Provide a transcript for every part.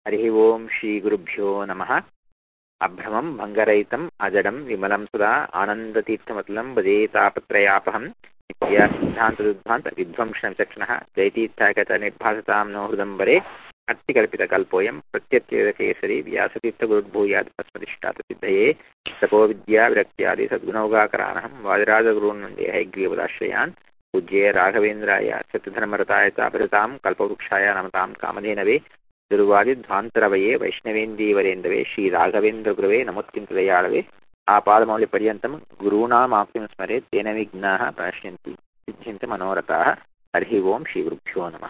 हरिः ओम् श्रीगुरुभ्यो नमः अभ्रमम् भङ्गरहितम् अजडम् विमलम् सदा आनन्दतीर्थमतुलम् भजे तापत्रयापहम् नित्या सिद्धान्तदुद्धान्त विध्वंसनविचक्षणः जयतीर्थागतनिर्भासताम् नो हृदम्बरे अत्तिकल्पितकल्पोऽयम् प्रत्यत्यकेसरी व्यासतीर्थगुरुर्भूयात् अस्मदिष्टातसिद्धये तपो विद्या विरक्त्यादि सद्गुणौगाकरानहम् वादिराजगुरून् वन्दे हैग्रीवदाश्रयान् पूज्ये राघवेन्द्राय सत्यधर्मरताय तापरताम् कल्पवृक्षाय नमताम् कामधेनवे ದುರ್ವಾದಿಧ್ವಾಂತರವಯೇ ವೈಷ್ಣವೇಂದೀವರೇಂದವೇ ಶ್ರೀ ರಾಘವೇಂದ್ರ ಗುರುವೇ ನಮೋತ್ಕಿಂತದಯಾಳವೇ ಆಪಾದಮೌಲ್ಯಪರ್ಯಂತಂ ಗುರೂಣಾಮಾಪ್ತಿಂ ಸ್ಮರೆ ತೇನ ವಿಘ್ನಾಃ ಪ್ರಣಶ್ಯಂತಿ ಸಿದ್ಧ್ಯಂತ ಮನೋರಥಾಃ ಹರಿ ಓಂ ಶ್ರೀ ಗುರುಭ್ಯೋ ನಮಃ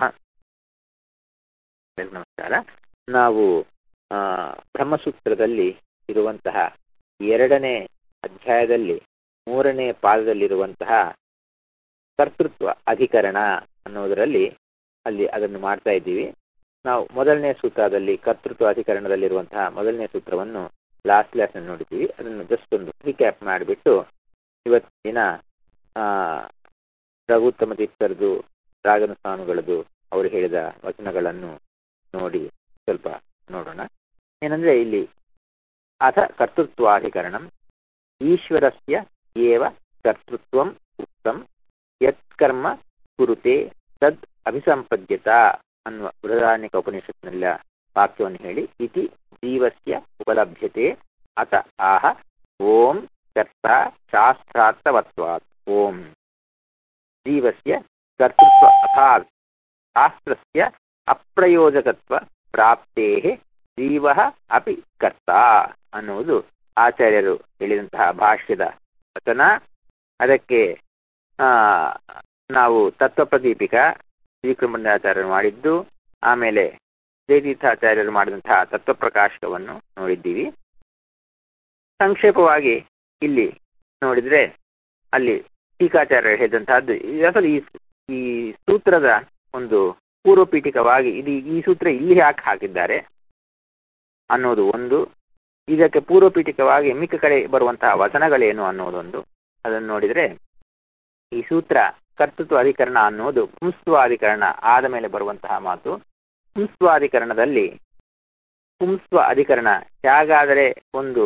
ನಮಸ್ಕಾರ ನಾವು ಆ ಬ್ರಹ್ಮಸೂತ್ರದಲ್ಲಿ ಇರುವಂತಹ ಎರಡನೇ ಅಧ್ಯಾಯದಲ್ಲಿ ಮೂರನೇ ಪಾದದಲ್ಲಿರುವಂತಹ ಕರ್ತೃತ್ವ ಅಧಿಕರಣ ಅನ್ನೋದರಲ್ಲಿ ಅಲ್ಲಿ ಅದನ್ನು ಮಾಡ್ತಾ ಇದ್ದೀವಿ ನಾವು ಮೊದಲನೇ ಸೂತ್ರದಲ್ಲಿ ಕರ್ತೃತ್ವ ಅಧಿಕರಣದಲ್ಲಿರುವಂತಹ ಮೊದಲನೇ ಸೂತ್ರವನ್ನು ಲಾಸ್ಟ್ ಕ್ಲಾಸ್ ನೋಡಿದ್ದೀವಿ ಅದನ್ನು ಜಸ್ಟ್ ಒಂದು ರಿಕ್ಯಾಪ್ ಮಾಡಿಬಿಟ್ಟು ಇವತ್ತಿನ ಆ ರಘುತ್ತಮ ತೀರ್ಥರದು ರಾಗನ ಸ್ವಾಮಿಗಳದು ಅವರು ಹೇಳಿದ ವಚನಗಳನ್ನು ನೋಡಿ ಸ್ವಲ್ಪ ನೋಡೋಣ ಏನಂದ್ರೆ ಇಲ್ಲಿ ಅಥ ಕರ್ತೃತ್ವಾಧಿಕರಣಂ ಈಶ್ವರಸ್ಯ ಏವ ಕರ್ತೃತ್ವಂ ಉಕ್ತಂ ಯತ್ಕರ್ಮ ಕುರುತೆ ತದ್ ಅಭಿಸಂಪದ್ಯತ ಅನ್ನುವ ಬೃಹದಾರಣ್ಯಕ ಉಪನಿಷತ್ನಲ್ಲಿ ವಾಕ್ಯವನ್ನು ಹೇಳಿ ಇತಿ ಜೀವಸ್ಯ ಉಪಲಭ್ಯತೆ ಅತ ಆಹ ಓಂ ಕರ್ತ ಶಾಸ್ತ್ರಾರ್ಥವತ್ವಾತ್ ಓಂ ಜೀವಸ್ಯ ಕರ್ತೃತ್ವ ಅಥಾತ್ ಶಾಸ್ತ್ರಸ್ಯ ಅಪ್ರಯೋಜಕತ್ವ ಪ್ರಾಪ್ತೇ ಜೀವ ಅಪಿ ಕರ್ತ ಅನ್ನುವುದು ಆಚಾರ್ಯರು ಹೇಳಿದಂತಹ ಭಾಷ್ಯದ ವಚನ ಅದಕ್ಕೆ ಆ ನಾವು ತತ್ವಪ್ರದೀಪಿಕ ಶ್ರೀಕೃಮಂಡಾಚಾರ್ಯರು ಮಾಡಿದ್ದು ಆಮೇಲೆ ಜಯತೀರ್ಥಾಚಾರ್ಯರು ಮಾಡಿದಂತಹ ತತ್ವಪ್ರಕಾಶಕವನ್ನು ನೋಡಿದ್ದೀವಿ ಸಂಕ್ಷೇಪವಾಗಿ ಇಲ್ಲಿ ನೋಡಿದ್ರೆ ಅಲ್ಲಿ ಟೀಕಾಚಾರ್ಯರು ಹೇಳಿದಂತಹದ್ದು ಅಸಲು ಈ ಈ ಸೂತ್ರದ ಒಂದು ಪೂರ್ವಪೀಠಿಕವಾಗಿ ಇದು ಈ ಸೂತ್ರ ಇಲ್ಲಿ ಯಾಕೆ ಹಾಕಿದ್ದಾರೆ ಅನ್ನೋದು ಒಂದು ಇದಕ್ಕೆ ಪೂರ್ವಪೀಠಿಕವಾಗಿ ಮಿಕ್ಕ ಕಡೆ ಬರುವಂತಹ ವಚನಗಳೇನು ಅನ್ನೋದೊಂದು ಅದನ್ನು ನೋಡಿದ್ರೆ ಈ ಸೂತ್ರ ಕರ್ತೃತ್ವ ಅಧಿಕರಣ ಅನ್ನೋದು ಪುಂಸ್ತ್ವಾಧಿಕರಣ ಆದ ಮೇಲೆ ಬರುವಂತಹ ಮಾತು ಪುಂಸ್ತ್ವಾಧಿಕರಣದಲ್ಲಿ ಪುಂಸ್ತ್ವ ಅಧಿಕರಣ ಹೇಗಾದರೆ ಒಂದು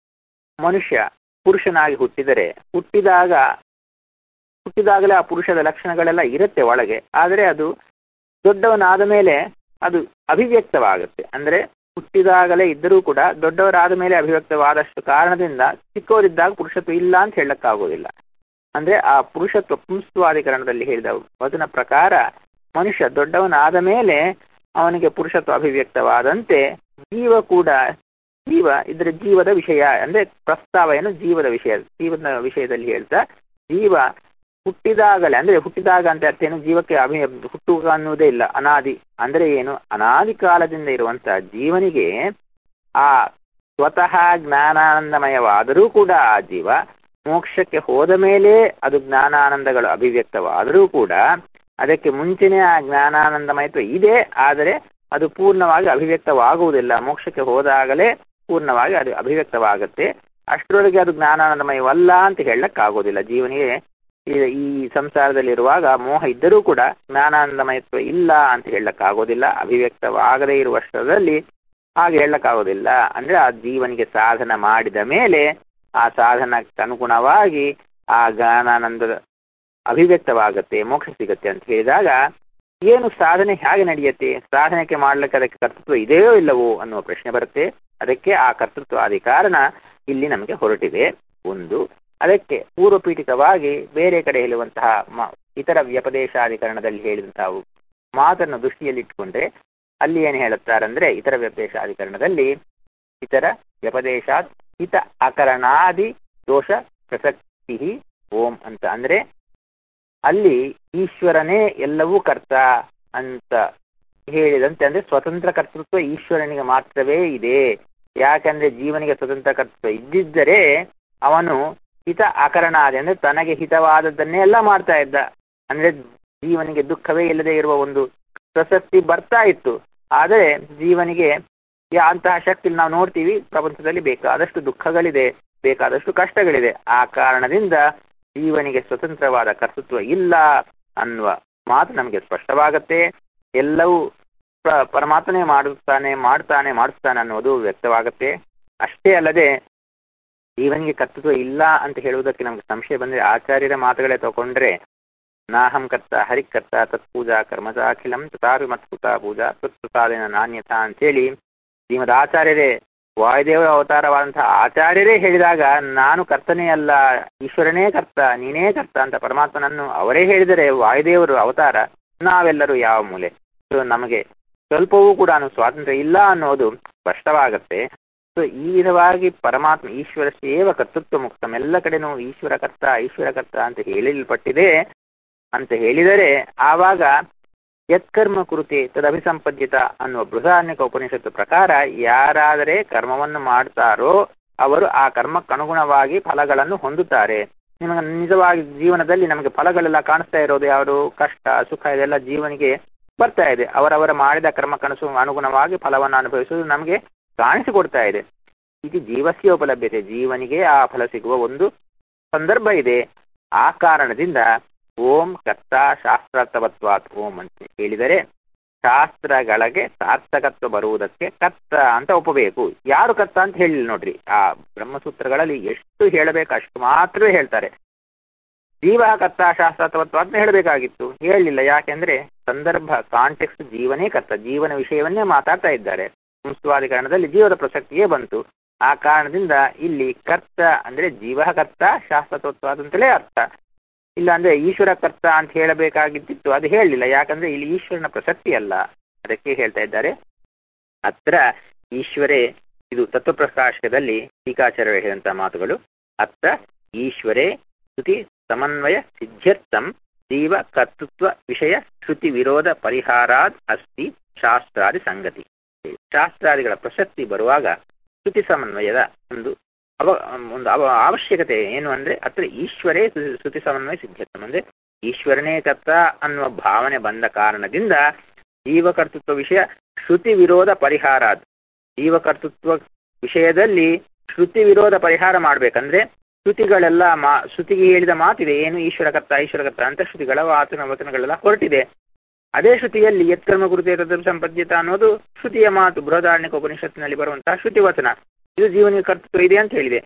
ಮನುಷ್ಯ ಪುರುಷನಾಗಿ ಹುಟ್ಟಿದರೆ ಹುಟ್ಟಿದಾಗ ಹುಟ್ಟಿದಾಗಲೇ ಆ ಪುರುಷದ ಲಕ್ಷಣಗಳೆಲ್ಲ ಇರುತ್ತೆ ಒಳಗೆ ಆದರೆ ಅದು ದೊಡ್ಡವನಾದ ಮೇಲೆ ಅದು ಅಭಿವ್ಯಕ್ತವಾಗುತ್ತೆ ಅಂದ್ರೆ ಹುಟ್ಟಿದಾಗಲೇ ಇದ್ದರೂ ಕೂಡ ದೊಡ್ಡವರಾದ ಮೇಲೆ ಅಭಿವ್ಯಕ್ತವಾದಷ್ಟು ಕಾರಣದಿಂದ ಚಿಕ್ಕವರಿದ್ದಾಗ ಪುರುಷತ್ವ ಇಲ್ಲ ಅಂತ ಹೇಳಕ್ಕಾಗೋದಿಲ್ಲ ಅಂದ್ರೆ ಆ ಪುರುಷತ್ವ ಪುಂಸ್ತ್ವಾಧಿಕರಣದಲ್ಲಿ ಹೇಳಿದ ವಚನ ಪ್ರಕಾರ ಮನುಷ್ಯ ದೊಡ್ಡವನಾದ ಮೇಲೆ ಅವನಿಗೆ ಪುರುಷತ್ವ ಅಭಿವ್ಯಕ್ತವಾದಂತೆ ಜೀವ ಕೂಡ ಜೀವ ಇದರ ಜೀವದ ವಿಷಯ ಅಂದ್ರೆ ಪ್ರಸ್ತಾವ ಏನು ಜೀವದ ವಿಷಯ ಜೀವದ ವಿಷಯದಲ್ಲಿ ಹೇಳ್ತಾ ಜೀವ ಹುಟ್ಟಿದಾಗಲೇ ಅಂದ್ರೆ ಹುಟ್ಟಿದಾಗ ಅಂತ ಅರ್ಥ ಏನು ಜೀವಕ್ಕೆ ಅಭಿ ಹುಟ್ಟುವ ಅನ್ನುವುದೇ ಇಲ್ಲ ಅನಾದಿ ಅಂದ್ರೆ ಏನು ಅನಾದಿ ಕಾಲದಿಂದ ಇರುವಂತಹ ಜೀವನಿಗೆ ಆ ಸ್ವತಃ ಜ್ಞಾನಾನಂದಮಯವಾದರೂ ಕೂಡ ಆ ಜೀವ ಮೋಕ್ಷಕ್ಕೆ ಹೋದ ಮೇಲೆ ಅದು ಜ್ಞಾನಾನಂದಗಳು ಅಭಿವ್ಯಕ್ತವಾದರೂ ಕೂಡ ಅದಕ್ಕೆ ಮುಂಚೆನೇ ಆ ಜ್ಞಾನಾನಂದಮಯತ್ವ ಇದೆ ಆದರೆ ಅದು ಪೂರ್ಣವಾಗಿ ಅಭಿವ್ಯಕ್ತವಾಗುವುದಿಲ್ಲ ಮೋಕ್ಷಕ್ಕೆ ಹೋದಾಗಲೇ ಪೂರ್ಣವಾಗಿ ಅದು ಅಭಿವ್ಯಕ್ತವಾಗುತ್ತೆ ಅಷ್ಟರೊಳಗೆ ಅದು ಜ್ಞಾನಾನಂದಮಯವಲ್ಲ ಅಂತ ಹೇಳಕ್ಕಾಗೋದಿಲ್ಲ ಜೀವನಿಗೆ ಈ ಸಂಸಾರದಲ್ಲಿರುವಾಗ ಮೋಹ ಇದ್ದರೂ ಕೂಡ ಜ್ಞಾನಾನಂದಮಯತ್ವ ಇಲ್ಲ ಅಂತ ಹೇಳಕ್ಕಾಗೋದಿಲ್ಲ ಅಭಿವ್ಯಕ್ತವಾಗದೇ ಇರುವಷ್ಟರಲ್ಲಿ ಹಾಗೆ ಹೇಳಕ್ಕಾಗೋದಿಲ್ಲ ಅಂದ್ರೆ ಆ ಜೀವನಿಗೆ ಸಾಧನ ಮಾಡಿದ ಮೇಲೆ ಆ ಸಾಧನಕ್ಕೆ ಅನುಗುಣವಾಗಿ ಆ ಜ್ಞಾನಾನಂದದ ಅಭಿವ್ಯಕ್ತವಾಗತ್ತೆ ಮೋಕ್ಷ ಸಿಗತ್ತೆ ಅಂತ ಹೇಳಿದಾಗ ಏನು ಸಾಧನೆ ಹೇಗೆ ನಡೆಯುತ್ತೆ ಸಾಧನೆಗೆ ಮಾಡ್ಲಿಕ್ಕೆ ಅದಕ್ಕೆ ಕರ್ತೃತ್ವ ಇದೆಯೋ ಇಲ್ಲವೋ ಅನ್ನುವ ಪ್ರಶ್ನೆ ಬರುತ್ತೆ ಅದಕ್ಕೆ ಆ ಕರ್ತೃತ್ವಾದಿ ಕಾರಣ ಇಲ್ಲಿ ನಮಗೆ ಹೊರಟಿದೆ ಒಂದು ಅದಕ್ಕೆ ಪೂರ್ವಪೀಠಿಕವಾಗಿ ಬೇರೆ ಕಡೆ ಹೇಳುವಂತಹ ಇತರ ವ್ಯಪದೇಶಾಧಿಕರಣದಲ್ಲಿ ಹೇಳಿದಂತಹ ಮಾತನ್ನು ದೃಷ್ಟಿಯಲ್ಲಿಟ್ಟುಕೊಂಡ್ರೆ ಅಲ್ಲಿ ಏನು ಹೇಳುತ್ತಾರಂದ್ರೆ ಇತರ ವ್ಯಪದೇಶಾಧಿಕರಣದಲ್ಲಿ ಇತರ ವ್ಯಪದೇಶಾತ್ ಹಿತ ಅಕರಣಾದಿ ದೋಷ ಪ್ರಸಕ್ತಿ ಓಂ ಅಂತ ಅಂದ್ರೆ ಅಲ್ಲಿ ಈಶ್ವರನೇ ಎಲ್ಲವೂ ಕರ್ತ ಅಂತ ಹೇಳಿದಂತೆ ಅಂದ್ರೆ ಸ್ವತಂತ್ರ ಕರ್ತೃತ್ವ ಈಶ್ವರನಿಗೆ ಮಾತ್ರವೇ ಇದೆ ಯಾಕಂದ್ರೆ ಜೀವನಿಗೆ ಸ್ವತಂತ್ರ ಕರ್ತೃತ್ವ ಇದ್ದಿದ್ದರೆ ಅವನು ಹಿತ ಅಕರಣಾದಿ ಅಂದ್ರೆ ತನಗೆ ಹಿತವಾದದ್ದನ್ನೇ ಎಲ್ಲ ಮಾಡ್ತಾ ಇದ್ದ ಅಂದ್ರೆ ಜೀವನಿಗೆ ದುಃಖವೇ ಇಲ್ಲದೆ ಇರುವ ಒಂದು ಪ್ರಸಕ್ತಿ ಬರ್ತಾ ಇತ್ತು ಆದರೆ ಜೀವನಿಗೆ ಅಂತಹ ಶಕ್ತಿ ನಾವು ನೋಡ್ತೀವಿ ಪ್ರಪಂಚದಲ್ಲಿ ಬೇಕಾದಷ್ಟು ದುಃಖಗಳಿದೆ ಬೇಕಾದಷ್ಟು ಕಷ್ಟಗಳಿದೆ ಆ ಕಾರಣದಿಂದ ಜೀವನಿಗೆ ಸ್ವತಂತ್ರವಾದ ಕರ್ತೃತ್ವ ಇಲ್ಲ ಅನ್ನುವ ಮಾತು ನಮಗೆ ಸ್ಪಷ್ಟವಾಗತ್ತೆ ಎಲ್ಲವೂ ಪ್ರ- ಪರಮಾತ್ಮನೇ ಮಾಡುತ್ತಾನೆ ಮಾಡ್ತಾನೆ ಮಾಡಿಸ್ತಾನೆ ಅನ್ನೋದು ವ್ಯಕ್ತವಾಗುತ್ತೆ ಅಷ್ಟೇ ಅಲ್ಲದೆ ಜೀವನಿಗೆ ಕರ್ತೃತ್ವ ಇಲ್ಲ ಅಂತ ಹೇಳುವುದಕ್ಕೆ ನಮ್ಗೆ ಸಂಶಯ ಬಂದ್ರೆ ಆಚಾರ್ಯರ ಮಾತುಗಳೇ ತಗೊಂಡ್ರೆ ನಾಹಂ ಕರ್ತ ಹರಿಕರ್ತ ತತ್ಪೂಜಾ ಕರ್ಮಜ ಅಖಿಲಂ ತಥಾಪಿ ಮತ್ಕೃತ ಪೂಜಾ ತತ್ಪ್ರಸಾದೇನ ನಾಣ್ಯತಾ ಅಂತೇಳಿ ಶ್ರೀಮದ್ ಆಚಾರ್ಯರೇ ವಾಯುದೇವರ ಅವತಾರವಾದಂತಹ ಆಚಾರ್ಯರೇ ಹೇಳಿದಾಗ ನಾನು ಕರ್ತನೇ ಅಲ್ಲ ಈಶ್ವರನೇ ಕರ್ತ ನೀನೇ ಕರ್ತ ಅಂತ ಪರಮಾತ್ಮನನ್ನು ಅವರೇ ಹೇಳಿದರೆ ವಾಯುದೇವರು ಅವತಾರ ನಾವೆಲ್ಲರೂ ಯಾವ ಮೂಲೆ ಸೊ ನಮಗೆ ಸ್ವಲ್ಪವೂ ಕೂಡ ಸ್ವಾತಂತ್ರ್ಯ ಇಲ್ಲ ಅನ್ನೋದು ಸ್ಪಷ್ಟವಾಗತ್ತೆ ಸೊ ಈ ವಿಧವಾಗಿ ಪರಮಾತ್ಮ ಈಶ್ವರ ಸೇವ ಕರ್ತೃತ್ವ ಮುಕ್ತಂ ಎಲ್ಲ ಕಡೆನೂ ಈಶ್ವರ ಕರ್ತ ಈಶ್ವರ ಕರ್ತ ಅಂತ ಹೇಳಿಲ್ಪಟ್ಟಿದೆ ಅಂತ ಹೇಳಿದರೆ ಆವಾಗ ಯತ್ಕರ್ಮ ಕುರುತೆ ತದಭಿಸಂಪದ್ಯತ ಅನ್ನುವ ಬೃಹದಾನ್ಯಕ ಉಪನಿಷತ್ತು ಪ್ರಕಾರ ಯಾರಾದರೆ ಕರ್ಮವನ್ನು ಮಾಡ್ತಾರೋ ಅವರು ಆ ಕರ್ಮಕ್ಕನುಗುಣವಾಗಿ ಫಲಗಳನ್ನು ಹೊಂದುತ್ತಾರೆ ನಿಮಗೆ ನಿಜವಾಗಿ ಜೀವನದಲ್ಲಿ ನಮಗೆ ಫಲಗಳೆಲ್ಲ ಕಾಣಿಸ್ತಾ ಇರೋದು ಯಾವುದು ಕಷ್ಟ ಸುಖ ಇದೆಲ್ಲ ಜೀವನಿಗೆ ಬರ್ತಾ ಇದೆ ಅವರವರ ಮಾಡಿದ ಕರ್ಮಕ್ಕನುಸು ಅನುಗುಣವಾಗಿ ಫಲವನ್ನು ಅನುಭವಿಸುವುದು ನಮಗೆ ಕಾಣಿಸಿಕೊಡ್ತಾ ಇದೆ ಇದು ಜೀವಸ್ಯ ಉಪಲಭ್ಯತೆ ಜೀವನಿಗೆ ಆ ಫಲ ಸಿಗುವ ಒಂದು ಸಂದರ್ಭ ಇದೆ ಆ ಕಾರಣದಿಂದ ಓಂ ಕರ್ತ ಶಾಸ್ತ್ರಾರ್ಥವತ್ವಾತ್ ಓಂ ಅಂತ ಹೇಳಿದರೆ ಶಾಸ್ತ್ರಗಳಿಗೆ ಸಾರ್ಥಕತ್ವ ಬರುವುದಕ್ಕೆ ಕರ್ತ ಅಂತ ಒಪ್ಪಬೇಕು ಯಾರು ಕರ್ತ ಅಂತ ಹೇಳಿಲ್ಲ ನೋಡ್ರಿ ಆ ಬ್ರಹ್ಮಸೂತ್ರಗಳಲ್ಲಿ ಎಷ್ಟು ಹೇಳಬೇಕು ಅಷ್ಟು ಮಾತ್ರವೇ ಹೇಳ್ತಾರೆ ಜೀವ ಕರ್ತ ಶಾಸ್ತ್ರಾರ್ಥವತ್ವ ಅಂತ ಹೇಳಬೇಕಾಗಿತ್ತು ಹೇಳಲಿಲ್ಲ ಯಾಕೆಂದ್ರೆ ಸಂದರ್ಭ ಕಾಂಟೆಕ್ಸ್ಟ್ ಜೀವನೇ ಕರ್ತ ಜೀವನ ವಿಷಯವನ್ನೇ ಮಾತಾಡ್ತಾ ಇದ್ದಾರೆ ಸಂಸ್ವಾಧಿಕರಣದಲ್ಲಿ ಜೀವದ ಪ್ರಸಕ್ತಿಯೇ ಬಂತು ಆ ಕಾರಣದಿಂದ ಇಲ್ಲಿ ಕರ್ತ ಅಂದ್ರೆ ಜೀವ ಕರ್ತ ಶಾಸ್ತ್ರತತ್ವ ಅಂತಲೇ ಅರ್ಥ ಇಲ್ಲ ಅಂದ್ರೆ ಈಶ್ವರ ಕರ್ತ ಅಂತ ಹೇಳಬೇಕಾಗಿದ್ದಿತ್ತು ಅದು ಹೇಳಲಿಲ್ಲ ಯಾಕಂದ್ರೆ ಇಲ್ಲಿ ಈಶ್ವರನ ಪ್ರಸಕ್ತಿ ಅಲ್ಲ ಅದಕ್ಕೆ ಹೇಳ್ತಾ ಇದ್ದಾರೆ ಅತ್ರ ಈಶ್ವರೇ ಇದು ತತ್ವಪ್ರಕಾಶಕದಲ್ಲಿ ಟೀಕಾಚಾರ್ಯ ಹೇಳಿದಂತಹ ಮಾತುಗಳು ಅತ್ರ ಈಶ್ವರೇ ಶ್ರುತಿ ಸಮನ್ವಯ ಸಿದ್ಧ್ಯರ್ಥಂ ಜೀವ ಕರ್ತೃತ್ವ ವಿಷಯ ಶ್ರುತಿ ವಿರೋಧ ಪರಿಹಾರಾದ್ ಅಸ್ತಿ ಶಾಸ್ತ್ರಾದಿ ಸಂಗತಿ ಶಾಸ್ತ್ರಾದಿಗಳ ಪ್ರಸಕ್ತಿ ಬರುವಾಗ ಶ್ರುತಿ ಸಮನ್ವಯದ ಒಂದು ಅವ ಒಂದು ಅವ ಅವಶ್ಯಕತೆ ಏನು ಅಂದ್ರೆ ಅತ್ರ ಈಶ್ವರೇ ಶ್ರು- ಶ್ರುತಿ ಸಮನ್ವಯ ಸಿದ್ಧತ್ವ ಅಂದ್ರೆ ಈಶ್ವರನೇ ಕರ್ತ ಅನ್ನುವ ಭಾವನೆ ಬಂದ ಕಾರಣದಿಂದ ಜೀವಕರ್ತೃತ್ವ ವಿಷಯ ಶ್ರುತಿ ವಿರೋಧ ಪರಿಹಾರ ಜೀವಕರ್ತೃತ್ವ ವಿಷಯದಲ್ಲಿ ಶ್ರುತಿ ವಿರೋಧ ಪರಿಹಾರ ಮಾಡ್ಬೇಕಂದ್ರೆ ಶ್ರುತಿಗಳೆಲ್ಲ ಮಾ ಶ್ರುತಿಗೆ ಹೇಳಿದ ಮಾತಿದೆ ಏನು ಈಶ್ವರ ಕರ್ತ ಈಶ್ವರ ಕರ್ತ ಅಂತ ಶ್ರುತಿಗಳ ವಾಚನ ವಚನಗಳೆಲ್ಲ ಹೊರಟಿದೆ ಅದೇ ಶ್ರುತಿಯಲ್ಲಿ ಯತ್ಕರ್ಮ ಕುರಿತೆ ತದ್ ಸಂಪದ್ಯತ ಅನ್ನೋದು ಶ್ರುತಿಯ ಮಾತು ಬೃಹದಾರಣ್ಯಕ ಉಪನಿಷತ್ತಿನಲ್ಲಿ ಬರುವಂತಹ ಶ್ರುತಿ ವಚನ ಇದು ಜೀವನಿಗೆ ಕರ್ತೃತ್ವ ಇದೆ ಅಂತ ಹೇಳಿದೆ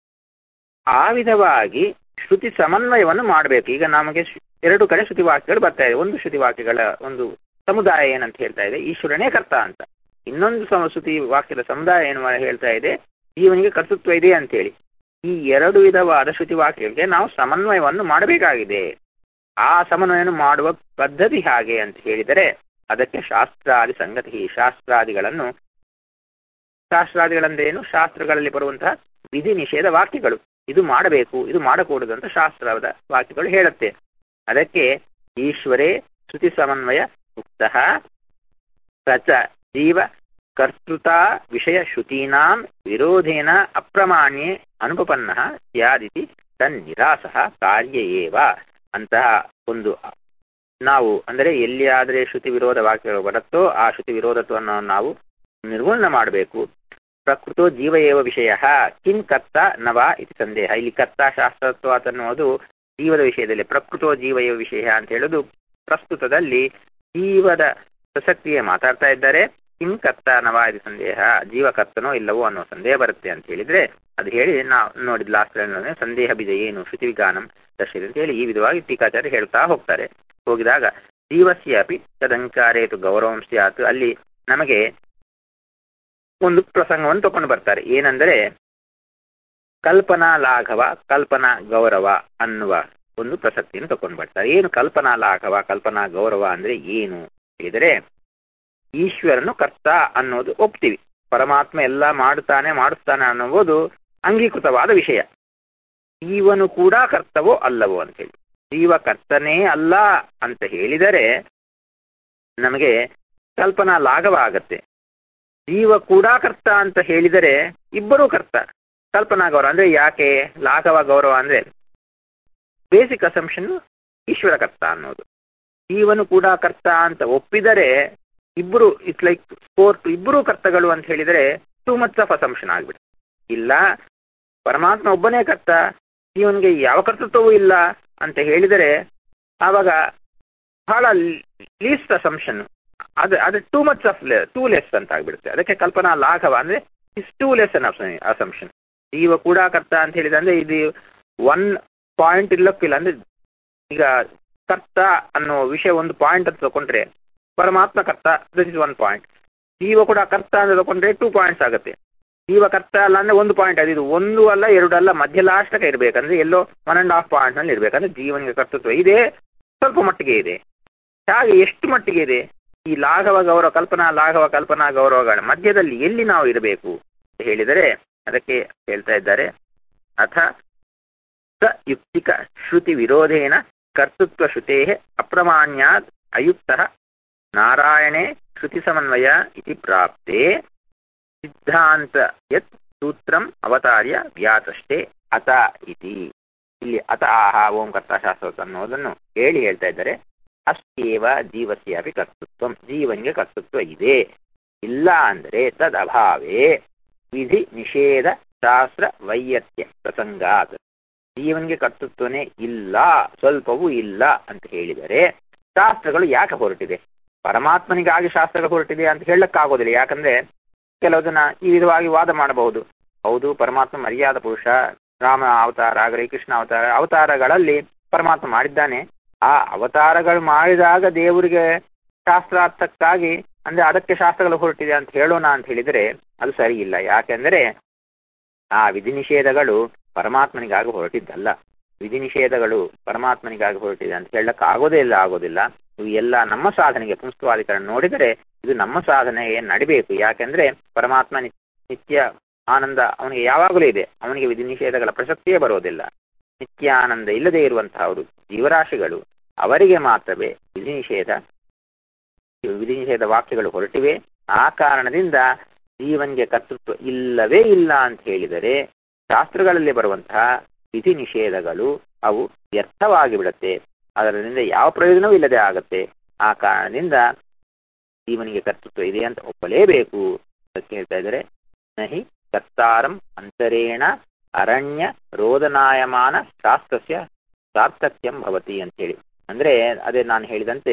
ಆ ವಿಧವಾಗಿ ಶ್ರುತಿ ಸಮನ್ವಯವನ್ನು ಮಾಡಬೇಕು ಈಗ ನಮಗೆ ಶ್- ಎರಡು ಕಡೆ ಶ್ರುತಿ ವಾಕ್ಯಗಳು ಬರ್ತಾ ಇದೆ ಒಂದು ಶ್ರುತಿ ವಾಕ್ಯಗಳ ಒಂದು ಸಮುದಾಯ ಏನಂತ ಹೇಳ್ತಾ ಇದೆ ಈಶ್ವರನೇ ಕರ್ತ ಅಂತ ಇನ್ನೊಂದು ಸಮ ಶ್ರುತಿ ವಾಕ್ಯದ ಸಮುದಾಯ ಏನು ಹೇಳ್ತಾ ಇದೆ ಜೀವನಿಗೆ ಕರ್ತೃತ್ವ ಇದೆ ಅಂತ ಹೇಳಿ ಈ ಎರಡು ವಿಧವಾದ ಶ್ರುತಿ ವಾಕ್ಯಗಳಿಗೆ ನಾವು ಸಮನ್ವಯವನ್ನು ಮಾಡಬೇಕಾಗಿದೆ ಆ ಸಮನ್ವಯವನ್ನು ಮಾಡುವ ಪದ್ಧತಿ ಹಾಗೆ ಅಂತ ಹೇಳಿದರೆ ಅದಕ್ಕೆ ಶಾಸ್ತ್ರಾದಿ ಸಂಗತಿ ಶಾಸ್ತ್ರಾದಿಗಳನ್ನು ಶಾಸ್ತ್ರಾದಿಗಳಂದ್ರೇನು ಶಾಸ್ತ್ರಗಳಲ್ಲಿ ಬರುವಂತಹ ವಿಧಿ ನಿಷೇಧ ವಾಕ್ಯಗಳು ಇದು ಮಾಡಬೇಕು ಇದು ಮಾಡಕೂಡದು ಅಂತ ಶಾಸ್ತ್ರದ ವಾಕ್ಯಗಳು ಹೇಳುತ್ತೆ ಅದಕ್ಕೆ ಈಶ್ವರೇ ಶ್ರುತಿ ಸಮನ್ವಯ ಉಕ್ತ ಸಚ ಜೀವ ಕರ್ತೃತ ವಿಷಯ ಶ್ರುತೀನಾಂ ವಿರೋಧೇನ ಅಪ್ರಮಾಣ್ಯೆ ಅನುಪಪನ್ನ ಸ್ಯಾದಿತಿ ತನ್ನಿರಾಸ ಕಾರ್ಯ ಏವ ಅಂತಹ ಒಂದು ನಾವು ಅಂದರೆ ಎಲ್ಲಿಯಾದರೆ ಶ್ರುತಿ ವಿರೋಧ ವಾಕ್ಯಗಳು ಬರುತ್ತೋ ಆ ಶ್ರುತಿ ವಿರೋಧತ್ವವನ್ನು ನಾವು ನಿರ್ಮೂಲನೆ ಮಾಡಬೇಕು ಪ್ರಕೃತೋ ಜೀವ ಏವ ವಿಷಯ ಕಿಂ ಕರ್ತ ನವ ಇತಿ ಸಂದೇಹ ಇಲ್ಲಿ ಕರ್ತ ಶಾಸ್ತ್ರತ್ವ ಅನ್ನುವುದು ಜೀವದ ವಿಷಯದಲ್ಲಿ ಪ್ರಕೃತೋ ಜೀವ ಏವ ವಿಷಯ ಅಂತ ಹೇಳುದು ಪ್ರಸ್ತುತದಲ್ಲಿ ಜೀವದ ಪ್ರಸಕ್ತಿಗೆ ಮಾತಾಡ್ತಾ ಇದ್ದಾರೆ ಕಿಂ ಕರ್ತ ನವ ಇತಿ ಸಂದೇಹ ಜೀವ ಕರ್ತನೋ ಇಲ್ಲವೋ ಅನ್ನೋ ಸಂದೇಹ ಬರುತ್ತೆ ಅಂತ ಹೇಳಿದ್ರೆ ಅದು ಹೇಳಿ ನಾವು ನೋಡಿದ ಲಾಸ್ಟ್ ಸಂದೇಹ ಬೀಜ ಏನು ಶ್ರುತಿ ವಿಜ್ಞಾನಂ ದರ್ಶಿದೆ ಅಂತ ಹೇಳಿ ಈ ವಿಧವಾಗಿ ಟೀಕಾಚಾರ್ಯ ಹೇಳ್ತಾ ಹೋಗ್ತಾರೆ ಹೋಗಿದಾಗ ಜೀವಸ್ಯ ಅಪಿ ತದಂಕಾರೇತು ಗೌರವಂ ಸ್ಯಾತ್ ಅಲ್ಲಿ ನಮಗೆ ಒಂದು ಪ್ರಸಂಗವನ್ನು ತಕೊಂಡು ಬರ್ತಾರೆ ಏನಂದರೆ ಕಲ್ಪನಾ ಲಾಘವ ಕಲ್ಪನಾ ಗೌರವ ಅನ್ನುವ ಒಂದು ಪ್ರಸಕ್ತಿಯನ್ನು ತಕೊಂಡು ಬರ್ತಾರೆ ಏನು ಕಲ್ಪನಾ ಲಾಘವ ಕಲ್ಪನಾ ಗೌರವ ಅಂದ್ರೆ ಏನು ಹೇಳಿದರೆ ಈಶ್ವರನು ಕರ್ತ ಅನ್ನೋದು ಒಪ್ತೀವಿ ಪರಮಾತ್ಮ ಎಲ್ಲ ಮಾಡುತ್ತಾನೆ ಮಾಡಿಸ್ತಾನೆ ಅನ್ನುವುದು ಅಂಗೀಕೃತವಾದ ವಿಷಯ ಜೀವನು ಕೂಡ ಕರ್ತವೋ ಅಲ್ಲವೋ ಅಂತ ಹೇಳಿ ಜೀವ ಕರ್ತನೇ ಅಲ್ಲ ಅಂತ ಹೇಳಿದರೆ ನಮಗೆ ಕಲ್ಪನಾ ಲಾಘವ ಆಗತ್ತೆ ಜೀವ ಕೂಡ ಕರ್ತ ಅಂತ ಹೇಳಿದರೆ ಇಬ್ಬರೂ ಕರ್ತ ಕಲ್ಪನಾ ಗೌರವ ಅಂದ್ರೆ ಯಾಕೆ ಲಾಘವ ಗೌರವ ಅಂದ್ರೆ ಬೇಸಿಕ್ ಅಸಂಪ್ಷನ್ ಈಶ್ವರ ಕರ್ತ ಅನ್ನೋದು ಜೀವನು ಕೂಡ ಕರ್ತ ಅಂತ ಒಪ್ಪಿದರೆ ಇಬ್ಬರು ಇಟ್ಸ್ ಲೈಕ್ ಫೋರ್ ಟು ಇಬ್ಬರು ಕರ್ತಗಳು ಅಂತ ಹೇಳಿದರೆ ಟೂ ಮಚ್ ಆಫ್ ಅಸಂಪ್ಷನ್ ಆಗ್ಬಿಡುತ್ತೆ ಇಲ್ಲ ಪರಮಾತ್ಮ ಒಬ್ಬನೇ ಕರ್ತ ಜೀವನಿಗೆ ಯಾವ ಕರ್ತೃತ್ವವೂ ಇಲ್ಲ ಅಂತ ಹೇಳಿದರೆ ಆವಾಗ ಬಹಳ ಲೀಸ್ಟ್ ಅಸಂಪ್ಷನ್ ಅದು ಅದು too much of too less ಅಂತ ಆಗ್ಬಿಡುತ್ತೆ ಅದಕ್ಕೆ ಕಲ್ಪನಾ ಲಾಘವ ಅಂದ್ರೆ is too less an assumption ಜೀವ ಕೂಡ ಕರ್ತ ಅಂತ ಹೇಳಿದ್ರೆ ಅಂದ್ರೆ ಇದು ಒನ್ ಪಾಯಿಂಟ್ ಇಲ್ಲಕ್ಕಿಲ್ಲ ಅಂದ್ರೆ ಈಗ ಕರ್ತ ಅನ್ನೋ ವಿಷಯ ಒಂದು ಪಾಯಿಂಟ್ ಅಂತ ತಗೊಂಡ್ರೆ ಪರಮಾತ್ಮ ಕರ್ತ ದಿಸ್ ಇಸ್ ಒನ್ ಪಾಯಿಂಟ್ ಜೀವ ಕೂಡ ಕರ್ತ ಅಂತ ತಗೊಂಡ್ರೆ ಟೂ ಪಾಯಿಂಟ್ಸ್ ಆಗುತ್ತೆ ಜೀವ ಕರ್ತ ಅಲ್ಲ ಅಂದ್ರೆ ಒಂದು ಪಾಯಿಂಟ್ ಅದು ಇದು ಒಂದು ಅಲ್ಲ ಎರಡು ಅಲ್ಲ ಮಧ್ಯ ಲಾಸ್ಟಕ ಇರ್ಬೇಕಂದ್ರೆ ಎಲ್ಲೋ ಒನ್ ಅಂಡ್ ಹಾಫ್ ಪಾಯಿಂಟ್ ನಲ್ಲಿ ಇರ್ಬೇಕಂದ್ರೆ ಜೀವನಿಗೆ ಕರ್ತೃತ್ವ ಇದೆ ಸ್ವಲ್ಪ ಮಟ್ಟಿಗೆ ಇದೆ ಹಾಗೆ ಎಷ್ಟು ಮಟ್ಟಿಗೆ ಇದೆ ಈ ಲಾಘವ ಗೌರವ ಕಲ್ಪನಾ ಲಾಘವ ಕಲ್ಪನಾ ಗೌರವಗಳ ಮಧ್ಯದಲ್ಲಿ ಎಲ್ಲಿ ನಾವು ಇರಬೇಕು ಅಂತ ಹೇಳಿದರೆ ಅದಕ್ಕೆ ಹೇಳ್ತಾ ಇದ್ದಾರೆ ಅಥ ಸ ಯುಕ್ತಿಕ ಶ್ರುತಿ ವಿರೋಧೇನ ಕರ್ತೃತ್ವ ಶ್ರುತೇ ಅಪ್ರಮಾಣ್ಯಾತ್ ಅಯುಕ್ತ ನಾರಾಯಣೆ ಶ್ರುತಿ ಸಮನ್ವಯ ಇತಿ ಪ್ರಾಪ್ತೆ ಸಿದ್ಧಾಂತ ಯತ್ ಸೂತ್ರಂ ಅವತಾರ್ಯ ವ್ಯಾತಷ್ಟೇ ಅತ ಇತಿ ಇಲ್ಲಿ ಅತ ಆಹ ಓಂ ಕರ್ತಾಶಾಸ್ತ್ರ ಅನ್ನೋದನ್ನು ಹೇಳಿ ಹೇಳ್ತಾ ಇದ್ದಾರೆ ಅಷ್ಟೇವ ಜೀವಸ್ಯ ಅಪಿ ಕರ್ತೃತ್ವ ಜೀವನಿಗೆ ಕರ್ತೃತ್ವ ಇದೆ ಇಲ್ಲ ಅಂದ್ರೆ ತದಭಾವೇ ವಿಧಿ ನಿಷೇಧ ಶಾಸ್ತ್ರ ವೈಯತ್ಯ ಪ್ರಸಂಗಾತ್ ಜೀವನಿಗೆ ಕರ್ತೃತ್ವನೇ ಇಲ್ಲ ಸ್ವಲ್ಪವೂ ಇಲ್ಲ ಅಂತ ಹೇಳಿದರೆ ಶಾಸ್ತ್ರಗಳು ಯಾಕೆ ಹೊರಟಿದೆ ಪರಮಾತ್ಮನಿಗಾಗಿ ಶಾಸ್ತ್ರಗಳು ಹೊರಟಿದೆ ಅಂತ ಹೇಳಕ್ಕಾಗೋದಿಲ್ಲ ಯಾಕಂದ್ರೆ ಕೆಲವು ಜನ ಈ ವಿಧವಾಗಿ ವಾದ ಮಾಡಬಹುದು ಹೌದು ಪರಮಾತ್ಮ ಮರ್ಯಾದ ಪುರುಷ ರಾಮ ಅವತಾರ ಆಗಲಿ ಕೃಷ್ಣ ಅವತಾರ ಅವತಾರಗಳಲ್ಲಿ ಪರಮಾತ್ಮ ಮಾಡಿದ್ದಾನೆ ಆ ಅವತಾರಗಳು ಮಾಡಿದಾಗ ದೇವರಿಗೆ ಶಾಸ್ತ್ರಾರ್ಥಕ್ಕಾಗಿ ಅಂದ್ರೆ ಅದಕ್ಕೆ ಶಾಸ್ತ್ರಗಳು ಹೊರಟಿದೆ ಅಂತ ಹೇಳೋಣ ಅಂತ ಹೇಳಿದ್ರೆ ಅದು ಸರಿ ಇಲ್ಲ ಯಾಕೆಂದ್ರೆ ಆ ವಿಧಿ ನಿಷೇಧಗಳು ಪರಮಾತ್ಮನಿಗಾಗಿ ಹೊರಟಿದ್ದಲ್ಲ ವಿಧಿ ನಿಷೇಧಗಳು ಪರಮಾತ್ಮನಿಗಾಗಿ ಹೊರಟಿದೆ ಅಂತ ಹೇಳಕ್ ಆಗೋದೇ ಇಲ್ಲ ಆಗೋದಿಲ್ಲ ಇವು ಎಲ್ಲ ನಮ್ಮ ಸಾಧನೆಗೆ ಪುಂಸ್ಕವಾದಿಕರಣ ನೋಡಿದರೆ ಇದು ನಮ್ಮ ಸಾಧನೆಗೆ ನಡಿಬೇಕು ಯಾಕೆಂದ್ರೆ ಪರಮಾತ್ಮ ನಿತ್ಯ ಆನಂದ ಅವನಿಗೆ ಯಾವಾಗಲೂ ಇದೆ ಅವನಿಗೆ ವಿಧಿ ನಿಷೇಧಗಳ ಪ್ರಸಕ್ತಿಯೇ ಬರೋದಿಲ್ಲ ನಿತ್ಯಾನಂದ ಇಲ್ಲದೆ ಇರುವಂತಹವರು ಜೀವರಾಶಿಗಳು ಅವರಿಗೆ ಮಾತ್ರವೇ ವಿಧಿ ನಿಷೇಧ ವಿಧಿ ನಿಷೇಧ ವಾಕ್ಯಗಳು ಹೊರಟಿವೆ ಆ ಕಾರಣದಿಂದ ಜೀವನ್ಗೆ ಕರ್ತೃತ್ವ ಇಲ್ಲವೇ ಇಲ್ಲ ಅಂತ ಹೇಳಿದರೆ ಶಾಸ್ತ್ರಗಳಲ್ಲಿ ಬರುವಂತಹ ವಿಧಿ ನಿಷೇಧಗಳು ಅವು ವ್ಯರ್ಥವಾಗಿ ಬಿಡುತ್ತೆ ಅದರಿಂದ ಯಾವ ಪ್ರಯೋಜನವೂ ಇಲ್ಲದೆ ಆಗತ್ತೆ ಆ ಕಾರಣದಿಂದ ಜೀವನಿಗೆ ಕರ್ತೃತ್ವ ಇದೆ ಅಂತ ಒಪ್ಪಲೇಬೇಕು ಅಂತ ಹೇಳ್ತಾ ಇದ್ದಾರೆ ನಹಿ ಕರ್ತಾರಂ ಅಂತರೇಣ ಅರಣ್ಯ ರೋದನಾಯಮಾನ ಶಾಸ್ತ್ರಸ್ಯ ಸಾರ್ಥಕ್ಯಂ ಭವತಿ ಅಂತ ಹೇಳಿ ಅಂದ್ರೆ ಅದೇ ನಾನು ಹೇಳಿದಂತೆ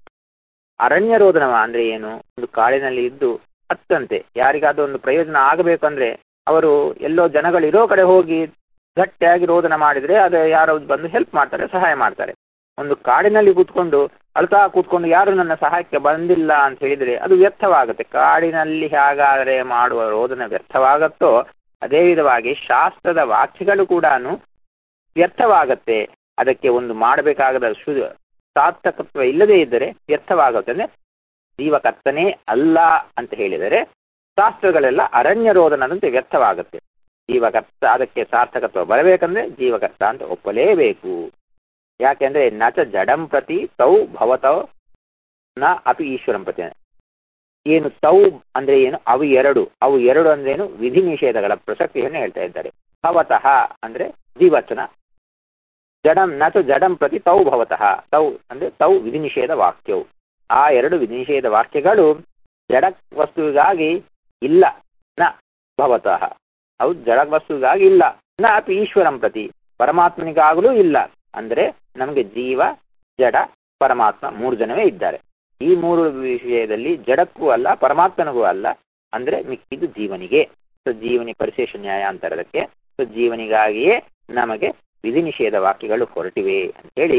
ಅರಣ್ಯ ರೋದನ ಅಂದ್ರೆ ಏನು ಒಂದು ಕಾಡಿನಲ್ಲಿ ಇದ್ದು ಹತ್ತಂತೆ ಯಾರಿಗಾದ್ರೂ ಒಂದು ಪ್ರಯೋಜನ ಆಗಬೇಕಂದ್ರೆ ಅವರು ಎಲ್ಲೋ ಜನಗಳಿರೋ ಕಡೆ ಹೋಗಿ ಗಟ್ಟಿಯಾಗಿ ರೋದನ ಮಾಡಿದ್ರೆ ಅದು ಯಾರೋ ಬಂದು ಹೆಲ್ಪ್ ಮಾಡ್ತಾರೆ ಸಹಾಯ ಮಾಡ್ತಾರೆ ಒಂದು ಕಾಡಿನಲ್ಲಿ ಕೂತ್ಕೊಂಡು ಅಳ್ತಾ ಕೂತ್ಕೊಂಡು ಯಾರು ನನ್ನ ಸಹಾಯಕ್ಕೆ ಬಂದಿಲ್ಲ ಅಂತ ಹೇಳಿದ್ರೆ ಅದು ವ್ಯರ್ಥವಾಗುತ್ತೆ ಕಾಡಿನಲ್ಲಿ ಹೇಗಾದರೆ ಮಾಡುವ ರೋದನ ವ್ಯರ್ಥವಾಗತ್ತೋ ಅದೇ ವಿಧವಾಗಿ ಶಾಸ್ತ್ರದ ವಾಕ್ಯಗಳು ಕೂಡ ವ್ಯರ್ಥವಾಗತ್ತೆ ಅದಕ್ಕೆ ಒಂದು ಮಾಡಬೇಕಾಗದ ಶು ಸಾರ್ಥಕತ್ವ ಇಲ್ಲದೇ ಇದ್ದರೆ ವ್ಯರ್ಥವಾಗುತ್ತೆ ಅಂದ್ರೆ ಜೀವಕರ್ತನೇ ಅಲ್ಲ ಅಂತ ಹೇಳಿದರೆ ಶಾಸ್ತ್ರಗಳೆಲ್ಲ ಅರಣ್ಯ ರೋದನದಂತೆ ವ್ಯರ್ಥವಾಗುತ್ತೆ ಜೀವಕರ್ತ ಅದಕ್ಕೆ ಸಾರ್ಥಕತ್ವ ಬರಬೇಕಂದ್ರೆ ಜೀವಕರ್ತ ಅಂತ ಒಪ್ಪಲೇಬೇಕು ಯಾಕೆಂದ್ರೆ ನಚ ಜಡಂ ಪ್ರತಿ ತೌ ಭವತೌ ನ ಅಪಿ ಈಶ್ವರಂ ಪ್ರತಿ ಏನು ತೌ ಅಂದ್ರೆ ಏನು ಅವು ಎರಡು ಅವು ಎರಡು ಅಂದ್ರೇನು ವಿಧಿ ನಿಷೇಧಗಳ ಪ್ರಸಕ್ತಿಯನ್ನು ಹೇಳ್ತಾ ಇದ್ದಾರೆ ಭವತಃ ಅಂದ್ರೆ ದ್ವಿವಚನ ಜಡಂ ನಚ ಜಡಂ ಪ್ರತಿ ತೌ ಭವತಃ ತೌ ಅಂದ್ರೆ ತೌ ವಿಧಿ ನಿಷೇಧ ವಾಕ್ಯವು ಆ ಎರಡು ವಿಧಿ ನಿಷೇಧ ವಾಕ್ಯಗಳು ಜಡ ವಸ್ತುವಿಗಾಗಿ ಇಲ್ಲ ನ ಭವತಃ ಅವು ಜಡ ವಸ್ತುವಿಗಾಗಿ ಇಲ್ಲ ನ ಅಪಿ ಈಶ್ವರಂ ಪ್ರತಿ ಪರಮಾತ್ಮನಿಗಾಗಲೂ ಇಲ್ಲ ಅಂದ್ರೆ ನಮಗೆ ಜೀವ ಜಡ ಪರಮಾತ್ಮ ಮೂರು ಜನವೇ ಇದ್ದಾರೆ ಈ ಮೂರು ವಿಷಯದಲ್ಲಿ ಜಡಕ್ಕೂ ಅಲ್ಲ ಪರಮಾತ್ಮನಿಗೂ ಅಲ್ಲ ಅಂದ್ರೆ ಮಿಕ್ಕಿದ್ದು ಜೀವನಿಗೆ ಸೊ ಜೀವನಿ ಪರಿಶೇಷ ನ್ಯಾಯಾಂತರದಕ್ಕೆ ಸೊ ಜೀವನಿಗಾಗಿಯೇ ನಮಗೆ ವಿಧಿ ನಿಷೇಧ ವಾಕ್ಯಗಳು ಹೊರಟಿವೆ ಅಂತ ಹೇಳಿ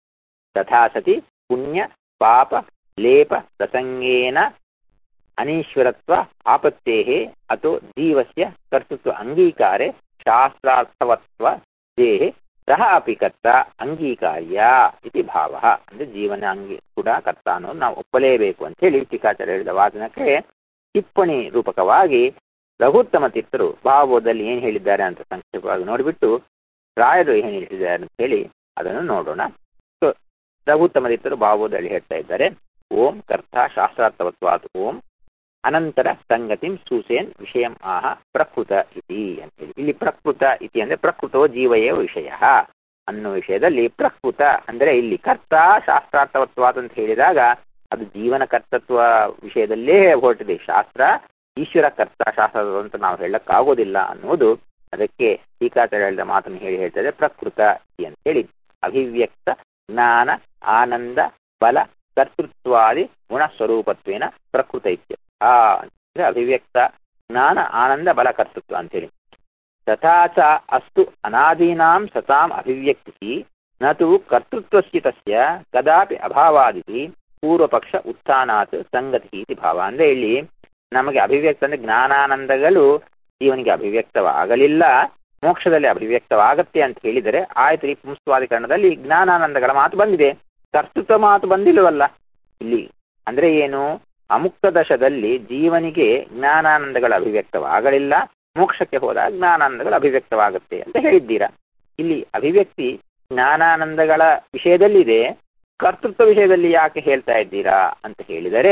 ತಥಾಸತಿ ಪುಣ್ಯ ಪಾಪ ಲೇಪ ಪ್ರಸಂಗೇನ ಅನೀಶ್ವರತ್ವ ಆಪತ್ತೇಹೇ ಅಥೋ ಜೀವಸ್ಯ ಕರ್ತೃತ್ವ ಅಂಗೀಕಾರೆ ಶಾಸ್ತ್ರಾರ್ಥವತ್ವ ದೇಹೆ ಸಹ ಅಪಿ ಕರ್ತ ಅಂಗೀಕಾರ್ಯ ಇತಿ ಭಾವ ಅಂದ್ರೆ ಜೀವನ ಅಂಗಿ ಕೂಡ ಕರ್ತ ಅನ್ನೋದು ನಾವು ಒಪ್ಪಲೇಬೇಕು ಅಂತ ಹೇಳಿ ಟೀಕಾಚಾರ್ಯ ಹೇಳಿದ ವಾದನಕ್ಕೆ ಟಿಪ್ಪಣಿ ರೂಪಕವಾಗಿ ರಘುತ್ತಮ ತೀರ್ಥರು ಭಾವದಲ್ಲಿ ಏನ್ ಹೇಳಿದ್ದಾರೆ ಅಂತ ಸಂಕ್ಷೇಪವಾಗಿ ನೋಡಿಬಿಟ್ಟು ರಾಯರು ಏನ್ ಹೇಳಿದ್ದಾರೆ ಅಂತ ಹೇಳಿ ಅದನ್ನು ನೋಡೋಣ ಸೊ ರಘುತ್ತಮ ತೀರ್ಥರು ಭಾವದಲ್ಲಿ ಹೇಳ್ತಾ ಇದ್ದಾರೆ ಓಂ ಕರ್ತ ಶಾಸ್ತ್ರಾರ್ಥವತ್ವಾತ್ ಓಂ ಅನಂತರ ಸಂಗತಿಂ ಸೂಸೇನ್ ವಿಷಯಂ ಆಹ ಪ್ರಕೃತ ಇತಿ ಅಂತ ಹೇಳಿ ಇಲ್ಲಿ ಪ್ರಕೃತ ಇತಿ ಅಂದ್ರೆ ಪ್ರಕೃತೋ ಜೀವಯೇ ವಿಷಯ ಅನ್ನೋ ವಿಷಯದಲ್ಲಿ ಪ್ರಕೃತ ಅಂದ್ರೆ ಇಲ್ಲಿ ಕರ್ತ ಶಾಸ್ತ್ರಾರ್ಥವತ್ವಾತ್ ಅಂತ ಹೇಳಿದಾಗ ಅದು ಜೀವನ ಕರ್ತತ್ವ ವಿಷಯದಲ್ಲೇ ಹೊರಟಿದೆ ಶಾಸ್ತ್ರ ಈಶ್ವರ ಕರ್ತ ಶಾಸ್ತ್ರ ಅಂತ ನಾವು ಹೇಳಕ್ ಆಗೋದಿಲ್ಲ ಅನ್ನುವುದು ಅದಕ್ಕೆ ಟೀಕಾಚಾರ್ಯ ಹೇಳಿದ ಮಾತನ್ನು ಹೇಳಿ ಹೇಳ್ತದೆ ಪ್ರಕೃತ ಅಂತ ಹೇಳಿ ಅಭಿವ್ಯಕ್ತ ಜ್ಞಾನ ಆನಂದ ಬಲ ಕರ್ತೃತ್ವಾದಿ ಗುಣಸ್ವರೂಪತ್ವೇನ ಪ್ರಕೃತ ಇತ್ಯ ಆ ಅಂದ್ರೆ ಅಭಿವ್ಯಕ್ತ ಜ್ಞಾನ ಆನಂದ ಬಲ ಕರ್ತೃತ್ವ ಅಂತೇಳಿ ತಥಾ ಚ ಅಸ್ತು ಅನಾದೀನಾಂ ಸತಾಂ ಅಭಿವ್ಯಕ್ತಿ ನತು ಕರ್ತೃತ್ವಸ್ಯ ತಸ್ಯ ಕದಾಪಿ ಅಭಾವಾದಿತಿ ಪೂರ್ವಪಕ್ಷ ಉತ್ಥಾನಾತ್ ಸಂಗತಿ ಇತಿ ಭಾವ ಅಂದ್ರೆ ಇಲ್ಲಿ ನಮಗೆ ಅಭಿವ್ಯಕ್ತ ಅಂದ್ರೆ ಜ್ಞಾನಾನಂದಗಳು ಜೀವನಿಗೆ ಅಭಿವ್ಯಕ್ತವಾಗಲಿಲ್ಲ ಮೋಕ್ಷದಲ್ಲಿ ಅಭಿವ್ಯಕ್ತವಾಗತ್ತೆ ಅಂತ ಹೇಳಿದರೆ ಆಯ್ತು ಈ ಪುಂಸ್ವಾಧಿಕರಣದಲ್ಲಿ ಜ್ಞಾನಾನಂದಗಳ ಮಾತು ಬಂದಿದೆ ಕರ್ತೃತ್ವ ಮಾತು ಬಂದಿಲ್ಲವಲ್ಲ ಇಲ್ಲಿ ಅಂದ್ರೆ ಏನು ಅಮುಕ್ತ ದಶದಲ್ಲಿ ಜೀವನಿಗೆ ಜ್ಞಾನಾನಂದಗಳ ಅಭಿವ್ಯಕ್ತವಾಗಲಿಲ್ಲ ಮೋಕ್ಷಕ್ಕೆ ಹೋದಾಗ ಜ್ಞಾನಾನಂದಗಳು ಅಭಿವ್ಯಕ್ತವಾಗುತ್ತೆ ಅಂತ ಹೇಳಿದ್ದೀರಾ ಇಲ್ಲಿ ಅಭಿವ್ಯಕ್ತಿ ಜ್ಞಾನಾನಂದಗಳ ವಿಷಯದಲ್ಲಿದೆ ಕರ್ತೃತ್ವ ವಿಷಯದಲ್ಲಿ ಯಾಕೆ ಹೇಳ್ತಾ ಇದ್ದೀರಾ ಅಂತ ಹೇಳಿದರೆ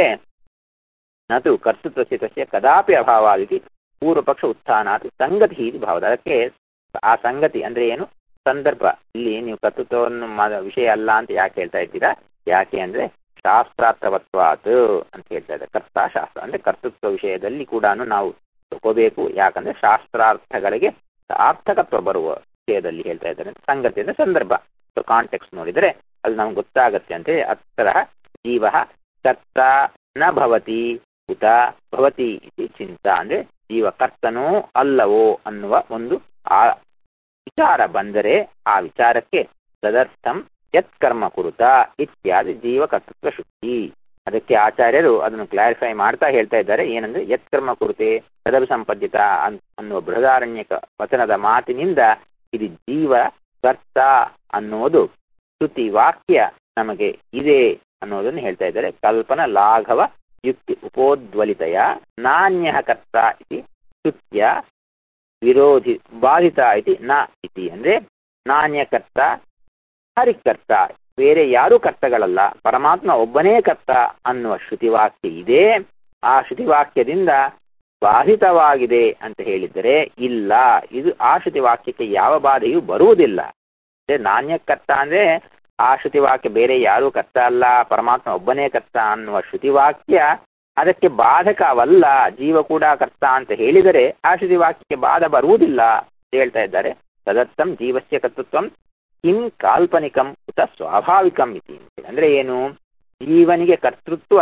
ನತು ಕರ್ತೃತ್ವ ತಸ್ಯ ಕದಾಪಿ ಅಭಾವಾದಿತಿ ಪೂರ್ವ ಪಕ್ಷ ಉತ್ಥಾನಾತ್ ಸಂಗತಿ ಇದು ಭಾವದ ಅದಕ್ಕೆ ಆ ಸಂಗತಿ ಅಂದ್ರೆ ಏನು ಸಂದರ್ಭ ಇಲ್ಲಿ ನೀವು ಕರ್ತೃತ್ವವನ್ನು ಮ- ವಿಷಯ ಅಲ್ಲ ಅಂತ ಯಾಕೆ ಹೇಳ್ತಾ ಇದ್ದೀರಾ ಯಾಕೆ ಅಂದ್ರೆ ಶಾಸ್ತ್ರಾರ್ಥವತ್ವಾತ್ ಅಂತ ಹೇಳ್ತಾ ಇದ್ದಾರೆ ಕರ್ತ ಶಾಸ್ತ್ರ ಅಂದ್ರೆ ಕರ್ತೃತ್ವ ವಿಷಯದಲ್ಲಿ ಕೂಡ ನಾವು ತಗೋಬೇಕು ಯಾಕಂದ್ರೆ ಶಾಸ್ತ್ರಾರ್ಥಗಳಿಗೆ ಸಾರ್ಥಕತ್ವ ಬರುವ ವಿಷಯದಲ್ಲಿ ಹೇಳ್ತಾ ಇದ್ದಾರೆ ಸಂಗತಿ ಅಂದ್ರೆ ಸಂದರ್ಭ ಕಾಂಟೆಕ್ಸ್ ನೋಡಿದರೆ ಅದು ನಮ್ಗೆ ಗೊತ್ತಾಗತ್ತೆ ಅಂತ ಹೇಳಿ ಅತ್ರ ಜೀವ ಕರ್ತ ನ ಭವತಿ ಉತ ಭವತಿ ಇತಿ ಚಿಂತ ಅಂದ್ರೆ ಜೀವ ಕರ್ತನೋ ಅಲ್ಲವೋ ಅನ್ನುವ ಒಂದು ಆ ವಿಚಾರ ಬಂದರೆ ಆ ವಿಚಾರಕ್ಕೆ ತದರ್ಥಂ ಯತ್ ಕರ್ಮ ಕುರುತ ಇತ್ಯಾದಿ ಜೀವ ಕರ್ತೃತ್ವ ಶುದ್ಧಿ ಅದಕ್ಕೆ ಆಚಾರ್ಯರು ಅದನ್ನು ಕ್ಲಾರಿಫೈ ಮಾಡ್ತಾ ಹೇಳ್ತಾ ಇದ್ದಾರೆ ಏನಂದ್ರೆ ಯತ್ ಕರ್ಮ ಕುರುತೆ ತದಭಿ ಸಂಪದ್ಯತ ಅನ್- ಅನ್ನುವ ಬೃಹದಾರಣ್ಯಕ ವಚನದ ಮಾತಿನಿಂದ ಇದು ಜೀವ ಕರ್ತ ಅನ್ನೋದು ಶ್ರುತಿ ವಾಕ್ಯ ನಮಗೆ ಇದೆ ಅನ್ನೋದನ್ನು ಹೇಳ್ತಾ ಇದ್ದಾರೆ ಕಲ್ಪನ ಲಾಘವ ಯುಕ್ತಿ ಉಪೋದ್ವಲಿತಯ ನಾಣ್ಯ ಕರ್ತ ಇತಿ ಶ್ರುತ್ಯ ವಿರೋಧಿ ಬಾಧಿತ ಇತಿ ನ ಇತಿ ಅಂದ್ರೆ ನಾಣ್ಯಕರ್ತ ಹರಿಕರ್ತ ಬೇರೆ ಯಾರೂ ಕರ್ತಗಳಲ್ಲ ಪರಮಾತ್ಮ ಒಬ್ಬನೇ ಕರ್ತ ಅನ್ನುವ ಶ್ರುತಿವಾಕ್ಯ ಇದೆ ಆ ಶ್ರುತಿವಾಕ್ಯದಿಂದ ಬಾಧಿತವಾಗಿದೆ ಅಂತ ಹೇಳಿದರೆ ಇಲ್ಲ ಇದು ಆ ಶ್ರುತಿವಾಕ್ಯಕ್ಕೆ ಯಾವ ಬಾಧೆಯೂ ಬರುವುದಿಲ್ಲ ಅಂದ್ರೆ ನಾಣ್ಯಕರ್ತ ಅಂದ್ರೆ ಆ ಶ್ರುತಿವಾಕ್ಯ ಬೇರೆ ಯಾರೂ ಕರ್ತ ಅಲ್ಲ ಪರಮಾತ್ಮ ಒಬ್ಬನೇ ಕರ್ತ ಅನ್ನುವ ಶ್ರುತಿವಾಕ್ಯ ಅದಕ್ಕೆ ಬಾಧಕವಲ್ಲ ಜೀವ ಕೂಡ ಕರ್ತ ಅಂತ ಹೇಳಿದರೆ ಆ ಶ್ರುತಿವಾಕ್ಯಕ್ಕೆ ಬಾಧ ಬರುವುದಿಲ್ಲ ಅಂತ ಹೇಳ್ತಾ ಇದ್ದಾರೆ ತದರ್ಥಂ ಜೀವಸ್ಯ ಕರ್ತೃತ್ವಂ ಕಿಂ ಕಾಲ್ಪನಿಕಂ ಉತ ಸ್ವಾಭಾವಿಕಂ ಇತಿ ಅಂದ್ರೆ ಏನು ಜೀವನಿಗೆ ಕರ್ತೃತ್ವ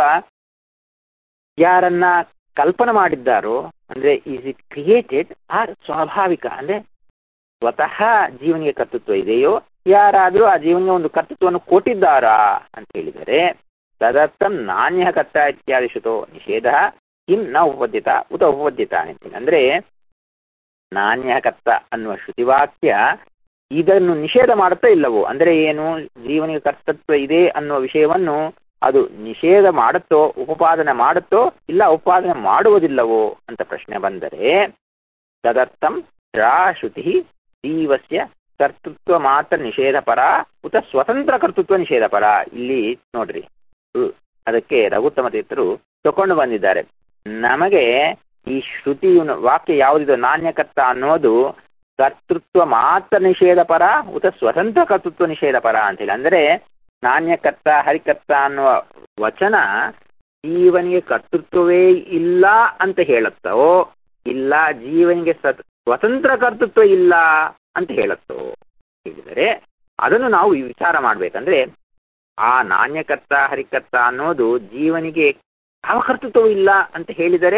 ಯಾರನ್ನ ಕಲ್ಪನೆ ಮಾಡಿದ್ದಾರೋ ಅಂದ್ರೆ ಈಸ್ ಇಟ್ ಕ್ರಿಯೇಟೆಡ್ ಆರ್ ಸ್ವಾಭಾವಿಕ ಅಂದ್ರೆ ಸ್ವತಃ ಜೀವನಿಗೆ ಕರ್ತೃತ್ವ ಇದೆಯೋ ಯಾರಾದ್ರೂ ಆ ಜೀವನಿಗೆ ಒಂದು ಕರ್ತೃತ್ವವನ್ನು ಕೊಟ್ಟಿದ್ದಾರಾ ಅಂತ ಹೇಳಿದರೆ ತದರ್ಥಂ ನಾಣ್ಯ ಕರ್ತ ಇತ್ಯಾದಿ ಶ್ರುತೋ ನಿಷೇಧ ಕಿಂ ನ ಉಪದ್ಯತ ಉತ ಉಪದ್ಯತ ಅಂತೀನಿ ಅಂದ್ರೆ ನಾಣ್ಯ ಕರ್ತ ಅನ್ನುವ ಶ್ರುತಿವಾಕ್ಯ ಇದನ್ನು ನಿಷೇಧ ಮಾಡುತ್ತಾ ಇಲ್ಲವೋ ಅಂದ್ರೆ ಏನು ಜೀವನಿಗೆ ಕರ್ತೃತ್ವ ಇದೆ ಅನ್ನುವ ವಿಷಯವನ್ನು ಅದು ನಿಷೇಧ ಮಾಡುತ್ತೋ ಉಪಪಾದನೆ ಮಾಡುತ್ತೋ ಇಲ್ಲ ಉಪಾದನೆ ಮಾಡುವುದಿಲ್ಲವೋ ಅಂತ ಪ್ರಶ್ನೆ ಬಂದರೆ ತದರ್ಥಂ ಶ್ರುತಿ ಜೀವಸ್ಯ ಕರ್ತೃತ್ವ ಮಾತ್ರ ನಿಷೇಧ ಪರ ಉತ ಸ್ವತಂತ್ರ ಕರ್ತೃತ್ವ ನಿಷೇಧ ಪರ ಇಲ್ಲಿ ನೋಡ್ರಿ ಹ್ಮ್. ಅದಕ್ಕೆ ರಘುತ್ತಮ ತೀರ್ಥರು ತಕೊಂಡು ಬಂದಿದ್ದಾರೆ ನಮಗೆ ಈ ಶ್ರುತಿ ವಾಕ್ಯ ಯಾವುದಿದೆ ನಾಣ್ಯಕರ್ತ ಅನ್ನೋದು ಕರ್ತೃತ್ವ ಮಾತ್ರ ನಿಷೇಧ ಪರ ಉತ ಸ್ವತಂತ್ರ ಕರ್ತೃತ್ವ ನಿಷೇಧ ಪರ ಅಂತೇಳಿ ಅಂದ್ರೆ ನಾಣ್ಯಕರ್ತ ಹರಿಕರ್ತ ಅನ್ನುವ ವಚನ ಜೀವನಿಗೆ ಕರ್ತೃತ್ವವೇ ಇಲ್ಲ ಅಂತ ಹೇಳುತ್ತೋ ಇಲ್ಲ ಜೀವನಿಗೆ ಸತ್- ಸ್ವತಂತ್ರ ಕರ್ತೃತ್ವ ಇಲ್ಲ ಅಂತ ಹೇಳುತ್ತೋ ಹೇಳಿದರೆ ಅದನ್ನು ನಾವು ವಿಚಾರ ಮಾಡ್ಬೇಕಂದ್ರೆ ಆ ನಾಣ್ಯಕರ್ತ ಹರಿಕರ್ತ ಅನ್ನೋದು ಜೀವನಿಗೆ ಯಾವ ಕರ್ತೃತ್ವವೂ ಇಲ್ಲ ಅಂತ ಹೇಳಿದರೆ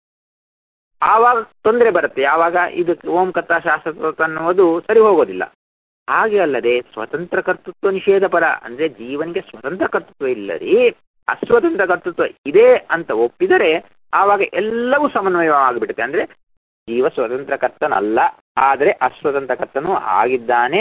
ಆವಾಗ ತೊಂದರೆ ಬರುತ್ತೆ ಯಾವಾಗ ಇದಕ್ಕೆ ಓಂ ಕಥಾ ಶಾಸ್ತ್ರ ಅನ್ನುವುದು ಸರಿ ಹೋಗೋದಿಲ್ಲ ಹಾಗೆ ಅಲ್ಲದೆ ಸ್ವತಂತ್ರ ಕರ್ತೃತ್ವ ನಿಷೇಧ ಪರ ಅಂದ್ರೆ ಜೀವನಿಗೆ ಸ್ವತಂತ್ರ ಕರ್ತೃತ್ವ ಇಲ್ಲರಿ ಅಸ್ವತಂತ್ರ ಕರ್ತೃತ್ವ ಇದೆ ಅಂತ ಒಪ್ಪಿದರೆ ಆವಾಗ ಎಲ್ಲವೂ ಸಮನ್ವಯವಾಗಿಬಿಡುತ್ತೆ ಅಂದ್ರೆ ಜೀವ ಸ್ವತಂತ್ರ ಕರ್ತನಲ್ಲ ಆದರೆ ಅಸ್ವತಂತ್ರ ಕರ್ತನೂ ಆಗಿದ್ದಾನೆ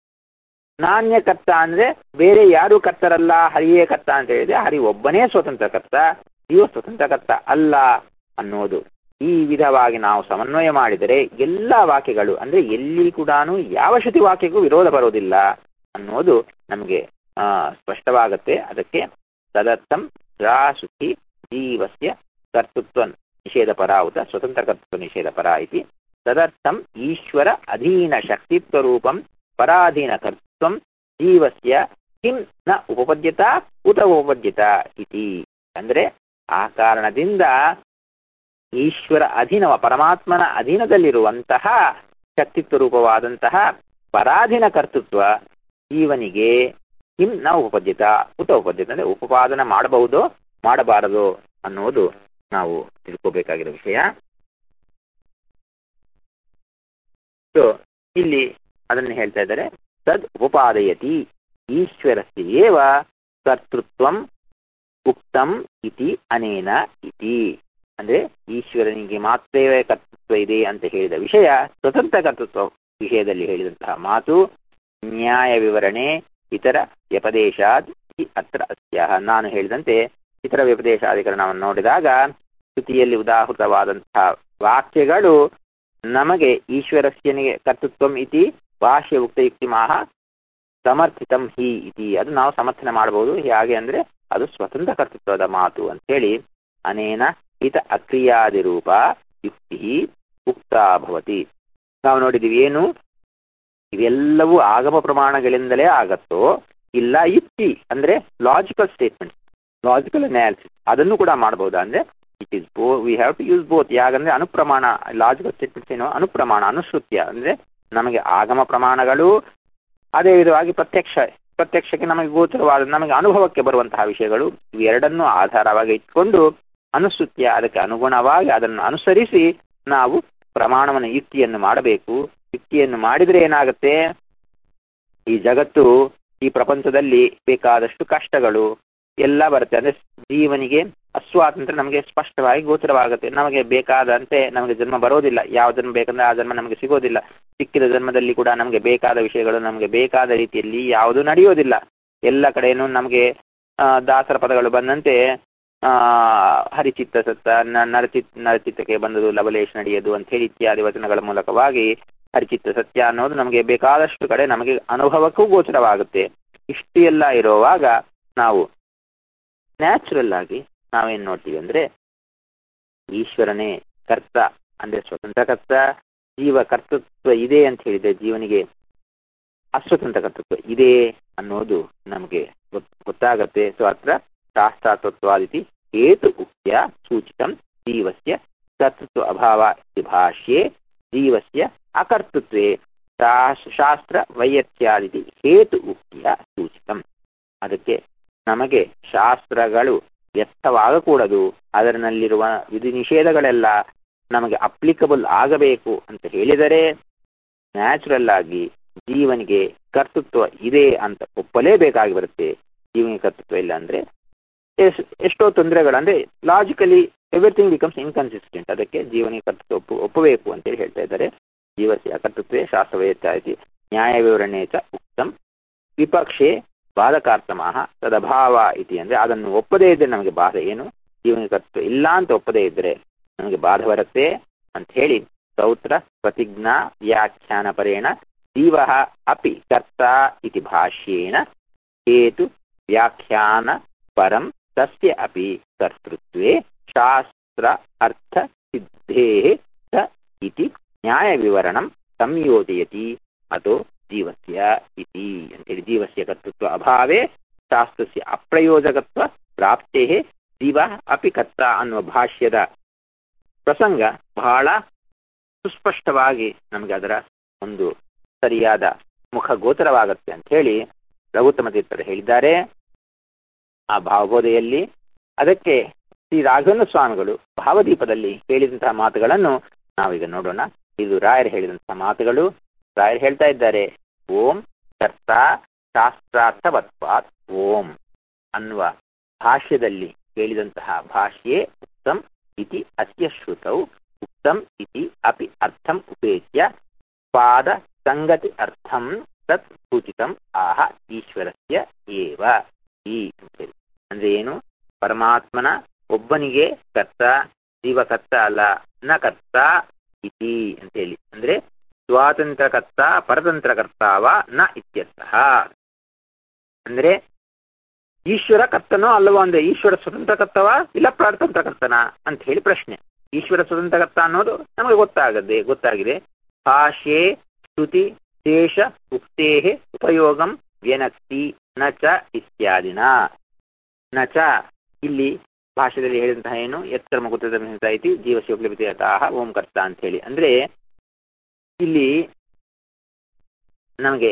ನಾಣ್ಯ ಕರ್ತ ಅಂದ್ರೆ ಬೇರೆ ಯಾರು ಕರ್ತರಲ್ಲ ಹರಿಯೇ ಕರ್ತ ಅಂತ ಹೇಳಿದ್ರೆ ಹರಿ ಒಬ್ಬನೇ ಸ್ವತಂತ್ರ ಕರ್ತ ಜೀವ ಸ್ವತಂತ್ರ ಕರ್ತ ಅಲ್ಲ ಅನ್ನೋದು ಈ ವಿಧವಾಗಿ ನಾವು ಸಮನ್ವಯ ಮಾಡಿದರೆ ಎಲ್ಲ ವಾಕ್ಯಗಳು ಅಂದ್ರೆ ಎಲ್ಲಿ ಕೂಡ ಯಾವ ಶ್ರುತಿ ವಾಕ್ಯಕ್ಕೂ ವಿರೋಧ ಬರೋದಿಲ್ಲ ಅನ್ನೋದು ನಮಗೆ ಆ ಸ್ಪಷ್ಟವಾಗತ್ತೆ ಅದಕ್ಕೆ ತದರ್ಥಂ ಶ್ರುತಿ ಜೀವಸ್ಯ ಕರ್ತೃತ್ವ ನಿಷೇಧ ಪರಾವುತ ಸ್ವತಂತ್ರ ಕರ್ತೃತ್ವ ನಿಷೇಧ ಪರ ಇತಿ ತದರ್ಥಂ ಈಶ್ವರ ಅಧೀನ ಶಕ್ತಿತ್ವ ರೂಪಂ ಪರಾಧೀನ ಕರ್ತೃತ್ವಂ ಜೀವಸ್ಯ ಕಿಂ ನ ಉಪಪದ್ಯತ ಉತ ಉಪಪದ್ಯತ ಇತಿ ಅಂದ್ರೆ ಆ ಕಾರಣದಿಂದ ಈಶ್ವರ ಅಧೀನವ ಪರಮಾತ್ಮನ ಅಧೀನದಲ್ಲಿರುವಂತಹ ಶಕ್ತಿತ್ವ ರೂಪವಾದಂತಹ ಪರಾಧೀನ ಕರ್ತೃತ್ವ ಜೀವನಿಗೆ ಕಿಂ ನ ಉಪಪದ್ಯತ ಉತ ಉಪದ್ಯತ ಅಂದ್ರೆ ಉಪಪಾದನ ಮಾಡಬಹುದು ಮಾಡಬಾರದು ಅನ್ನುವುದು ನಾವು ತಿಳ್ಕೋಬೇಕಾಗಿರೋ ವಿಷಯ ಸೊ ಇಲ್ಲಿ ಅದನ್ನು ಹೇಳ್ತಾ ಇದ್ದಾರೆ ತದ್ ಉಪಪಾದಯತಿ ಈಶ್ವರಸ್ಯೇವ ಕರ್ತೃತ್ವಂ ಉಕ್ತಂ ಇತಿ ಅನೇನ ಇತಿ ಅಂದ್ರೆ ಈಶ್ವರನಿಗೆ ಮಾತ್ರವೇ ಕರ್ತೃತ್ವ ಇದೆ ಅಂತ ಹೇಳಿದ ವಿಷಯ ಸ್ವತಂತ್ರ ಕರ್ತೃತ್ವ ವಿಷಯದಲ್ಲಿ ಹೇಳಿದಂತಹ ಮಾತು ನ್ಯಾಯ ವಿವರಣೆ ಇತರ ವ್ಯಪದೇಶಾದ್ ಇತಿ ಅತ್ರ ಅಸ್ಯಾಹ ನಾನು ಹೇಳಿದಂತೆ ಇತರ ವ್ಯಪದೇಶಾಧಿಕರಣವನ್ನು ನೋಡಿದಾಗ ಸ್ತುತಿಯಲ್ಲಿ ಉದಾಹೃತವಾದಂತಹ ವಾಕ್ಯಗಳು ನಮಗೆ ಈಶ್ವರಸ್ಯನಿಗೆ ಕರ್ತೃತ್ವಂ ಇತಿ ಭಾಷ್ಯ ಉಕ್ತಯುಕ್ತಿ ಮಾಹ ಸಮರ್ಥಿತಂ ಹಿ ಇತಿ ಅದು ನಾವು ಸಮರ್ಥನೆ ಮಾಡಬಹುದು ಹೇಗೆ ಅಂದ್ರೆ ಅದು ಸ್ವತಂತ್ರ ಕರ್ತೃತ್ವದ ಮಾತು ಅಂತ ಹೇಳಿ ಅನೇನ ಹಿತ ಅಕ್ರಿಯಾದಿ ರೂಪ ಯುಕ್ತಿ ಉಕ್ತ ಭವತಿ ನಾವು ನೋಡಿದೀವಿ ಏನು ಇವೆಲ್ಲವೂ ಆಗಮ ಪ್ರಮಾಣಗಳಿಂದಲೇ ಆಗತ್ತೋ ಇಲ್ಲ ಯುಕ್ತಿ ಅಂದ್ರೆ ಲಾಜಿಕಲ್ ಸ್ಟೇಟ್ಮೆಂಟ್ ಲಾಜಿಕಲ್ ಅನಾಲಿಸಿಸ್ ಅದನ್ನು ಕೂಡ ಮಾಡಬಹುದಾ ಅಂದ್ರೆ it is both we have to use both ಯಾಕಂದ್ರೆ ಅನುಪ್ರಮಾಣ ಲಾಜಿಕಲ್ ಸ್ಟೇಟ್ಮೆಂಟ್ಸ್ ಏನು ಅನುಪ್ರಮಾಣ ಅನುಶ್ರುತ್ಯ ಅಂದ್ರೆ ನಮಗೆ ಆಗಮ ಪ್ರಮಾಣಗಳು ಅದೇ ವಿಧವಾಗಿ ಪ್ರತ್ಯಕ್ಷ ಪ್ರತ್ಯಕ್ಷಕ್ಕೆ ನಮಗೆ ಗೋಚರವಾದ ನಮಗೆ ಅನುಭವಕ್ಕೆ ಬರುವಂತಹ ವಿಷಯಗಳು ಇವೆರಡನ್ನೂ ಆಧಾರವಾಗಿ ಇಟ್ಕೊಂಡು ಅನುಸೃತ್ಯ ಅದಕ್ಕೆ ಅನುಗುಣವಾಗಿ ಅದನ್ನು ಅನುಸರಿಸಿ ನಾವು ಪ್ರಮಾಣವನ್ನು ಯುಕ್ತಿಯನ್ನು ಮಾಡಬೇಕು ಯುಕ್ತಿಯನ್ನು ಮಾಡಿದ್ರೆ ಏನಾಗುತ್ತೆ ಈ ಜಗತ್ತು ಈ ಪ್ರಪಂಚದಲ್ಲಿ ಬೇಕಾದಷ್ಟು ಕಷ್ಟಗಳು ಎಲ್ಲ ಬರುತ್ತೆ ಅಂದ್ರೆ ಜೀವನಿಗೆ ಅಸ್ವಾತಂತ್ರ್ಯ ನಮಗೆ ಸ್ಪಷ್ಟವಾಗಿ ಗೋಚರವಾಗುತ್ತೆ ನಮಗೆ ಬೇಕಾದಂತೆ ನಮಗೆ ಜನ್ಮ ಬರೋದಿಲ್ಲ ಯಾವ ಜನ್ಮ ಬೇಕಂದ್ರೆ ಆ ಜನ್ಮ ನಮಗೆ ಸಿಗೋದಿಲ್ಲ ಸಿಕ್ಕಿದ ಜನ್ಮದಲ್ಲಿ ಕೂಡ ನಮಗೆ ಬೇಕಾದ ವಿಷಯಗಳು ನಮಗೆ ಬೇಕಾದ ರೀತಿಯಲ್ಲಿ ಯಾವುದು ನಡೆಯೋದಿಲ್ಲ ಎಲ್ಲ ಕಡೆನೂ ನಮಗೆ ದಾಸರ ಪದಗಳು ಬಂದಂತೆ ಆ ಹರಿಚಿತ್ತ ಸತ್ತ ನರಚಿತ್ ನರಚಿತ್ತಕ್ಕೆ ಬಂದದು ಲವಲೇಶ್ ನಡೆಯದು ಅಂತ ಹೇಳಿ ಇತ್ಯಾದಿ ವಚನಗಳ ಮೂಲಕವಾಗಿ ಹರಿಚಿತ್ತ ಸತ್ಯ ಅನ್ನೋದು ನಮಗೆ ಬೇಕಾದಷ್ಟು ಕಡೆ ನಮಗೆ ಅನುಭವಕ್ಕೂ ಗೋಚರವಾಗುತ್ತೆ ಇಷ್ಟು ಎಲ್ಲ ಇರುವಾಗ ನಾವು ನ್ಯಾಚುರಲ್ ಆಗಿ ನಾವೇನ್ ನೋಡ್ತೀವಿ ಅಂದ್ರೆ ಈಶ್ವರನೇ ಕರ್ತ ಅಂದ್ರೆ ಸ್ವತಂತ್ರ ಕರ್ತ ಜೀವ ಕರ್ತೃತ್ವ ಇದೆ ಅಂತ ಹೇಳಿದ್ರೆ ಜೀವನಿಗೆ ಅಸ್ವತಂತ್ರ ಕರ್ತೃತ್ವ ಇದೆ ಅನ್ನೋದು ನಮಗೆ ಗೊತ್ತಾಗತ್ತೆ ಸೊ ಅತ್ರ ಶಾಸ್ತ್ರಾತತ್ವಾದಿತಿ ಹೇತು ಉಕ್ತ್ಯ ಸೂಚಿತಂ ಜೀವಸ್ಯ ಕರ್ತೃತ್ವ ಅಭಾವ ಇತಿ ಭಾಷ್ಯೆ ಜೀವಸ್ಯ ಅಕರ್ತೃತ್ವೇ ಶಾಸ್ತ್ರ ವೈಯತ್ಯಾದಿತಿ ಹೇತು ಉಕ್ತಿಯ ಸೂಚಿತಂ ಅದಕ್ಕೆ ನಮಗೆ ಶಾಸ್ತ್ರಗಳು ವ್ಯರ್ಥವಾಗಕೂಡದು ಅದರಲ್ಲಿರುವ ವಿಧಿ ನಿಷೇಧಗಳೆಲ್ಲ ನಮಗೆ ಅಪ್ಲಿಕಬಲ್ ಆಗಬೇಕು ಅಂತ ಹೇಳಿದರೆ ನ್ಯಾಚುರಲ್ ಆಗಿ ಜೀವನಿಗೆ ಕರ್ತೃತ್ವ ಇದೆ ಅಂತ ಒಪ್ಪಲೇಬೇಕಾಗಿ ಬರುತ್ತೆ ಜೀವನಿಗೆ ಕರ್ತೃತ್ವ ಇಲ್ಲ ಅಂದ್ರೆ ಎಷ್ಟೋ ತೊಂದರೆಗಳು ಅಂದ್ರೆ ಲಾಜಿಕಲಿ ಎವ್ರಿಥಿಂಗ್ ಬಿಕಮ್ಸ್ ಇನ್ಕನ್ಸಿಸ್ಟೆಂಟ್ ಅದಕ್ಕೆ ಜೀವನಿಗೆ ಕರ್ತೃತ್ವ ಒಪ್ಪು ಒಪ್ಪಬೇಕು ಅಂತೇಳಿ ಹೇಳ್ತಾ ಇದ್ದಾರೆ ಜೀವಸ್ಯ ಕರ್ತೃತ್ವೇ ಶಾಸ್ತ್ರವೇತ್ಯಾದಿ ನ್ಯಾಯ ವಿವರಣೆ ಚ ಉಕ್ತಂ ವಿಪಕ್ಷೆ ಬಾಧಕಾರ್ತಮಃ ತದಭಾವ ಇತಿ ಅಂದ್ರೆ ಅದನ್ನು ಒಪ್ಪದೇ ಇದ್ರೆ ನಮಗೆ ಬಾಧೆ ಏನು ಜೀವನಿಗೆ ಕರ್ತೃತ್ವ ಇಲ್ಲ ಅಂತ ಒಪ್ಪದೇ ಇದ್ರೆ ನಮಗೆ ಬಾಧೆ ಬರುತ್ತೆ ಅಂತ ಹೇಳಿ ಸೌತ್ರ ಪ್ರತಿಜ್ಞಾ ವ್ಯಾಖ್ಯಾನ ಪರೇಣ ಜೀವ ಅಪಿ ಕರ್ತ ಇತಿ ಭಾಷ್ಯೇನ ಹೇತು ವ್ಯಾಖ್ಯಾನ ಪರಂ ತಸ್ಯ ಅಪಿ ಕರ್ತೃತ್ವೇ ಶಾಸ್ತ್ರ ಅರ್ಥ ಸಿದ್ಧೇ ಸ ಇತಿ ನ್ಯಾಯ ವಿವರಣಂ ಸಂಯೋಜಯತಿ ಅಥೋ ಜೀವಸ್ಯ ಇತಿ ಅಂತೇಳಿ ಜೀವಸ್ಯ ಕರ್ತೃತ್ವ ಅಭಾವೇ ಶಾಸ್ತ್ರಸ್ಯ ಅಪ್ರಯೋಜಕತ್ವ ಪ್ರಾಪ್ತೇ ಜೀವ ಅಪಿ ಕರ್ತ ಅನ್ನುವ ಭಾಷ್ಯದ ಪ್ರಸಂಗ ಬಹಳ ಸುಸ್ಪಷ್ಟವಾಗಿ ನಮಗೆ ಅದರ ಒಂದು ಸರಿಯಾದ ಮುಖ ಗೋಚರವಾಗತ್ತೆ ಅಂತ ಹೇಳಿ ರಘುತ್ತಮ ತೀರ್ಥರು ಹೇಳಿದ್ದಾರೆ ಆ ಭಾವಬೋಧೆಯಲ್ಲಿ ಅದಕ್ಕೆ ಶ್ರೀ ರಾಘವೇಂದ್ರ ಸ್ವಾಮಿಗಳು ಭಾವದೀಪದಲ್ಲಿ ಹೇಳಿದಂತಹ ಮಾತುಗಳನ್ನು ನಾವೀಗ ನೋಡೋಣ ಇದು ರಾಯರು ಹೇಳಿದಂತಹ ಮಾತುಗಳು ರಾಯರು ಹೇಳ್ತಾ ಇದ್ದಾರೆ ಓಂ ಕರ್ತ ಶಾಸ್ತ್ರಾರ್ಥವತ್ವಾತ್ ಓಂ ಅನ್ನುವ ಭಾಷ್ಯದಲ್ಲಿ ಹೇಳಿದಂತಹ ಭಾಷ್ಯೆ ಉಕ್ತಂ ಇತಿ ಅಸ್ಯ ಶ್ರುತೌ ಉಕ್ತಂ ಇತಿ ಅಪಿ ಅರ್ಥಂ ಉಪೇತ್ಯ ಪಾದ ಸಂಗತಿ ಅರ್ಥಂ ತತ್ ಸೂಚಿತಂ ಆಹ ಈಶ್ವರಸ್ಯ ಏವ ಈ ಅಂತೇಳಿ ಅಂದ್ರೆ ಏನು ಪರಮಾತ್ಮನ ಒಬ್ಬನಿಗೆ ಕರ್ತ ಜೀವ ಕರ್ತ ಅಲ್ಲ ನ ಕರ್ತ ಇತಿ ಅಂತೇಳಿ ಅಂದ್ರೆ ಸ್ವಾತಂತ್ರ್ಯ ಕರ್ತ ಪರತಂತ್ರ ಕರ್ತಾವ ನ ಇತ್ಯರ್ಥಃ ಅಂದ್ರೆ ಈಶ್ವರ ಕರ್ತನೋ ಅಲ್ಲವೋ ಅಂದ್ರೆ ಈಶ್ವರ ಸ್ವತಂತ್ರ ಕರ್ತವ ಇಲ್ಲ ಪರತಂತ್ರ ಕರ್ತನ ಅಂತ ಹೇಳಿ ಪ್ರಶ್ನೆ ಈಶ್ವರ ಸ್ವತಂತ್ರ ಕರ್ತ ಅನ್ನೋದು ನಮಗೆ ಗೊತ್ತಾಗದೆ ಗೊತ್ತಾಗಿದೆ ಭಾಷೆ ಶ್ರುತಿ ಶೇಷ ಉಕ್ತೇ ಉಪಯೋಗಂ ವ್ಯನಕ್ತಿ ನ ಚ ಇತ್ಯಾದಿನ ನ ಚ ಇಲ್ಲಿ ಭಾಷೆಯಲ್ಲಿ ಹೇಳಿದಂತಹ ಏನು ಎತ್ತರ ಮುಗುತ್ತ ಇತಿ ಜೀವಶೋಕ್ಲಪಿತಾಹ ಓಂ ಕರ್ತ ಅಂತ ಹೇಳಿ ಅಂದ್ರೆ ಇಲ್ಲಿ ನಮಗೆ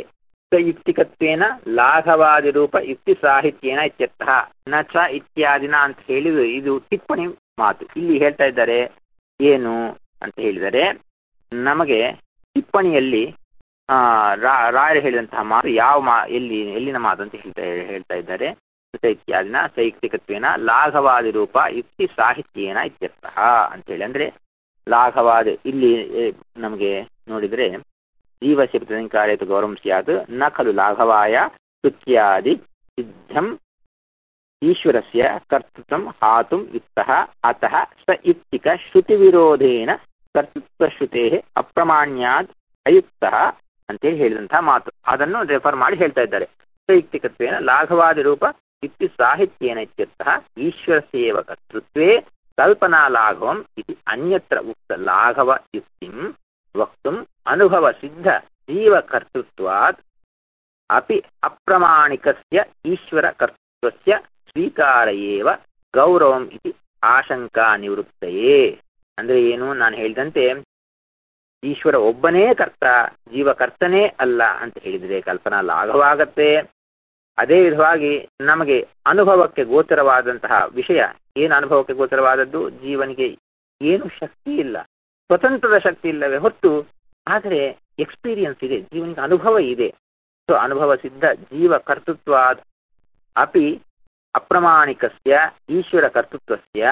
ಯುಕ್ತಿಕತ್ವೇನ ಲಾಘವಾದಿ ರೂಪ ಯುಕ್ತಿ ಸಾಹಿತ್ಯೇನ ಇತ್ಯರ್ಥಃ ನ ಚ ಇತ್ಯಾದಿನ ಅಂತ ಹೇಳಿದ್ರು ಇದು ಟಿಪ್ಪಣಿ ಮಾತು ಇಲ್ಲಿ ಹೇಳ್ತಾ ಇದ್ದಾರೆ ಏನು ಅಂತ ಹೇಳಿದರೆ ನಮಗೆ ಟಿಪ್ಪಣಿಯಲ್ಲಿ ಆ ರಾ- ರಾಯರು ಹೇಳಿದಂತಹ ಮಾತು ಯಾವ ಮಾ ಎಲ್ಲಿ ಎಲ್ಲಿನ ಮಾತು ಅಂತ ಹೇಳ್ತಾ ಹೇಳ್ತಾ ಇದ್ದಾರೆ ಸ ಇತ್ಯಾದಿನ ಸೈಕ್ತಿಕತ್ವೇನ ಲಾಘವಾದಿ ರೂಪ ಯುಕ್ತಿ ಸಾಹಿತ್ಯೇನ ಇತ್ಯರ್ಥಃ ಅಂತೇಳಿ ಅಂದ್ರೆ ಲಾಘವಾದ ಇಲ್ಲಿ ಏ, ನಮಗೆ ನೋಡಿದ್ರೆ ಜೀವಸ್ಯ ಪ್ರತಿಕಾರ್ಯತು ಗೌರವಂ ಸ್ಯಾತ್ ನ ಖಲು ಲಾಘವಾಯ ಸ್ತುತ್ಯಾದಿ ಸಿದ್ಧಂ ಈಶ್ವರಸ್ಯ ಕರ್ತೃತ್ವಂ ಹಾತುಂ ಯುಕ್ತಃ ಅತಃ ಸ ಯುಕ್ತಿಕ ಶ್ರುತಿ ವಿರೋಧೇನ ಕರ್ತೃತ್ವ ಶ್ರುತೇ ಅಪ್ರಮಾಣ್ಯಾದ್ ಅಯುಕ್ತಃ ಅಂತೇಳಿ ಹೇಳಿದಂತಹ ಮಾತು ಅದನ್ನು ರೆಫರ್ ಮಾಡಿ ಹೇಳ್ತಾ ಇದ್ದಾರೆ ಸಯುಕ್ತಿಕತ್ವೇನ ಲಾಘವಾದಿ ರೂಪ ಯುಕ್ತಿ ಸಾಹಿತ್ಯೇನ ಇತ್ಯರ್ಥಃ ಈಶ್ವರಸ್ಯೇವ ಕರ್ತೃತ್ವೇ ಕಲ್ಪನಾ ಲಾಘವಂ ಇತಿ ಅನ್ಯತ್ರ ಉಕ್ತ ಲಾಘವ ಯುಕ್ತಿಂ ವಕ್ತುಂ ಅನುಭವ ಸಿದ್ಧ ಜೀವಕರ್ತೃತ್ವಾತ್ ಅಪಿ ಅಪ್ರಮಾಣಿಕಸ್ಯ ಈಶ್ವರ ಕರ್ತೃತ್ವಸ್ಯ ಸ್ವೀಕಾರ ಏವ ಗೌರವಂ ಇತಿ ಆಶಂಕಾ ನಿವೃತ್ತಯೇ ಅಂದ್ರೆ ಏನು ನಾನು ಹೇಳಿದಂತೆ ಈಶ್ವರ ಒಬ್ಬನೇ ಕರ್ತ ಜೀವ ಕರ್ತನೇ ಅಲ್ಲ ಅಂತ ಹೇಳಿದ್ರೆ ಕಲ್ಪನಾ ಲಾಘವಾಗತ್ತೆ ಅದೇ ವಿಧವಾಗಿ ನಮಗೆ ಅನುಭವಕ್ಕೆ ಗೋಚರವಾದಂತಹ ವಿಷಯ ಏನು ಅನುಭವಕ್ಕೆ ಗೋಚರವಾದದ್ದು ಜೀವನಿಗೆ ಏನು ಶಕ್ತಿ ಇಲ್ಲ ಸ್ವತಂತ್ರದ ಶಕ್ತಿ ಇಲ್ಲವೇ ಹೊತ್ತು ಆದರೆ ಎಕ್ಸ್ಪೀರಿಯನ್ಸ್ ಇದೆ ಜೀವನಿಗೆ ಅನುಭವ ಇದೆ ಸೊ ಅನುಭವ ಸಿದ್ಧ ಜೀವ ಕರ್ತೃತ್ವ ಅಪಿ ಅಪ್ರಮಾಣಿಕಸ್ಯ ಈಶ್ವರ ಕರ್ತೃತ್ವಸ್ಯ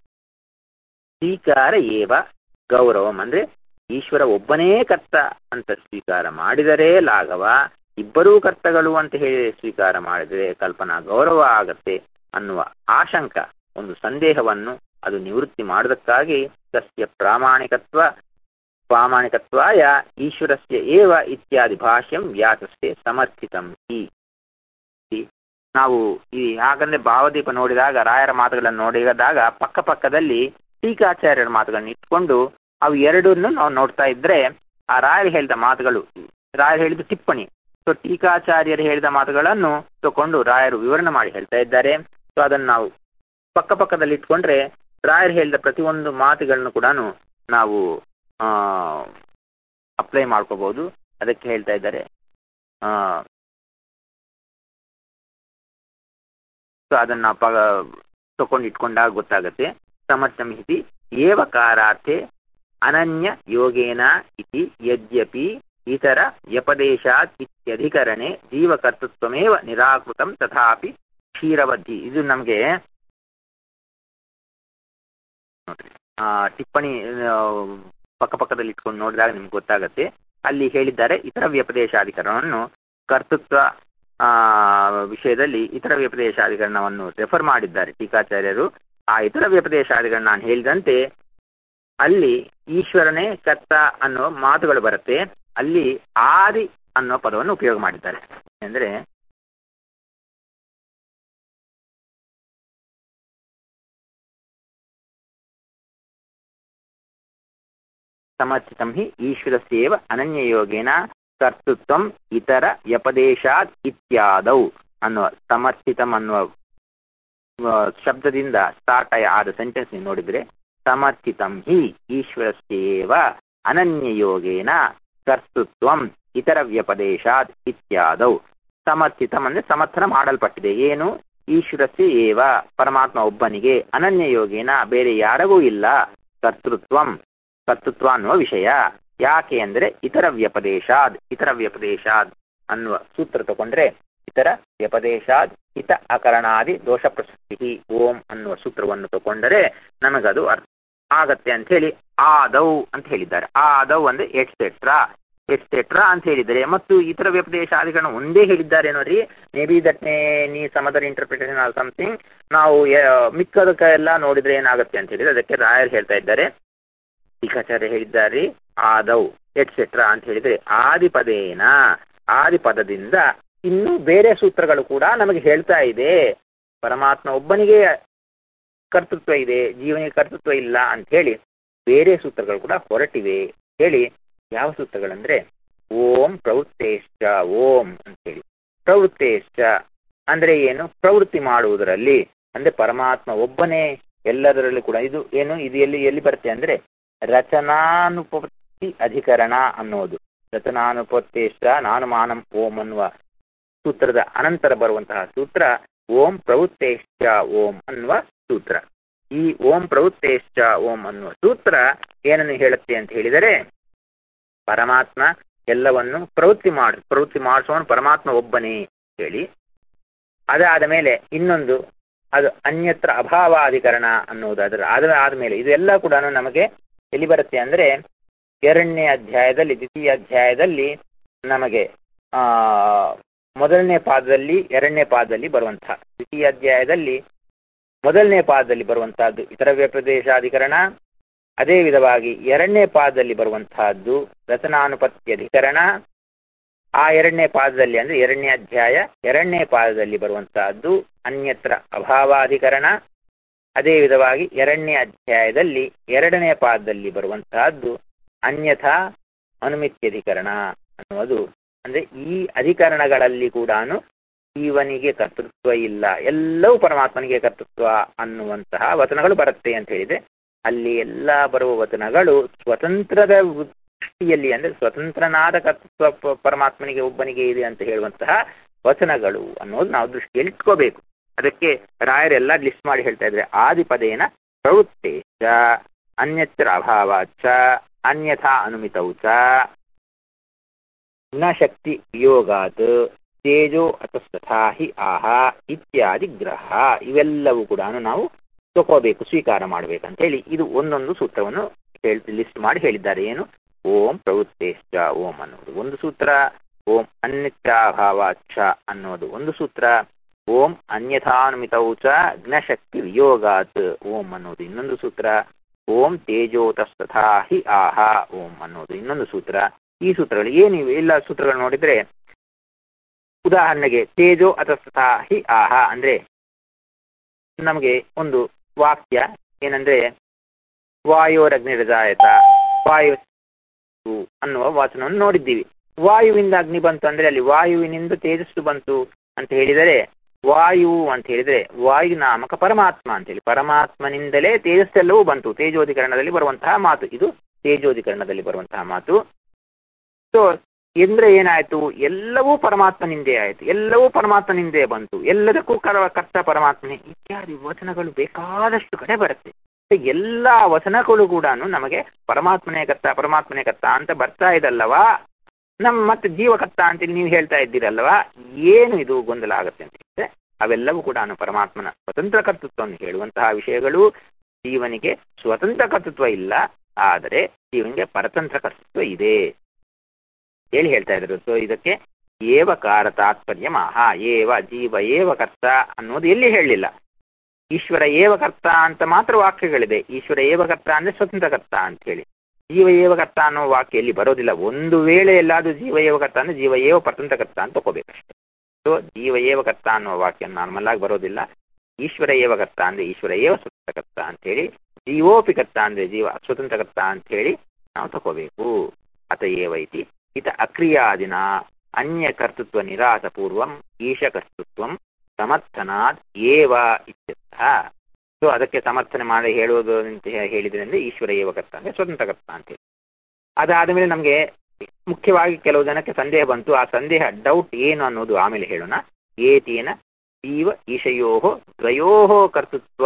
ಸ್ವೀಕಾರ ಏವ ಗೌರವಂ ಅಂದ್ರೆ ಈಶ್ವರ ಒಬ್ಬನೇ ಕರ್ತ ಅಂತ ಸ್ವೀಕಾರ ಮಾಡಿದರೆ ಲಾಘವ ಇಬ್ಬರೂ ಕರ್ತಗಳು ಅಂತ ಹೇಳಿ ಸ್ವೀಕಾರ ಮಾಡಿದರೆ ಕಲ್ಪನಾ ಗೌರವ ಆಗತ್ತೆ ಅನ್ನುವ ಆಶಂಕ ಒಂದು ಸಂದೇಹವನ್ನು ಅದು ನಿವೃತ್ತಿ ಮಾಡುವುದಕ್ಕಾಗಿ ತಸ್ಯ ಪ್ರಾಮಾಣಿಕತ್ವ ಪ್ರಾಮಾಣಿಕತ್ವಾಯ ಈಶ್ವರಸ್ಯ ಏವ ಇತ್ಯಾದಿ ಭಾಷ್ಯಂ ವ್ಯಾಸಸ್ತೆ ಸಮರ್ಥಿತಂ ಹಿ ನಾವು ಈ ಹಾಗಂದ್ರೆ ಭಾವದೀಪ ನೋಡಿದಾಗ ರಾಯರ ಮಾತುಗಳನ್ನು ನೋಡಿದಾಗ ಪಕ್ಕ ಪಕ್ಕದಲ್ಲಿ ಟೀಕಾಚಾರ್ಯರ ಮಾತುಗಳನ್ನ ಇಟ್ಕೊಂಡು ಅವು ಎರಡನ್ನು ನಾವು ನೋಡ್ತಾ ಇದ್ರೆ ಆ ರಾಯರು ಹೇಳಿದ ಮಾತುಗಳು ರಾಯರು ಹೇಳಿದ ಟಿಪ್ಪಣಿ ಸೊ ಟೀಕಾಚಾರ್ಯರು ಹೇಳಿದ ಮಾತುಗಳನ್ನು ತಕೊಂಡು ರಾಯರು ವಿವರಣೆ ಮಾಡಿ ಹೇಳ್ತಾ ಇದ್ದಾರೆ ಸೊ ಅದನ್ನು ನಾವು ಪಕ್ಕ ಪಕ್ಕದಲ್ಲಿ ಇಟ್ಕೊಂಡ್ರೆ ರಾಯರು ಹೇಳಿದ ಪ್ರತಿಯೊಂದು ಮಾತುಗಳನ್ನು ಕೂಡ ನಾವು ಆ ಅಪ್ಲೈ ಮಾಡ್ಕೋಬಹುದು ಅದಕ್ಕೆ ಹೇಳ್ತಾ ಇದ್ದಾರೆ ಆ ಸೊ ಅದನ್ನ ಪ ತಕೊಂಡು ಇಟ್ಕೊಂಡಾಗ ಗೊತ್ತಾಗತ್ತೆ ಸಮರ್ಥಮಿತಿ ಏವಕಾರಾರ್ಥೆ ಅನನ್ಯ ಯೋಗೇನ ಇತಿ ಯದ್ಯಪಿ ಇತರ ವ್ಯಪದೇಶಾತ್ ಇತ್ಯಧಿಕರಣೆ ಜೀವಕರ್ತೃತ್ವಮೇವ ನಿರಾಕೃತಂ ತಥಾಪಿ ಕ್ಷೀರವದ್ಧಿ ಇದು ನಮಗೆ ಆ ಟಿಪ್ಪಣಿ ಆ, ಪಕ್ಕ ಪಕ್ಕದಲ್ಲಿ ಇಟ್ಕೊಂಡು ನೋಡಿದಾಗ ನಿಮ್ಗೆ ಗೊತ್ತಾಗತ್ತೆ ಅಲ್ಲಿ ಹೇಳಿದ್ದಾರೆ ಇತರ ವ್ಯಪದೇಶಾಧಿಕರಣವನ್ನು ಕರ್ತೃತ್ವ ಆ ವಿಷಯದಲ್ಲಿ ಇತರ ವ್ಯಪದೇಶಾಧಿಕರಣವನ್ನು ರೆಫರ್ ಮಾಡಿದ್ದಾರೆ ಟೀಕಾಚಾರ್ಯರು ಆ ಇತರ ವ್ಯಪದೇಶಾದಿಗಳನ್ನ ನಾನು ಹೇಳಿದಂತೆ ಅಲ್ಲಿ ಈಶ್ವರನೇ ಕರ್ತ ಅನ್ನೋ ಮಾತುಗಳು ಬರುತ್ತೆ ಅಲ್ಲಿ ಆದಿ ಅನ್ನೋ ಪದವನ್ನು ಉಪಯೋಗ ಮಾಡಿದ್ದಾರೆ ಅಂದ್ರೆ ಸಮರ್ಥಿತಂ ಹಿ ಈಶ್ವರಸ್ಯೇವ ಅನನ್ಯಯೋಗೇನ ಕರ್ತೃತ್ವಂ ಇತರ ವ್ಯಪದೇಶಾತ್ ಇತ್ಯಾದೌ ಅನ್ನುವ ಸಮರ್ಥಿತಂ ಅನ್ನುವ ಆ, ಶಬ್ದದಿಂದ ಸ್ಟಾರ್ಟ್ ಆದ ಸೆಂಟೆನ್ಸ್ ನೋಡಿದ್ರೆ ಸಮರ್ಥಿತಂ ಹಿ ಈಶ್ವರಸ್ಯೇವ ಅನನ್ಯಯೋಗೇನ ಕರ್ತೃತ್ವಂ ಇತರ ವ್ಯಪದೇಶಾತ್ ಇತ್ಯಾದೌ ಸಮರ್ಥಿತಂ ಅಂದ್ರೆ ಸಮರ್ಥನ ಮಾಡಲ್ಪಟ್ಟಿದೆ ಏನು ಈಶ್ವರಸ್ಯ ಏವ ಪರಮಾತ್ಮ ಒಬ್ಬನಿಗೆ ಅನನ್ಯ ಯೋಗೇನ ಬೇರೆ ಯಾರಿಗೂ ಇಲ್ಲ ಕರ್ತೃತ್ವಂ ಕರ್ತೃತ್ವ ಅನ್ನುವ ವಿಷಯ ಯಾಕೆ ಅಂದ್ರೆ ಇತರ ವ್ಯಪದೇಶಾದ್ ಇತರ ವ್ಯಪದೇಶಾದ್ ಅನ್ನುವ ಸೂತ್ರ ತಗೊಂಡ್ರೆ ಇತರ ವ್ಯಪದೇಶಾದ್ ಹಿತ ಅಕರಣಾದಿ ದೋಷ ಪ್ರಸಕ್ತಿ ಓಂ ಅನ್ನುವ ಸೂತ್ರವನ್ನು ತಗೊಂಡರೆ ನಮಗದು ಅರ್ಥ ಆಗತ್ತೆ ಅಂತ ಹೇಳಿ ಆದೌ ಅಂತ ಹೇಳಿದ್ದಾರೆ ಆದೌ ಅಂದ್ರೆ ಎಟ್ಸೆಟ್ರಾ ಎಟ್ಸೆಟ್ರಾ ಅಂತ ಹೇಳಿದರೆ ಮತ್ತು ಇತರ ವ್ಯಪದೇಶಾದಿಗಳನ್ನ ಒಂದೇ ಹೇಳಿದ್ದಾರೆ ನೋಡ್ರಿ ಮೇ ಬಿ ದಟ್ ಮೇ ನೀ ಸಮದರ್ ಇಂಟರ್ಪ್ರಿಟೇಷನ್ ಆರ್ ಸಮಥಿಂಗ್ ನಾವು ಯ- ಮಿಕ್ಕದಕ್ಕೆಲ್ಲ ನೋಡಿದ್ರೆ ಏನಾಗುತ್ತೆ ಅಂತ ಹೇಳಿದ್ರೆ ಅದಕ್ಕೆ ರಾಯರ್ ಹೇಳ್ತಾ ಇದ್ದಾರೆ ಟೀಕಾಚಾರ್ಯ ಹೇಳಿದ್ದಾರೆ ಆದೌ ಎಟ್ಸೆಟ್ರಾ ಅಂತ ಹೇಳಿದ್ರೆ ಆದಿಪದೇನ ಆದಿಪದದಿಂದ ಇನ್ನು ಬೇರೆ ಸೂತ್ರಗಳು ಕೂಡ ನಮಗೆ ಹೇಳ್ತಾ ಇದೆ ಪರಮಾತ್ಮ ಒಬ್ಬನಿಗೆ ಕರ್ತೃತ್ವ ಇದೆ ಜೀವನಿಗೆ ಕರ್ತೃತ್ವ ಇಲ್ಲ ಅಂತ ಹೇಳಿ ಬೇರೆ ಸೂತ್ರಗಳು ಕೂಡ ಹೊರಟಿವೆ ಹೇಳಿ ಯಾವ ಸೂತ್ರಗಳಂದ್ರೆ ಓಂ ಪ್ರವೃತ್ತೇಶ್ಚ ಓಂ ಅಂತ ಹೇಳಿ ಪ್ರವೃತ್ತೇಶ್ಚ ಅಂದ್ರೆ ಏನು ಪ್ರವೃತ್ತಿ ಮಾಡುವುದರಲ್ಲಿ ಅಂದ್ರೆ ಪರಮಾತ್ಮ ಒಬ್ಬನೇ ಎಲ್ಲದರಲ್ಲೂ ಕೂಡ ಇದು ಏನು ಇದು ಎಲ್ಲಿ ಎಲ್ಲಿ ಬರುತ್ತೆ ಅಂದ್ರೆ ರಚನಾನುಪತ್ತಿ ಅಧಿಕರಣ ಅನ್ನೋದು ರಚನಾನುಪತ್ತೇಶ ನಾನು ಮಾನಂ ಓಂ ಅನ್ನುವ ಸೂತ್ರದ ಅನಂತರ ಬರುವಂತಹ ಸೂತ್ರ ಓಂ ಪ್ರವೃತ್ತೇಶ್ಚ ಓಂ ಅನ್ನುವ ಸೂತ್ರ ಈ ಓಂ ಪ್ರವೃತ್ತೇಶ್ಚ ಓಂ ಅನ್ನುವ ಸೂತ್ರ ಏನನ್ನು ಹೇಳುತ್ತೆ ಅಂತ ಹೇಳಿದರೆ ಪರಮಾತ್ಮ ಎಲ್ಲವನ್ನು ಪ್ರವೃತ್ತಿ ಮಾಡ ಪ್ರವೃತ್ತಿ ಮಾಡಿಸೋನು ಪರಮಾತ್ಮ ಒಬ್ಬನೇ ಹೇಳಿ ಅದಾದ ಮೇಲೆ ಇನ್ನೊಂದು ಅದು ಅನ್ಯತ್ರ ಅಭಾವಾಧಿಕರಣ ಅನ್ನುವುದು ಅದರ ಅದರ ಆದ್ಮೇಲೆ ಇದೆಲ್ಲ ಕೂಡ ನಮಗೆ ಎಲ್ಲಿ ಬರುತ್ತೆ ಅಂದ್ರೆ ಎರಡನೇ ಅಧ್ಯಾಯದಲ್ಲಿ ದ್ವಿತೀಯ ಅಧ್ಯಾಯದಲ್ಲಿ ನಮಗೆ ಆ ಮೊದಲನೇ ಪಾದದಲ್ಲಿ ಎರಡನೇ ಪಾದದಲ್ಲಿ ಬರುವಂತಹ ದ್ವಿತೀಯ ಅಧ್ಯಾಯದಲ್ಲಿ ಮೊದಲನೇ ಪಾದದಲ್ಲಿ ಬರುವಂತಹದ್ದು ಇತರ ವ್ಯಪ್ರದೇಶಾಧಿಕರಣ ಅದೇ ವಿಧವಾಗಿ ಎರಡನೇ ಪಾದದಲ್ಲಿ ಬರುವಂತಹದ್ದು ರಚನಾನುಪತ್ತಿ ಅಧಿಕರಣ ಆ ಎರಡನೇ ಪಾದದಲ್ಲಿ ಅಂದ್ರೆ ಎರಡನೇ ಅಧ್ಯಾಯ ಎರಡನೇ ಪಾದದಲ್ಲಿ ಬರುವಂತಹದ್ದು ಅನ್ಯತ್ರ ಅಭಾವಾಧಿಕರಣ ಅದೇ ವಿಧವಾಗಿ ಎರಡನೇ ಅಧ್ಯಾಯದಲ್ಲಿ ಎರಡನೇ ಪಾದದಲ್ಲಿ ಬರುವಂತಹದ್ದು ಅನ್ಯಥಾ ಅನುಮಿತ್ಯಧಿಕರಣ ಅನ್ನುವುದು ಅಂದ್ರೆ ಈ ಅಧಿಕರಣಗಳಲ್ಲಿ ಕೂಡ ಜೀವನಿಗೆ ಕರ್ತೃತ್ವ ಇಲ್ಲ ಎಲ್ಲವೂ ಪರಮಾತ್ಮನಿಗೆ ಕರ್ತೃತ್ವ ಅನ್ನುವಂತಹ ವಚನಗಳು ಬರುತ್ತೆ ಅಂತ ಹೇಳಿದೆ ಅಲ್ಲಿ ಎಲ್ಲ ಬರುವ ವಚನಗಳು ಸ್ವತಂತ್ರದ ದೃಷ್ಟಿಯಲ್ಲಿ ಅಂದ್ರೆ ಸ್ವತಂತ್ರನಾದ ಕರ್ತೃತ್ವ ಪ- ಪರಮಾತ್ಮನಿಗೆ ಒಬ್ಬನಿಗೆ ಇದೆ ಅಂತ ಹೇಳುವಂತಹ ವಚನಗಳು ಅನ್ನೋದು ನಾವು ದೃಷ್ಟಿಯಲ್ಲಿ ಇಟ್ಕೋಬೇಕು ಅದಕ್ಕೆ ರಾಯರೆಲ್ಲ ಲಿಸ್ಟ್ ಮಾಡಿ ಹೇಳ್ತಾ ಇದ್ರೆ ಆದಿಪದೇನ ಪ್ರವೃತ್ತೇಶ ಅನ್ಯತ್ರ ಅಭಾವಾಚ ಅನ್ಯಥಾ ಅನುಮಿತೌ ಚ ನ ಶಕ್ತಿ ವಿಯೋಗಾತ್ ತೇಜೋ ಅತಸ್ತಥಾ ಹಿ ಆಹ ಇತ್ಯಾದಿ ಗ್ರಹ ಇವೆಲ್ಲವೂ ಕೂಡ ನಾವು ತಗೋಬೇಕು ಸ್ವೀಕಾರ ಮಾಡ್ಬೇಕಂತ ಹೇಳಿ ಇದು ಒಂದೊಂದು ಸೂತ್ರವನ್ನು ಹೇಳ್ತಿ ಲಿಸ್ಟ್ ಮಾಡಿ ಹೇಳಿದ್ದಾರೆ ಏನು ಓಂ ಪ್ರವೃತ್ತೇಶ್ಚ ಓಂ ಅನ್ನೋದು ಒಂದು ಸೂತ್ರ ಓಂ ಅನ್ಯತ್ಯಾಭಾವಾಚ್ಛ ಅನ್ನೋದು ಒಂದು ಸೂತ್ರ ಓಂ ಅನ್ಯಥಾನುಮಿತೌ ಚ ಜ್ಞಶಕ್ತಿ ವಿಯೋಗಾತ್ ಓಂ ಅನ್ನೋದು ಇನ್ನೊಂದು ಸೂತ್ರ ಓಂ ತೇಜೋತಸ್ತಥಾ ಹಿ ಆಹ ಓಂ ಅನ್ನೋದು ಇನ್ನೊಂದು ಸೂತ್ರ ಈ ಸೂತ್ರಗಳು ಏನಿವೆ ಎಲ್ಲ ಸೂತ್ರಗಳು ನೋಡಿದ್ರೆ ಉದಾಹರಣೆಗೆ ತೇಜೋ ಅತಸ್ತಥಾ ಹಿ ಆಹ ಅಂದ್ರೆ ನಮಗೆ ಒಂದು ವಾಕ್ಯ ಏನಂದ್ರೆ ವಾಯೋರಗ್ನಿರಜಾಯತ ವಾಯು ಅನ್ನುವ ವಾಚನವನ್ನು ನೋಡಿದ್ದೀವಿ ವಾಯುವಿಂದ ಅಗ್ನಿ ಬಂತು ಅಂದ್ರೆ ಅಲ್ಲಿ ವಾಯುವಿನಿಂದ ತೇಜಸ್ಸು ಬಂತು ಅಂತ ಹೇಳಿದರೆ ವಾಯು ಅಂತ ಹೇಳಿದ್ರೆ ವಾಯು ನಾಮಕ ಪರಮಾತ್ಮ ಅಂತ ಹೇಳಿ ಪರಮಾತ್ಮನಿಂದಲೇ ತೇಜಸ್ಸೆಲ್ಲವೂ ಬಂತು ತೇಜೋಧಿಕರಣದಲ್ಲಿ ಬರುವಂತಹ ಮಾತು ಇದು ತೇಜೋಧಿಕರಣದಲ್ಲಿ ಬರುವಂತಹ ಮಾತು ಸೊ ಎಂದ್ರೆ ಏನಾಯ್ತು ಎಲ್ಲವೂ ಪರಮಾತ್ಮನಿಂದೇ ಆಯ್ತು ಎಲ್ಲವೂ ಪರಮಾತ್ಮನಿಂದೇ ಬಂತು ಎಲ್ಲದಕ್ಕೂ ಕರ ಕರ್ತ ಪರಮಾತ್ಮನೇ ಇತ್ಯಾದಿ ವಚನಗಳು ಬೇಕಾದಷ್ಟು ಕಡೆ ಬರುತ್ತೆ ಎಲ್ಲಾ ವಚನಗಳು ಕೂಡ ನಮಗೆ ಪರಮಾತ್ಮನೇ ಕರ್ತ ಪರಮಾತ್ಮನೇ ಕರ್ತ ಅಂತ ಬರ್ತಾ ಇದಲ್ಲವಾ ನಮ್ ಮತ್ತೆ ಜೀವಕರ್ತ ಅಂತೇಳಿ ನೀವು ಹೇಳ್ತಾ ಇದ್ದೀರಲ್ವಾ ಏನು ಇದು ಗೊಂದಲ ಆಗುತ್ತೆ ಅಂತ ಹೇಳಿದ್ರೆ ಅವೆಲ್ಲವೂ ಕೂಡ ಪರಮಾತ್ಮನ ಸ್ವತಂತ್ರ ಕರ್ತೃತ್ವವನ್ನು ಹೇಳುವಂತಹ ವಿಷಯಗಳು ಜೀವನಿಗೆ ಸ್ವತಂತ್ರ ಕರ್ತೃತ್ವ ಇಲ್ಲ ಆದರೆ ಜೀವನಿಗೆ ಪರತಂತ್ರ ಕರ್ತೃತ್ವ ಇದೆ ಹೇಳಿ ಹೇಳ್ತಾ ಇದ್ರು ಸೊ ಇದಕ್ಕೆ ಏವಕಾರ ತಾತ್ಪರ್ಯ ಮಹಾ ಏವ ಜೀವ ಏವ ಕರ್ತ ಅನ್ನೋದು ಎಲ್ಲಿ ಹೇಳಲಿಲ್ಲ ಈಶ್ವರ ಏವಕರ್ತ ಅಂತ ಮಾತ್ರ ವಾಕ್ಯಗಳಿದೆ ಈಶ್ವರ ಏವಕರ್ತ ಅಂದ್ರೆ ಸ್ವತಂತ್ರ ಕರ್ತ ಅಂತ ಹೇಳಿ ಜೀವ ಏವಕರ್ತ ಅನ್ನೋ ವಾಕ್ಯ ಎಲ್ಲಿ ಬರೋದಿಲ್ಲ ಒಂದು ವೇಳೆ ಎಲ್ಲಾದ್ರೂ ಜೀವ ಏವಕರ್ತ ಅಂದ್ರೆ ಜೀವ ಏವ ಪತಂತ್ರ ಕರ್ತ ಅಂತ ತಗೋಬೇಕಷ್ಟೇ ಸೊ ಜೀವ ಏವಕರ್ತ ಅನ್ನೋ ವಾಕ್ಯ ನಾರ್ಮಲ್ ಆಗಿ ಬರೋದಿಲ್ಲ ಈಶ್ವರ ಏವಕರ್ತ ಅಂದ್ರೆ ಈಶ್ವರ ಏವ ಸ್ವತಂತ್ರ ಕರ್ತ ಅಂತ ಹೇಳಿ ಜೀವೋಪಿ ಕರ್ತ ಅಂದ್ರೆ ಜೀವ ಸ್ವತಂತ್ರ ಕರ್ತ ಅಂತ ಹೇಳಿ ನಾವು ತಗೋಬೇಕು ಅತ ಏವೈತಿ ಇತ ಅಕ್ರಿಯಾದಿನ ಅನ್ಯ ಕರ್ತೃತ್ವ ನಿರಾಸ ಪೂರ್ವಂ ಈಶ ಕರ್ತೃತ್ವಂ ಸಮರ್ಥನಾದ್ ಏವ ಇತ್ಯರ್ಥ ಸೊ ಅದಕ್ಕೆ ಸಮರ್ಥನೆ ಮಾಡಿ ಹೇಳುವುದು ಅಂತ ಹೇಳಿದ್ರೆ ಅಂದ್ರೆ ಈಶ್ವರ ಏವಕರ್ತ ಅಂದ್ರೆ ಸ್ವತಂತ್ರ ಕರ್ತ ಅಂತ ಹೇಳಿ ಅದಾದ ಮೇಲೆ ನಮ್ಗೆ ಮುಖ್ಯವಾಗಿ ಕೆಲವು ಜನಕ್ಕೆ ಸಂದೇಹ ಬಂತು ಆ ಸಂದೇಹ ಡೌಟ್ ಏನು ಅನ್ನೋದು ಆಮೇಲೆ ಹೇಳೋಣ ಏತೇನ ಜೀವ ಈಶಯೋ ದ್ವಯೋ ಕರ್ತೃತ್ವ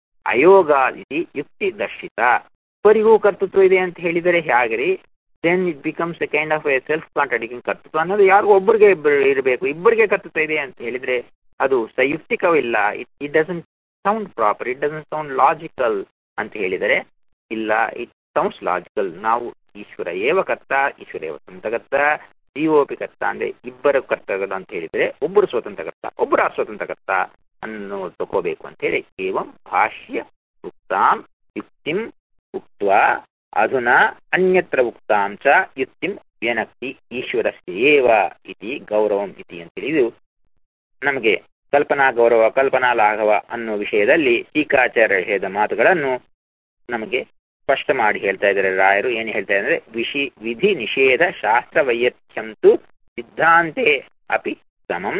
ಅಯೋಗಾದಿತಿ ಯುಕ್ತಿ ದರ್ಶಿತ ಇಬ್ಬರಿಗೂ ಕರ್ತೃತ್ವ ಇದೆ ಅಂತ ಹೇಳಿದರೆ ಹೇಗ್ರಿ then it becomes a kind of a self contradicting ಕರ್ತೃತ್ವ ಅನ್ನೋದು ಯಾರಿಗೂ ಒಬ್ಬರಿಗೆ ಇರಬೇಕು ಇಬ್ಬರಿಗೆ ಕರ್ತೃತ್ವ ಇದೆ ಅಂತ ಹೇಳಿದ್ರೆ ಅದು ಸಯುಕ್ತಿಕವಿಲ್ಲ it it doesn't sound proper it doesn't sound logical ಅಂತ ಹೇಳಿದರೆ ಇಲ್ಲ ಇಟ್ ಸೌಂಡ್ಸ್ ಲಾಜಿಕಲ್ ನಾವು ಈಶ್ವರ ಏವ ಕರ್ತ ಈಶ್ವರ ಏವ ಸ್ವಂತಕರ್ತ ಜೀವೋಪಿ ಕರ್ತ ಅಂದ್ರೆ ಇಬ್ಬರ ಕರ್ತವ್ಯ ಅಂತ ಹೇಳಿದ್ರೆ ಒಬ್ಬರು ಸ್ವತಂತ್ರ ಕರ್ತ ಒಬ್ಬರು ಅಸ್ವತಂತ್ರ ಕರ್ತ ಅನ್ನೋ ತಗೋಬೇಕು ಅಂತ ಹೇಳಿ ಏವಂ ಭಾಷ್ಯ ಉಕ್ತಾಂ ಯುಕ್ತಿಂ ಉಕ್ತ ಅಧುನಾ ಅನ್ಯತ್ರ ಉಕ್ತಾಂ ಚ ಯುಕ್ತಿಂ ವ್ಯನಕ್ತಿ ಈಶ್ವರಸ್ಯ ಏವ ಇತಿ ಗೌರವಂ ಇತಿ ಅಂತೇಳಿ ಇದು ನಮಗೆ ಕಲ್ಪನಾ ಗೌರವ ಕಲ್ಪನಾ ಲಾಘವ ಅನ್ನೋ ವಿಷಯದಲ್ಲಿ ಟೀಕಾಚಾರ್ಯ ಹೇಳಿದ ಮಾತುಗಳನ್ನು ನಮಗೆ ಸ್ಪಷ್ಟ ಮಾಡಿ ಹೇಳ್ತಾ ಇದ್ದಾರೆ ರಾಯರು ಏನು ಹೇಳ್ತಾ ಇದ್ದಾರೆ ವಿಶಿ ವಿಧಿ ನಿಷೇಧ ಶಾಸ್ತ್ರ ವೈಯಥ್ಯಂತು ಸಿದ್ಧಾಂತೆ ಅಪಿ ಸಮಂ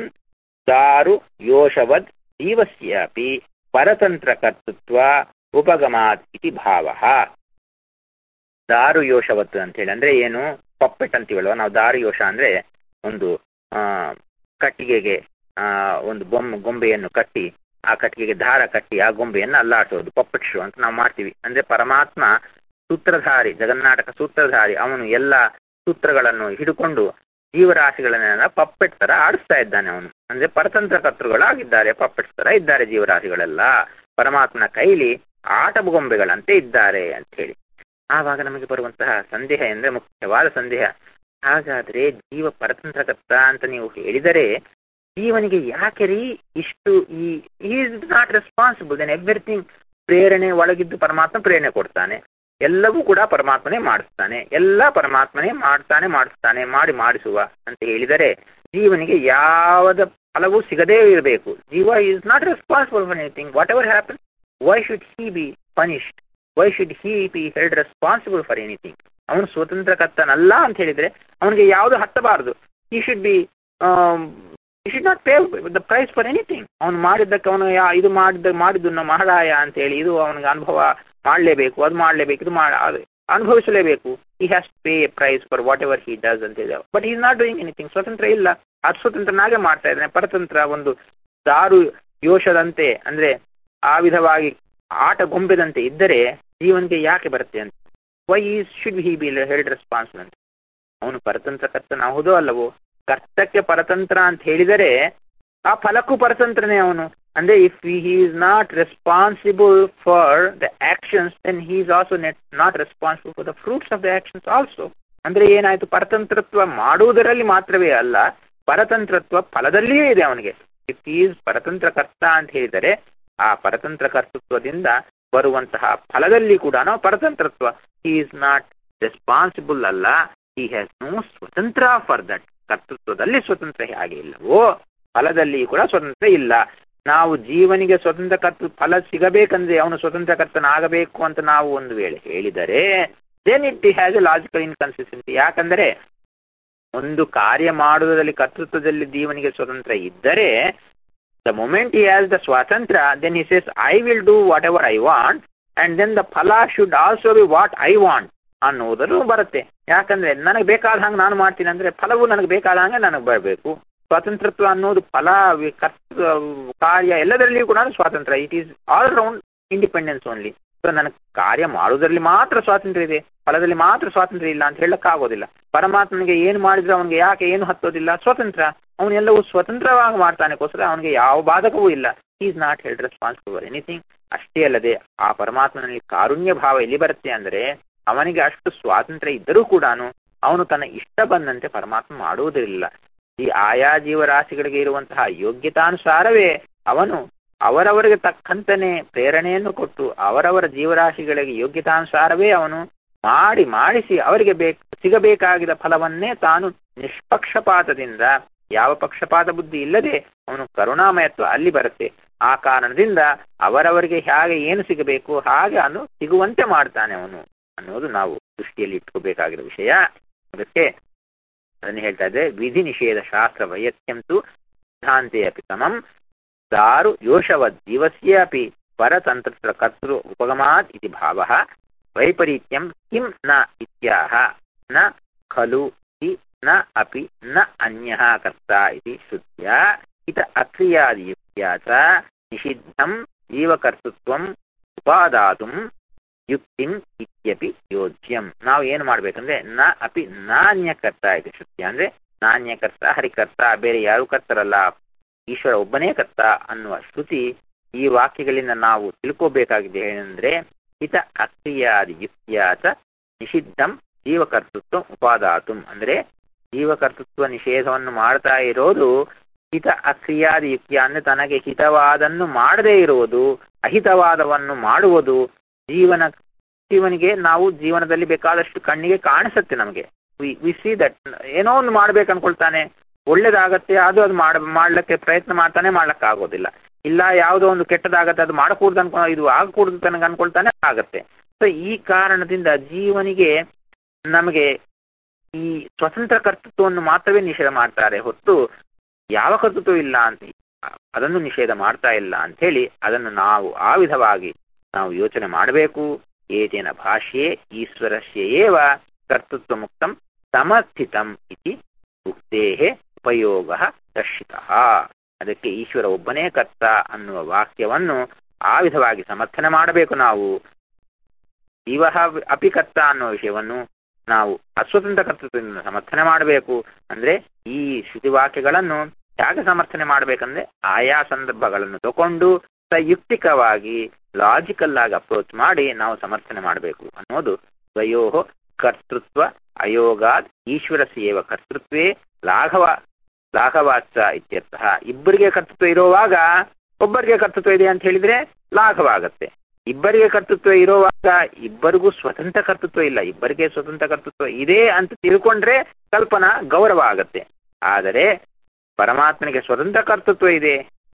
ದಾರು ಯೋಷವದ್ ಜೀವಸ್ಯಾಪಿ ಪರತಂತ್ರ ಕರ್ತೃತ್ವ ಉಪಗಮಾತ್ ಇತಿ ಭಾವ ದಾರು ಯೋಷವತ್ ಅಂತ ಹೇಳಿ ಅಂದ್ರೆ ಏನು ಪಪ್ಪೆಟ್ ಅಂತೀವಲ್ವ ನಾವು ದಾರಿಯೋಷ ಅಂದ್ರೆ ಒಂದು ಆ ಕಟ್ಟಿಗೆಗೆ ಆ ಒಂದು ಬೊಮ್ಮ ಗೊಂಬೆಯನ್ನು ಕಟ್ಟಿ ಆ ಕಟ್ಟಿಗೆಗೆ ದಾರ ಕಟ್ಟಿ ಆ ಗೊಂಬೆಯನ್ನು ಅಲ್ಲಾಡಿಸೋದು ಪಪ್ಪೆಟ್ ಶೋ ಅಂತ ನಾವು ಮಾಡ್ತೀವಿ ಅಂದ್ರೆ ಪರಮಾತ್ಮ ಸೂತ್ರಧಾರಿ ಜಗನ್ನಾಟಕ ಸೂತ್ರಧಾರಿ ಅವನು ಎಲ್ಲ ಸೂತ್ರಗಳನ್ನು ಹಿಡ್ಕೊಂಡು ಜೀವರಾಶಿಗಳನ್ನೆಲ್ಲ ಪಪ್ಪೆಟ್ ತರ ಆಡಿಸ್ತಾ ಇದ್ದಾನೆ ಅವನು ಅಂದ್ರೆ ಪರತಂತ್ರ ಕರ್ತೃಗಳಾಗಿದ್ದಾರೆ ಪಪ್ಪೆಟ್ ತರ ಇದ್ದಾರೆ ಜೀವರಾಶಿಗಳೆಲ್ಲ ಪರಮಾತ್ಮನ ಕೈಲಿ ಆಟ ಗೊಂಬೆಗಳಂತೆ ಇದ್ದಾರೆ ಅಂತ ಹೇಳಿ ಆವಾಗ ನಮಗೆ ಬರುವಂತಹ ಸಂದೇಹ ಎಂದ್ರೆ ಮುಖ್ಯವಾದ ಸಂದೇಹ ಹಾಗಾದ್ರೆ ಜೀವ ಪರತಂತ್ರಕರ್ತ ಅಂತ ನೀವು ಹೇಳಿದರೆ ಜೀವನಿಗೆ ಯಾಕೆ ರೀ ಇಷ್ಟು he is not responsible then everything ಪ್ರೇರಣೆ ಒಳಗಿದ್ದು ಪರಮಾತ್ಮ ಪ್ರೇರಣೆ ಕೊಡ್ತಾನೆ ಎಲ್ಲವೂ ಕೂಡ ಪರಮಾತ್ಮನೇ ಮಾಡಿಸ್ತಾನೆ ಎಲ್ಲ ಪರಮಾತ್ಮನೇ ಮಾಡ್ತಾನೆ ಮಾಡಿಸ್ತಾನೆ ಮಾಡಿ ಮಾಡಿಸುವ ಅಂತ ಹೇಳಿದರೆ ಜೀವನಿಗೆ ಯಾವದ ಫಲವೂ ಸಿಗದೇ ಇರಬೇಕು ಜೀವ is not responsible for anything whatever happen why should he be punished why should he be held responsible for anything ಅವನು ಸ್ವತಂತ್ರಕರ್ತನಲ್ಲ ಅಂತ ಹೇಳಿದ್ರೆ ಅವನಿಗೆ ಯಾವುದು ಹತ್ತಬಾರದು he should be he should not pay the price for anything ಅವನು ಮಾಡಿದ್ದಕ್ಕೆ ಅವನು ಯಾ- ಇದು ಮಾಡಿದ್ದ ಮಾಡಿದ್ದು ನಮ್ಮ ಮಹಾರಾಯ ಅಂತ ಹೇಳಿ ಇದು ಅವನಿಗೆ ಅನುಭವ ಮಾಡಲೇಬೇಕು ಅದು ಮಾಡಲೇಬೇಕು ಇದು ಮಾಡ ಅದು ಅನುಭವಿಸಲೇಬೇಕು he has pay a price for whatever he does ಅಂತ ಹೇಳಿದ but is not doing anything ಸ್ವತಂತ್ರ ಇಲ್ಲ ಅದು ಸ್ವತಂತ್ರನಾಗೆ ಮಾಡ್ತಾ ಇದ್ದಾನೆ ಪರತಂತ್ರ ಒಂದು ದಾರು ಯೋಷದಂತೆ ಅಂದ್ರೆ ಆ ವಿಧವಾಗಿ ಆಟ ಗೊಂಬೆದಂತೆ ಇದ್ದರೆ ಜೀವನಿಗೆ ಯಾಕೆ ಬರುತ್ತೆ ಅಂತ why is should he be held responsible ಅಂತ ಅವನು ಪರತಂತ್ರ ಕರ್ತನ ಹೌದೋ ಅಲ್ಲವೋ ಕರ್ತಕ್ಕೆ ಪರತಂತ್ರ ಅಂತ ಹೇಳಿದರೆ ಆ ಫಲಕ್ಕೂ ಪರತಂತ್ರನೇ ಅವನು ಅಂದ್ರೆ if he is not responsible for the actions then he is also not responsible for the fruits of the actions also ಅಂದ್ರೆ ಏನಾಯ್ತು ಪರತಂತ್ರತ್ವ ಮಾಡುವುದರಲ್ಲಿ ಮಾತ್ರವೇ ಅಲ್ಲ ಪರತಂತ್ರತ್ವ ಫಲದಲ್ಲಿಯೇ ಇದೆ ಅವನಿಗೆ ಇಫ್ ಈಸ್ ಪರತಂತ್ರ ಕರ್ತ ಅಂತ ಹೇಳಿದರೆ ಆ ಪರತಂತ್ರ ಕರ್ತೃತ್ವದಿಂದ ಬರುವಂತಹ ಫಲದಲ್ಲಿ ಕೂಡ ನಾವು ಪರತಂತ್ರತ್ವ ಹಿ ಈಸ್ ನಾಟ್ ರೆಸ್ಪಾನ್ಸಿಬಲ್ ಅಲ್ಲ he has no swatantra for that ಕರ್ತೃತ್ವದಲ್ಲಿ ಸ್ವತಂತ್ರ ಹಾಗೆ ಇಲ್ಲವೋ ಫಲದಲ್ಲಿ ಕೂಡ ಸ್ವತಂತ್ರ ಇಲ್ಲ ನಾವು ಜೀವನಿಗೆ ಸ್ವತಂತ್ರ ಕರ್ತ ಫಲ ಸಿಗಬೇಕಂದ್ರೆ ಅವನು ಸ್ವತಂತ್ರ ಕರ್ತನಾಗಬೇಕು ಅಂತ ನಾವು ಒಂದು ವೇಳೆ ಹೇಳಿದರೆ then it has a logical inconsistency ಯಾಕಂದರೆ ಒಂದು ಕಾರ್ಯ ಮಾಡುವುದರಲ್ಲಿ ಕರ್ತೃತ್ವದಲ್ಲಿ ಜೀವನಿಗೆ ಸ್ವತಂತ್ರ ಇದ್ದರೆ the moment he has the swatantrya then he says I will do whatever I want and then the phala should also be what I want ಅನ್ನುವುದನ್ನು ಬರುತ್ತೆ ಯಾಕಂದ್ರೆ ನನಗೆ ಬೇಕಾದ ಹಂಗೆ ನಾನು ಮಾಡ್ತೀನಿ ಅಂದ್ರೆ ಫಲವು ನನಗೆ ಬೇಕಾದ ಹಂಗೆ ನನಗೆ ಬರಬೇಕು ಸ್ವಾತಂತ್ರ್ಯತ್ವ ಅನ್ನೋದು ಫಲ ವಿ- ಕರ್ತ ಕಾರ್ಯ ಎಲ್ಲದರಲ್ಲಿಯೂ ಕೂಡ ಸ್ವಾತಂತ್ರ್ಯ it is all round independence only so ನನಗೆ ಕಾರ್ಯ ಮಾಡುವುದರಲ್ಲಿ ಮಾತ್ರ ಸ್ವಾತಂತ್ರ್ಯ ಇದೆ ಫಲದಲ್ಲಿ ಮಾತ್ರ ಸ್ವಾತಂತ್ರ್ಯ ಇಲ್ಲ ಅಂತ ಹೇಳಕ್ ಆಗೋದಿಲ್ಲ ಪರಮಾತ್ಮನಿಗೆ ಏನು ಮಾಡಿದ್ರೆ ಅವನಿಗೆ ಯಾಕೆ ಏನು ಹತ್ತೋದಿಲ್ಲ ಸ್ವತಂತ್ರ ಅವನೆಲ್ಲವೂ ಸ್ವತಂತ್ರವಾಗಿ ಮಾಡ್ತಾನೆಗೋಸ್ಕರ ಅವನಿಗೆ ಯಾವ ಬಾಧಕವೂ ಇಲ್ಲ is not held responsible for anything ಅಷ್ಟೇ ಅಲ್ಲದೆ ಆ ಪರಮಾತ್ಮನಲ್ಲಿ ಕಾರುಣ್ಯ ಭಾವ ಎಲ್ಲಿ ಬರುತ್ತೆ ಅಂದ್ರೆ ಅವನಿಗೆ ಅಷ್ಟು ಸ್ವಾತಂತ್ರ್ಯ ಇದ್ದರೂ ಕೂಡ ಅವನು ತನ್ನ ಇಷ್ಟ ಬಂದಂತೆ ಪರಮಾತ್ಮ ಮಾಡುವುದಿಲ್ಲ ಈ ಆಯಾ ಜೀವರಾಶಿಗಳಿಗೆ ಇರುವಂತಹ ಯೋಗ್ಯತಾನುಸಾರವೇ ಅವನು ಅವರವರಿಗೆ ತಕ್ಕಂತನೇ ಪ್ರೇರಣೆಯನ್ನು ಕೊಟ್ಟು ಅವರವರ ಜೀವರಾಶಿಗಳಿಗೆ ಯೋಗ್ಯತಾನುಸಾರವೇ ಅವನು ಮಾಡಿ ಮಾಡಿಸಿ ಅವರಿಗೆ ಬೇಕು ಸಿಗಬೇಕಾಗಿದ ಫಲವನ್ನೇ ತಾನು ನಿಷ್ಪಕ್ಷಪಾತದಿಂದ ಯಾವ ಪಕ್ಷಪಾತ ಬುದ್ಧಿ ಇಲ್ಲದೆ ಅವನು ಕರುಣಾಮಯತ್ವ ಅಲ್ಲಿ ಬರುತ್ತೆ ಆ ಕಾರಣದಿಂದ ಅವರವರಿಗೆ ಹೇಗೆ ಏನು ಸಿಗಬೇಕು ಹಾಗೆ ಅವನು ಸಿಗುವಂತೆ ಮಾಡ್ತಾನೆ ಅವನು ಅನ್ನೋದು ನಾವು ದೃಷ್ಟಿಯಲ್ಲಿ ಇಟ್ಕೋಬೇಕಾಗಿರೋ ವಿಷಯ ಅದಕ್ಕೆ ಅದನ್ನು ಹೇಳ್ತಾ ಇದ್ದೆ ವಿಧಿ ನಿಷೇಧ ಶಾಸ್ತ್ರ ವೈಯತ್ಯಂತು ಸಿದ್ಧಾಂತೆ ಅಪಿ ಸಮಂ ದಾರು ಯೋಷವದ್ ಜೀವಸ್ಯ ಅಪಿ ಪರತಂತ್ರ ಕರ್ತೃ ಉಪಗಮಾತ್ ಇತಿ ಭಾವ ವೈಪರೀತ್ಯಂ ಕಿಂ ನ ಇತ್ಯಾಹ ನ ಖಲು ಇ ನ ಅಪಿ ನ ಅನ್ಯ ಕರ್ತ ಇತಿ ಶ್ರುತ್ಯ ಇತ ಅಕ್ರಿಯಾದಿಯುಕ್ತ್ಯಾ ಚ ನಿಷಿದ್ಧಂ ಜೀವಕರ್ತೃತ್ವಂ ಉಪಾದಾತುಂ ಯುಕ್ತಿಂ ಇತ್ಯಪಿ ಯೋಜ್ಯಂ ನಾವು ಏನು ಮಾಡ್ಬೇಕಂದ್ರೆ ನ ಅಪಿ ನಾಣ್ಯಕರ್ತ ಇದೆ ಶ್ರುತ್ಯ ಅಂದ್ರೆ ನಾಣ್ಯಕರ್ತ ಹರಿಕರ್ತ ಬೇರೆ ಯಾರು ಕರ್ತರಲ್ಲ ಈಶ್ವರ ಒಬ್ಬನೇ ಕರ್ತ ಅನ್ನುವ ಶ್ರುತಿ ಈ ವಾಕ್ಯಗಳಿಂದ ನಾವು ತಿಳ್ಕೋಬೇಕಾಗಿದೆ ಏನಂದ್ರೆ ಹಿತ ಅಕ್ರಿಯಾದಿ ಯುಕ್ತಿಯಾತ ನಿಷಿದ್ಧಂ ಜೀವಕರ್ತೃತ್ವ ಉಪಾದಾತುಂ ಅಂದ್ರೆ ಜೀವಕರ್ತೃತ್ವ ನಿಷೇಧವನ್ನು ಮಾಡ್ತಾ ಇರೋದು ಹಿತ ಅಕ್ರಿಯಾದಿ ಯುಕ್ತಿಯ ಅಂದ್ರೆ ತನಗೆ ಹಿತವಾದನ್ನು ಮಾಡದೇ ಇರುವುದು ಅಹಿತವಾದವನ್ನು ಮಾಡುವುದು ಜೀವನ ಜೀವನಿಗೆ ನಾವು ಜೀವನದಲ್ಲಿ ಬೇಕಾದಷ್ಟು ಕಣ್ಣಿಗೆ ಕಾಣಿಸುತ್ತೆ ನಮಗೆ ವಿ ಸಿ ದಟ್ ಏನೋ ಒಂದು ಮಾಡ್ಬೇಕು ಅನ್ಕೊಳ್ತಾನೆ ಒಳ್ಳೇದಾಗತ್ತೆ ಅದು ಅದು ಮಾಡ ಮಾಡ್ಲಿಕ್ಕೆ ಪ್ರಯತ್ನ ಮಾಡ್ತಾನೆ ಮಾಡ್ಲಕ್ ಆಗೋದಿಲ್ಲ ಇಲ್ಲ ಯಾವುದೋ ಒಂದು ಕೆಟ್ಟದಾಗತ್ತೆ ಅದು ಮಾಡಕೂಡ್ದು ಅನ್ಕೊ ಇದು ಆಗಕೂಡ್ದು ತನಗೆ ಅನ್ಕೊಳ್ತಾನೆ ಆಗತ್ತೆ ಸೊ ಈ ಕಾರಣದಿಂದ ಜೀವನಿಗೆ ನಮಗೆ ಈ ಸ್ವತಂತ್ರ ಕರ್ತೃತ್ವವನ್ನು ಮಾತ್ರವೇ ನಿಷೇಧ ಮಾಡ್ತಾರೆ ಹೊತ್ತು ಯಾವ ಕರ್ತೃತ್ವ ಇಲ್ಲ ಅಂತ ಅದನ್ನು ನಿಷೇಧ ಮಾಡ್ತಾ ಇಲ್ಲ ಅಂತ ಹೇಳಿ ಅದನ್ನು ನಾವು ಆ ವಿಧವಾಗಿ ನಾವು ಯೋಚನೆ ಮಾಡಬೇಕು ಏತೇನ ಭಾಷ್ಯೆ ಈಶ್ವರಸ್ಯ ಏವ ಕರ್ತೃತ್ವ ಮುಕ್ತಂ ಸಮರ್ಥಿತಂ ಇತಿ ಉಕ್ತೇಹ ಉಪಯೋಗ ದರ್ಶಿತ ಅದಕ್ಕೆ ಈಶ್ವರ ಒಬ್ಬನೇ ಕರ್ತ ಅನ್ನುವ ವಾಕ್ಯವನ್ನು ಆ ವಿಧವಾಗಿ ಸಮರ್ಥನೆ ಮಾಡಬೇಕು ನಾವು ಜೀವ ಅಪಿ ಕರ್ತ ಅನ್ನುವ ವಿಷಯವನ್ನು ನಾವು ಅಸ್ವತಂತ್ರ ಕರ್ತೃತ್ವದಿಂದ ಸಮರ್ಥನೆ ಮಾಡಬೇಕು ಅಂದ್ರೆ ಈ ಶ್ರುತಿವಾಕ್ಯಗಳನ್ನು ಹೇಗೆ ಸಮರ್ಥನೆ ಮಾಡಬೇಕಂದ್ರೆ ಆಯಾ ಸಂದರ್ಭಗಳನ್ನು ತಗೊಂಡು ಸಂಯುಕ್ತಿಕವಾಗಿ ಲಾಜಿಕಲ್ ಆಗಿ ಅಪ್ರೋಚ್ ಮಾಡಿ ನಾವು ಸಮರ್ಥನೆ ಮಾಡಬೇಕು ಅನ್ನೋದು ದ್ವಯೋ ಕರ್ತೃತ್ವ ಅಯೋಗಾದ್ ಈಶ್ವರ ಸೇವ ಕರ್ತೃತ್ವೇ ಲಾಘವ ಲಾಘವಾಚ ಇತ್ಯರ್ಥಃ ಇಬ್ಬರಿಗೆ ಕರ್ತೃತ್ವ ಇರುವಾಗ ಒಬ್ಬರಿಗೆ ಕರ್ತೃತ್ವ ಇದೆ ಅಂತ ಹೇಳಿದ್ರೆ ಲಾಘವ ಆಗತ್ತೆ ಇಬ್ಬರಿಗೆ ಕರ್ತೃತ್ವ ಇರುವಾಗ ಇಬ್ಬರಿಗೂ ಸ್ವತಂತ್ರ ಕರ್ತೃತ್ವ ಇಲ್ಲ ಇಬ್ಬರಿಗೆ ಸ್ವತಂತ್ರ ಕರ್ತೃತ್ವ ಇದೆ ಅಂತ ತಿಳ್ಕೊಂಡ್ರೆ ಕಲ್ಪನಾ ಗೌರವ ಆಗತ್ತೆ ಆದರೆ ಪರಮಾತ್ಮನಿಗೆ ಸ್ವತಂತ್ರ ಕರ್ತೃತ್ವ ಇದೆ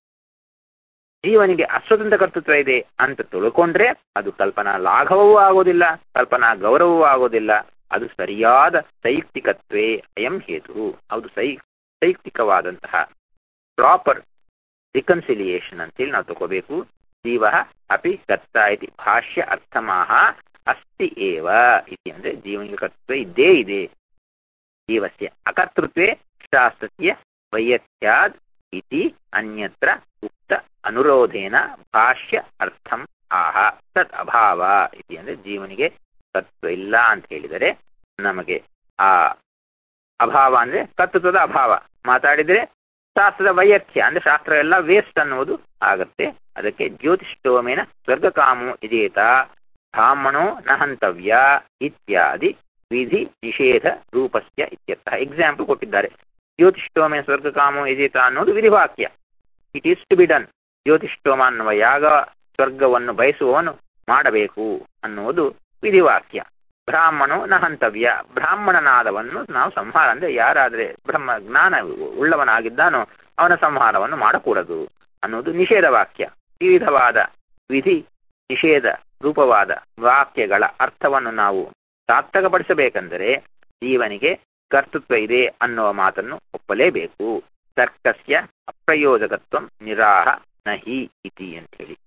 ಜೀವನಿಗೆ ಅಸ್ವತಂತ್ರ ಕರ್ತೃತ್ವ ಇದೆ ಅಂತ ತಿಳ್ಕೊಂಡ್ರೆ ಅದು ಕಲ್ಪನಾ ಲಾಘವವೂ ಆಗೋದಿಲ್ಲ ಕಲ್ಪನಾ ಗೌರವವೂ ಆಗೋದಿಲ್ಲ ಅದು ಸರಿಯಾದ ಸೈಕ್ತಿಕತ್ವೇ ಅಯಂ ಹೇತು ಅದು ಸೈ ಸೈಕ್ತಿಕವಾದಂತಹ ಪ್ರಾಪರ್ ರಿಕನ್ಸಿಲಿಯೇಷನ್ ಅಂತೇಳಿ ನಾವು ತಗೋಬೇಕು ಜೀವ ಅಪಿ ಕರ್ತ ಇತಿ ಭಾಷ್ಯ ಅರ್ಥಮಾಹ ಅಸ್ತಿ ಏವ ಇತಿ ಅಂದ್ರೆ ಜೀವನಿಗೆ ಕರ್ತೃತ್ವ ಇದ್ದೇ ಇದೆ ಜೀವಸ್ಯ ಅಕರ್ತೃತ್ವೇ ಶಾಸ್ತ್ರಸ್ಯ ವೈಯತ್ಯಾದ್ ಇತಿ ಅನ್ಯತ್ರ ಉಕ್ತ ಅನುರೋಧೇನ ಭಾಷ್ಯ ಅರ್ಥಂ ಆಹ ತತ್ ಅಭಾವ ಇತಿ ಅಂದ್ರೆ ಜೀವನಿಗೆ ಕರ್ತೃತ್ವ ಇಲ್ಲ ಅಂತ ಹೇಳಿದರೆ ನಮಗೆ ಆ ಅಭಾವ ಅಂದ್ರೆ ಕರ್ತೃತ್ವದ ಅಭಾವ ಮಾತಾಡಿದ್ರೆ ಶಾಸ್ತ್ರದ ವೈಯಖ್ಯ ಅಂದ್ರೆ ಶಾಸ್ತ್ರ ಎಲ್ಲ ವೇಸ್ಟ್ ಅನ್ನುವುದು ಆಗತ್ತೆ ಅದಕ್ಕೆ ಜ್ಯೋತಿಷ್ಠೋಮೇನ ಸ್ವರ್ಗಕಾಮೋ ಇದೇತ ಬ್ರಾಹ್ಮಣೋ ನ ಹಂತವ್ಯ ಇತ್ಯಾದಿ ವಿಧಿ ನಿಷೇಧ ರೂಪಸ್ಯ ಇತ್ಯರ್ಥ ಎಕ್ಸಾಂಪಲ್ ಕೊಟ್ಟಿದ್ದಾರೆ ಜ್ಯೋತಿಷ್ಠೋಮೇನ ಸ್ವರ್ಗಕಾಮೋ ಯಜೇತ ಅನ್ನೋದು ವಿಧಿವಾಕ್ಯ it is to be done ಜ್ಯೋತಿಷ್ಠೋಮ ಅನ್ನುವ ಯಾಗ ಸ್ವರ್ಗವನ್ನು ಬಯಸುವವನು ಮಾಡಬೇಕು ಅನ್ನುವುದು ವಿಧಿವಾಕ್ಯ ಬ್ರಾಹ್ಮಣೋ ನ ಹಂತವ್ಯ ಬ್ರಾಹ್ಮಣನಾದವನ್ನು ನಾವು ಸಂಹಾರ ಅಂದ್ರೆ ಯಾರಾದ್ರೆ ಬ್ರಹ್ಮ ಜ್ಞಾನ ಉಳ್ಳವನಾಗಿದ್ದಾನೋ ಅವನ ಸಂಹಾರವನ್ನು ಮಾಡಕೂಡದು ಅನ್ನೋದು ನಿಷೇಧ ವಾಕ್ಯ ಈ ವಿಧವಾದ ವಿಧಿ ನಿಷೇಧ ರೂಪವಾದ ವಾಕ್ಯಗಳ ಅರ್ಥವನ್ನು ನಾವು ಸಾರ್ಥಕಪಡಿಸಬೇಕೆಂದರೆ ಜೀವನಿಗೆ ಕರ್ತೃತ್ವ ಇದೆ ಅನ್ನುವ ಮಾತನ್ನು ಒಪ್ಪಲೇಬೇಕು ತರ್ಕಸ್ಯ ಅಪ್ರಯೋಜಕತ್ವ ನಿರಾಹ ನಹಿ ಇತಿ ಅಂತ ಹೇಳಿ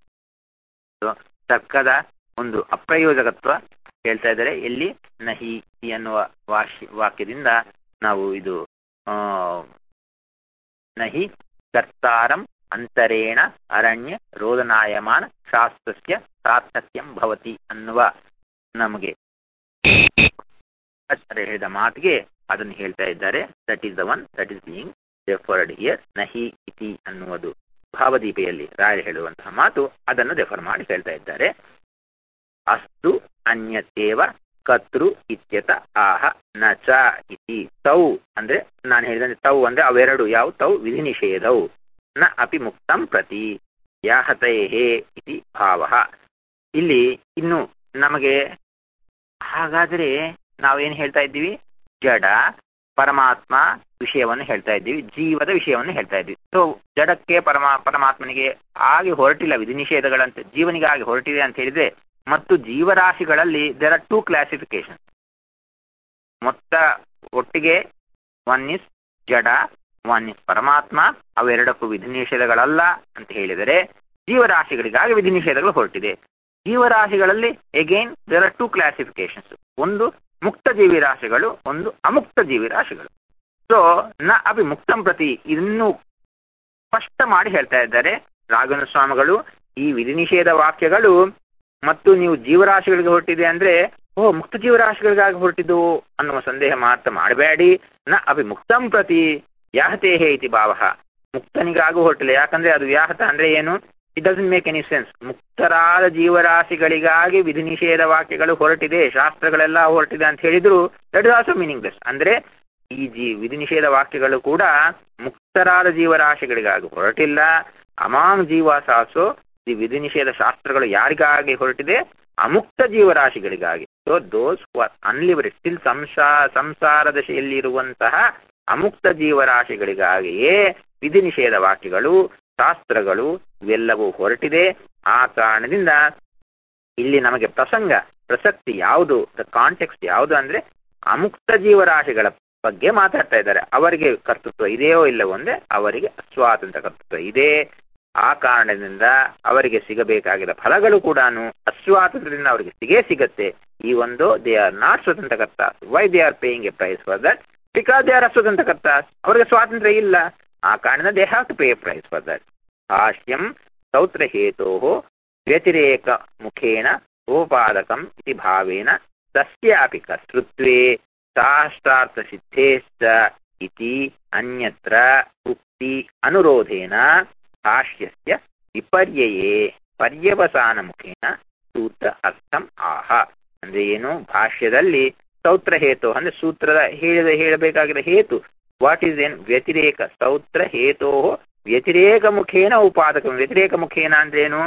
ತರ್ಕದ ಒಂದು ಅಪ್ರಯೋಜಕತ್ವ ಹೇಳ್ತಾ ಇದ್ದಾರೆ ಎಲ್ಲಿ ನಹಿ ಅನ್ನುವ ವಾಶ್ಯ ವಾಕ್ಯದಿಂದ ನಾವು ಇದು ಆ ನಹಿ ಕರ್ತಾರಂ ಅಂತರೇಣ ಅರಣ್ಯ ರೋದನಾಯಮಾನ ಶಾಸ್ತ್ರಸ್ಯ ಸಾರ್ಥಕ್ಯಂ ಭವತಿ ಅನ್ನುವ ನಮಗೆ ಹೇಳಿದ ಮಾತಿಗೆ ಅದನ್ನು ಹೇಳ್ತಾ ಇದ್ದಾರೆ that is the one that is being referred here ನಹಿ ಇತಿ ಅನ್ನುವುದು ಭಾವದೀಪೆಯಲ್ಲಿ ರಾಯರು ಹೇಳುವಂತಹ ಮಾತು ಅದನ್ನು ರೆಫರ್ ಮಾಡಿ ಹೇಳ್ತಾ ಇದ್ದಾರೆ ಅಸ್ತು ಅನ್ಯತೇವ ಕರ್ತೃ ಇತ್ಯತ ಆಹ ನ ಚ ಇತಿ ತೌ ಅಂದ್ರೆ ನಾನು ಹೇಳಿದಂತೆ ತೌ ಅಂದ್ರೆ ಅವೆರಡು ಯಾವ ತೌ ವಿಧಿ ನಿಷೇಧೌ ನ ಅಪಿ ಮುಕ್ತಂ ಪ್ರತಿ ಯಾಹತೇಹೇ ಇತಿ ಭಾವ ಇಲ್ಲಿ ಇನ್ನು ನಮಗೆ ಹಾಗಾದ್ರೆ ನಾವೇನ್ ಹೇಳ್ತಾ ಇದ್ದೀವಿ ಜಡ ಪರಮಾತ್ಮ ವಿಷಯವನ್ನು ಹೇಳ್ತಾ ಇದ್ದೀವಿ ಜೀವದ ವಿಷಯವನ್ನು ಹೇಳ್ತಾ ಇದ್ದೀವಿ ಸೊ ಜಡಕ್ಕೆ ಪರಮಾ ಪರಮಾತ್ಮನಿಗೆ ಆಗಿ ಹೊರಟಿಲ್ಲ ವಿಧಿ ನಿಷೇಧಗಳಂತೆ ಜೀವನಿಗೆ ಆಗಿ ಹೊರಟಿದೆ ಅಂತ ಹೇಳಿದ್ರೆ ಮತ್ತು ಜೀವರಾಶಿಗಳಲ್ಲಿ ದೇರ್ ಆರ್ ಟೂ ಕ್ಲಾಸಿಫಿಕೇಶನ್ ಮೊತ್ತ ಒಟ್ಟಿಗೆ one is jada one is Paramatma ಅವೆರಡಕ್ಕೂ ವಿಧಿ ನಿಷೇಧಗಳಲ್ಲ ಅಂತ ಹೇಳಿದರೆ ಜೀವರಾಶಿಗಳಿಗಾಗಿ ವಿಧಿ ನಿಷೇಧಗಳು ಹೊರಟಿದೆ ಜೀವರಾಶಿಗಳಲ್ಲಿ again there are two classifications ಒಂದು ಮುಕ್ತ ಜೀವಿ ರಾಶಿಗಳು ಒಂದು ಅಮುಕ್ತ ಜೀವಿ ರಾಶಿಗಳು ಸೊ ನ ಅಭಿ ಮುಕ್ತಂ ಪ್ರತಿ ಇದನ್ನು ಸ್ಪಷ್ಟ ಮಾಡಿ ಹೇಳ್ತಾ ಇದ್ದಾರೆ ರಾಘವೇಂದ್ರ ಸ್ವಾಮಿಗಳು ಈ ವಿಧಿ ನಿಷೇಧ ವಾಕ್ಯಗಳು ಮತ್ತು ನೀವು ಜೀವರಾಶಿಗಳಿಗೆ ಹೊರಟಿದೆ ಅಂದ್ರೆ ಓ ಮುಕ್ತ ಜೀವರಾಶಿಗಳಿಗಾಗಿ ಹೊರಟಿದ್ದು ಅನ್ನುವ ಸಂದೇಹ ಮಾತ್ರ ಮಾಡಬೇಡಿ ನ ಅಭಿ ಮುಕ್ತಂ ಪ್ರತಿ ಯಾಹತೇಹೇ ಇತಿ ಭಾವ ಮುಕ್ತನಿಗಾಗೂ ಹೊರಟಿಲ್ಲ ಯಾಕಂದ್ರೆ ಅದು ವ್ಯಾಹತ ಅಂದ್ರೆ ಏನು it doesn't make any sense ಮುಕ್ತರಾದ ಜೀವರಾಶಿಗಳಿಗಾಗಿ ವಿಧಿ ನಿಷೇಧ ವಾಕ್ಯಗಳು ಹೊರಟಿದೆ ಶಾಸ್ತ್ರಗಳೆಲ್ಲ ಹೊರಟಿದೆ ಅಂತ ಹೇಳಿದ್ರು ದಟ್ ಇಸ್ ಆಲ್ಸೋ ಮೀನಿಂಗ್ಲೆಸ್ ಅಂದ್ರೆ ಈ ಜೀ ವಿಧಿ ನಿಷೇಧ ವಾಕ್ಯಗಳು ಕೂಡ ಮುಕ್ತರಾದ ಜೀವರಾಶಿಗಳಿಗಾಗಿ ಹೊರಟಿಲ್ಲ ಅಮಾಂ ಜೀವಾಸ ಆಲ್ಸೋ ಈ ವಿಧಿ ನಿಷೇಧ ಶಾಸ್ತ್ರಗಳು ಯಾರಿಗಾಗಿ ಹೊರಟಿದೆ ಅಮುಕ್ತ ಜೀವರಾಶಿಗಳಿಗಾಗಿ ಸೊ ದೋಸ್ ಅನ್ಲಿವರಿ ಸ್ಟಿಲ್ ಸಂಸಾ ಸಂಸಾರ ದಶೆಯಲ್ಲಿರುವಂತಹ ಅಮುಕ್ತ ಜೀವರಾಶಿಗಳಿಗಾಗಿಯೇ ವಿಧಿ ನಿಷೇಧ ವಾಕ್ಯಗಳು ಶಾಸ್ತ್ರಗಳು ಇವೆಲ್ಲವೂ ಹೊರಟಿದೆ ಆ ಕಾರಣದಿಂದ ಇಲ್ಲಿ ನಮಗೆ ಪ್ರಸಂಗ ಪ್ರಸಕ್ತಿ ಯಾವುದು ದ ಕಾಂಟೆಕ್ಸ್ಟ್ ಯಾವುದು ಅಂದ್ರೆ ಅಮುಕ್ತ ಜೀವರಾಶಿಗಳ ಬಗ್ಗೆ ಮಾತಾಡ್ತಾ ಇದ್ದಾರೆ ಅವರಿಗೆ ಕರ್ತೃತ್ವ ಇದೆಯೋ ಇಲ್ಲವೋ ಅಂದ್ರೆ ಅವರಿಗೆ ಅಸ್ವಾತಂತ್ರ್ಯ ಕರ್ತೃತ್ವ ಇದೆ ಆ ಕಾರಣದಿಂದ ಅವರಿಗೆ ಸಿಗಬೇಕಾಗಿರೋ ಫಲಗಳು ಕೂಡ ಅಸ್ವಾತಂತ್ರ್ಯದಿಂದ ಅವರಿಗೆ ಸಿಗೇ ಸಿಗತ್ತೆ ಈ ಒಂದು they are not swatantra karta why they are paying a price for that because they are aswatantra karta ಅವರಿಗೆ ಸ್ವಾತಂತ್ರ್ಯ ಇಲ್ಲ ಆ ಕಾರಣ they have to pay a price for that ಭಾಷ್ಯಂ ಸ್ತೌತ್ರ ಹೇತೋ ವ್ಯತಿರೇಕ ಮುಖೇನ ಉಪಪಾದಕಂ ಇತಿ ಭಾವೇನ ತಸ್ಯಾಪಿ ಕರ್ತೃತ್ವೇ ಸಾಷ್ಟಾರ್ಥ ಸಿದ್ಧೇಶ್ಚ ಇತಿ ಅನ್ಯತ್ರ ಉಕ್ತಿ ಅನುರೋಧೇನ ಭಾಷ್ಯಸ್ಯ ವಿಪರ್ಯಯೇ ಪರ್ಯವಸಾನ ಮುಖೇನ ಸೂತ್ರ ಅರ್ಥಂ ಆಹ ಅಂದ್ರೆ ಏನು ಭಾಷ್ಯದಲ್ಲಿ ಸ್ತೌತ್ರ ಹೇತು ಅಂದ್ರೆ ಸೂತ್ರದ ಹೇಳಿದ ಹೇಳಬೇಕಾಗಿರೋ ಹೇತು ವಾಟ್ ಈಸ್ ಏನ್ ವ್ಯತಿರೇಕ ಸ್ತೌತ್ರ ಹೇತೋ ವ್ಯತಿರೇಕ ಮುಖೇನ ಉಪಾದಕ ವ್ಯತಿರೇಕ ಮುಖೇನ ಅಂದ್ರೆ ಏನು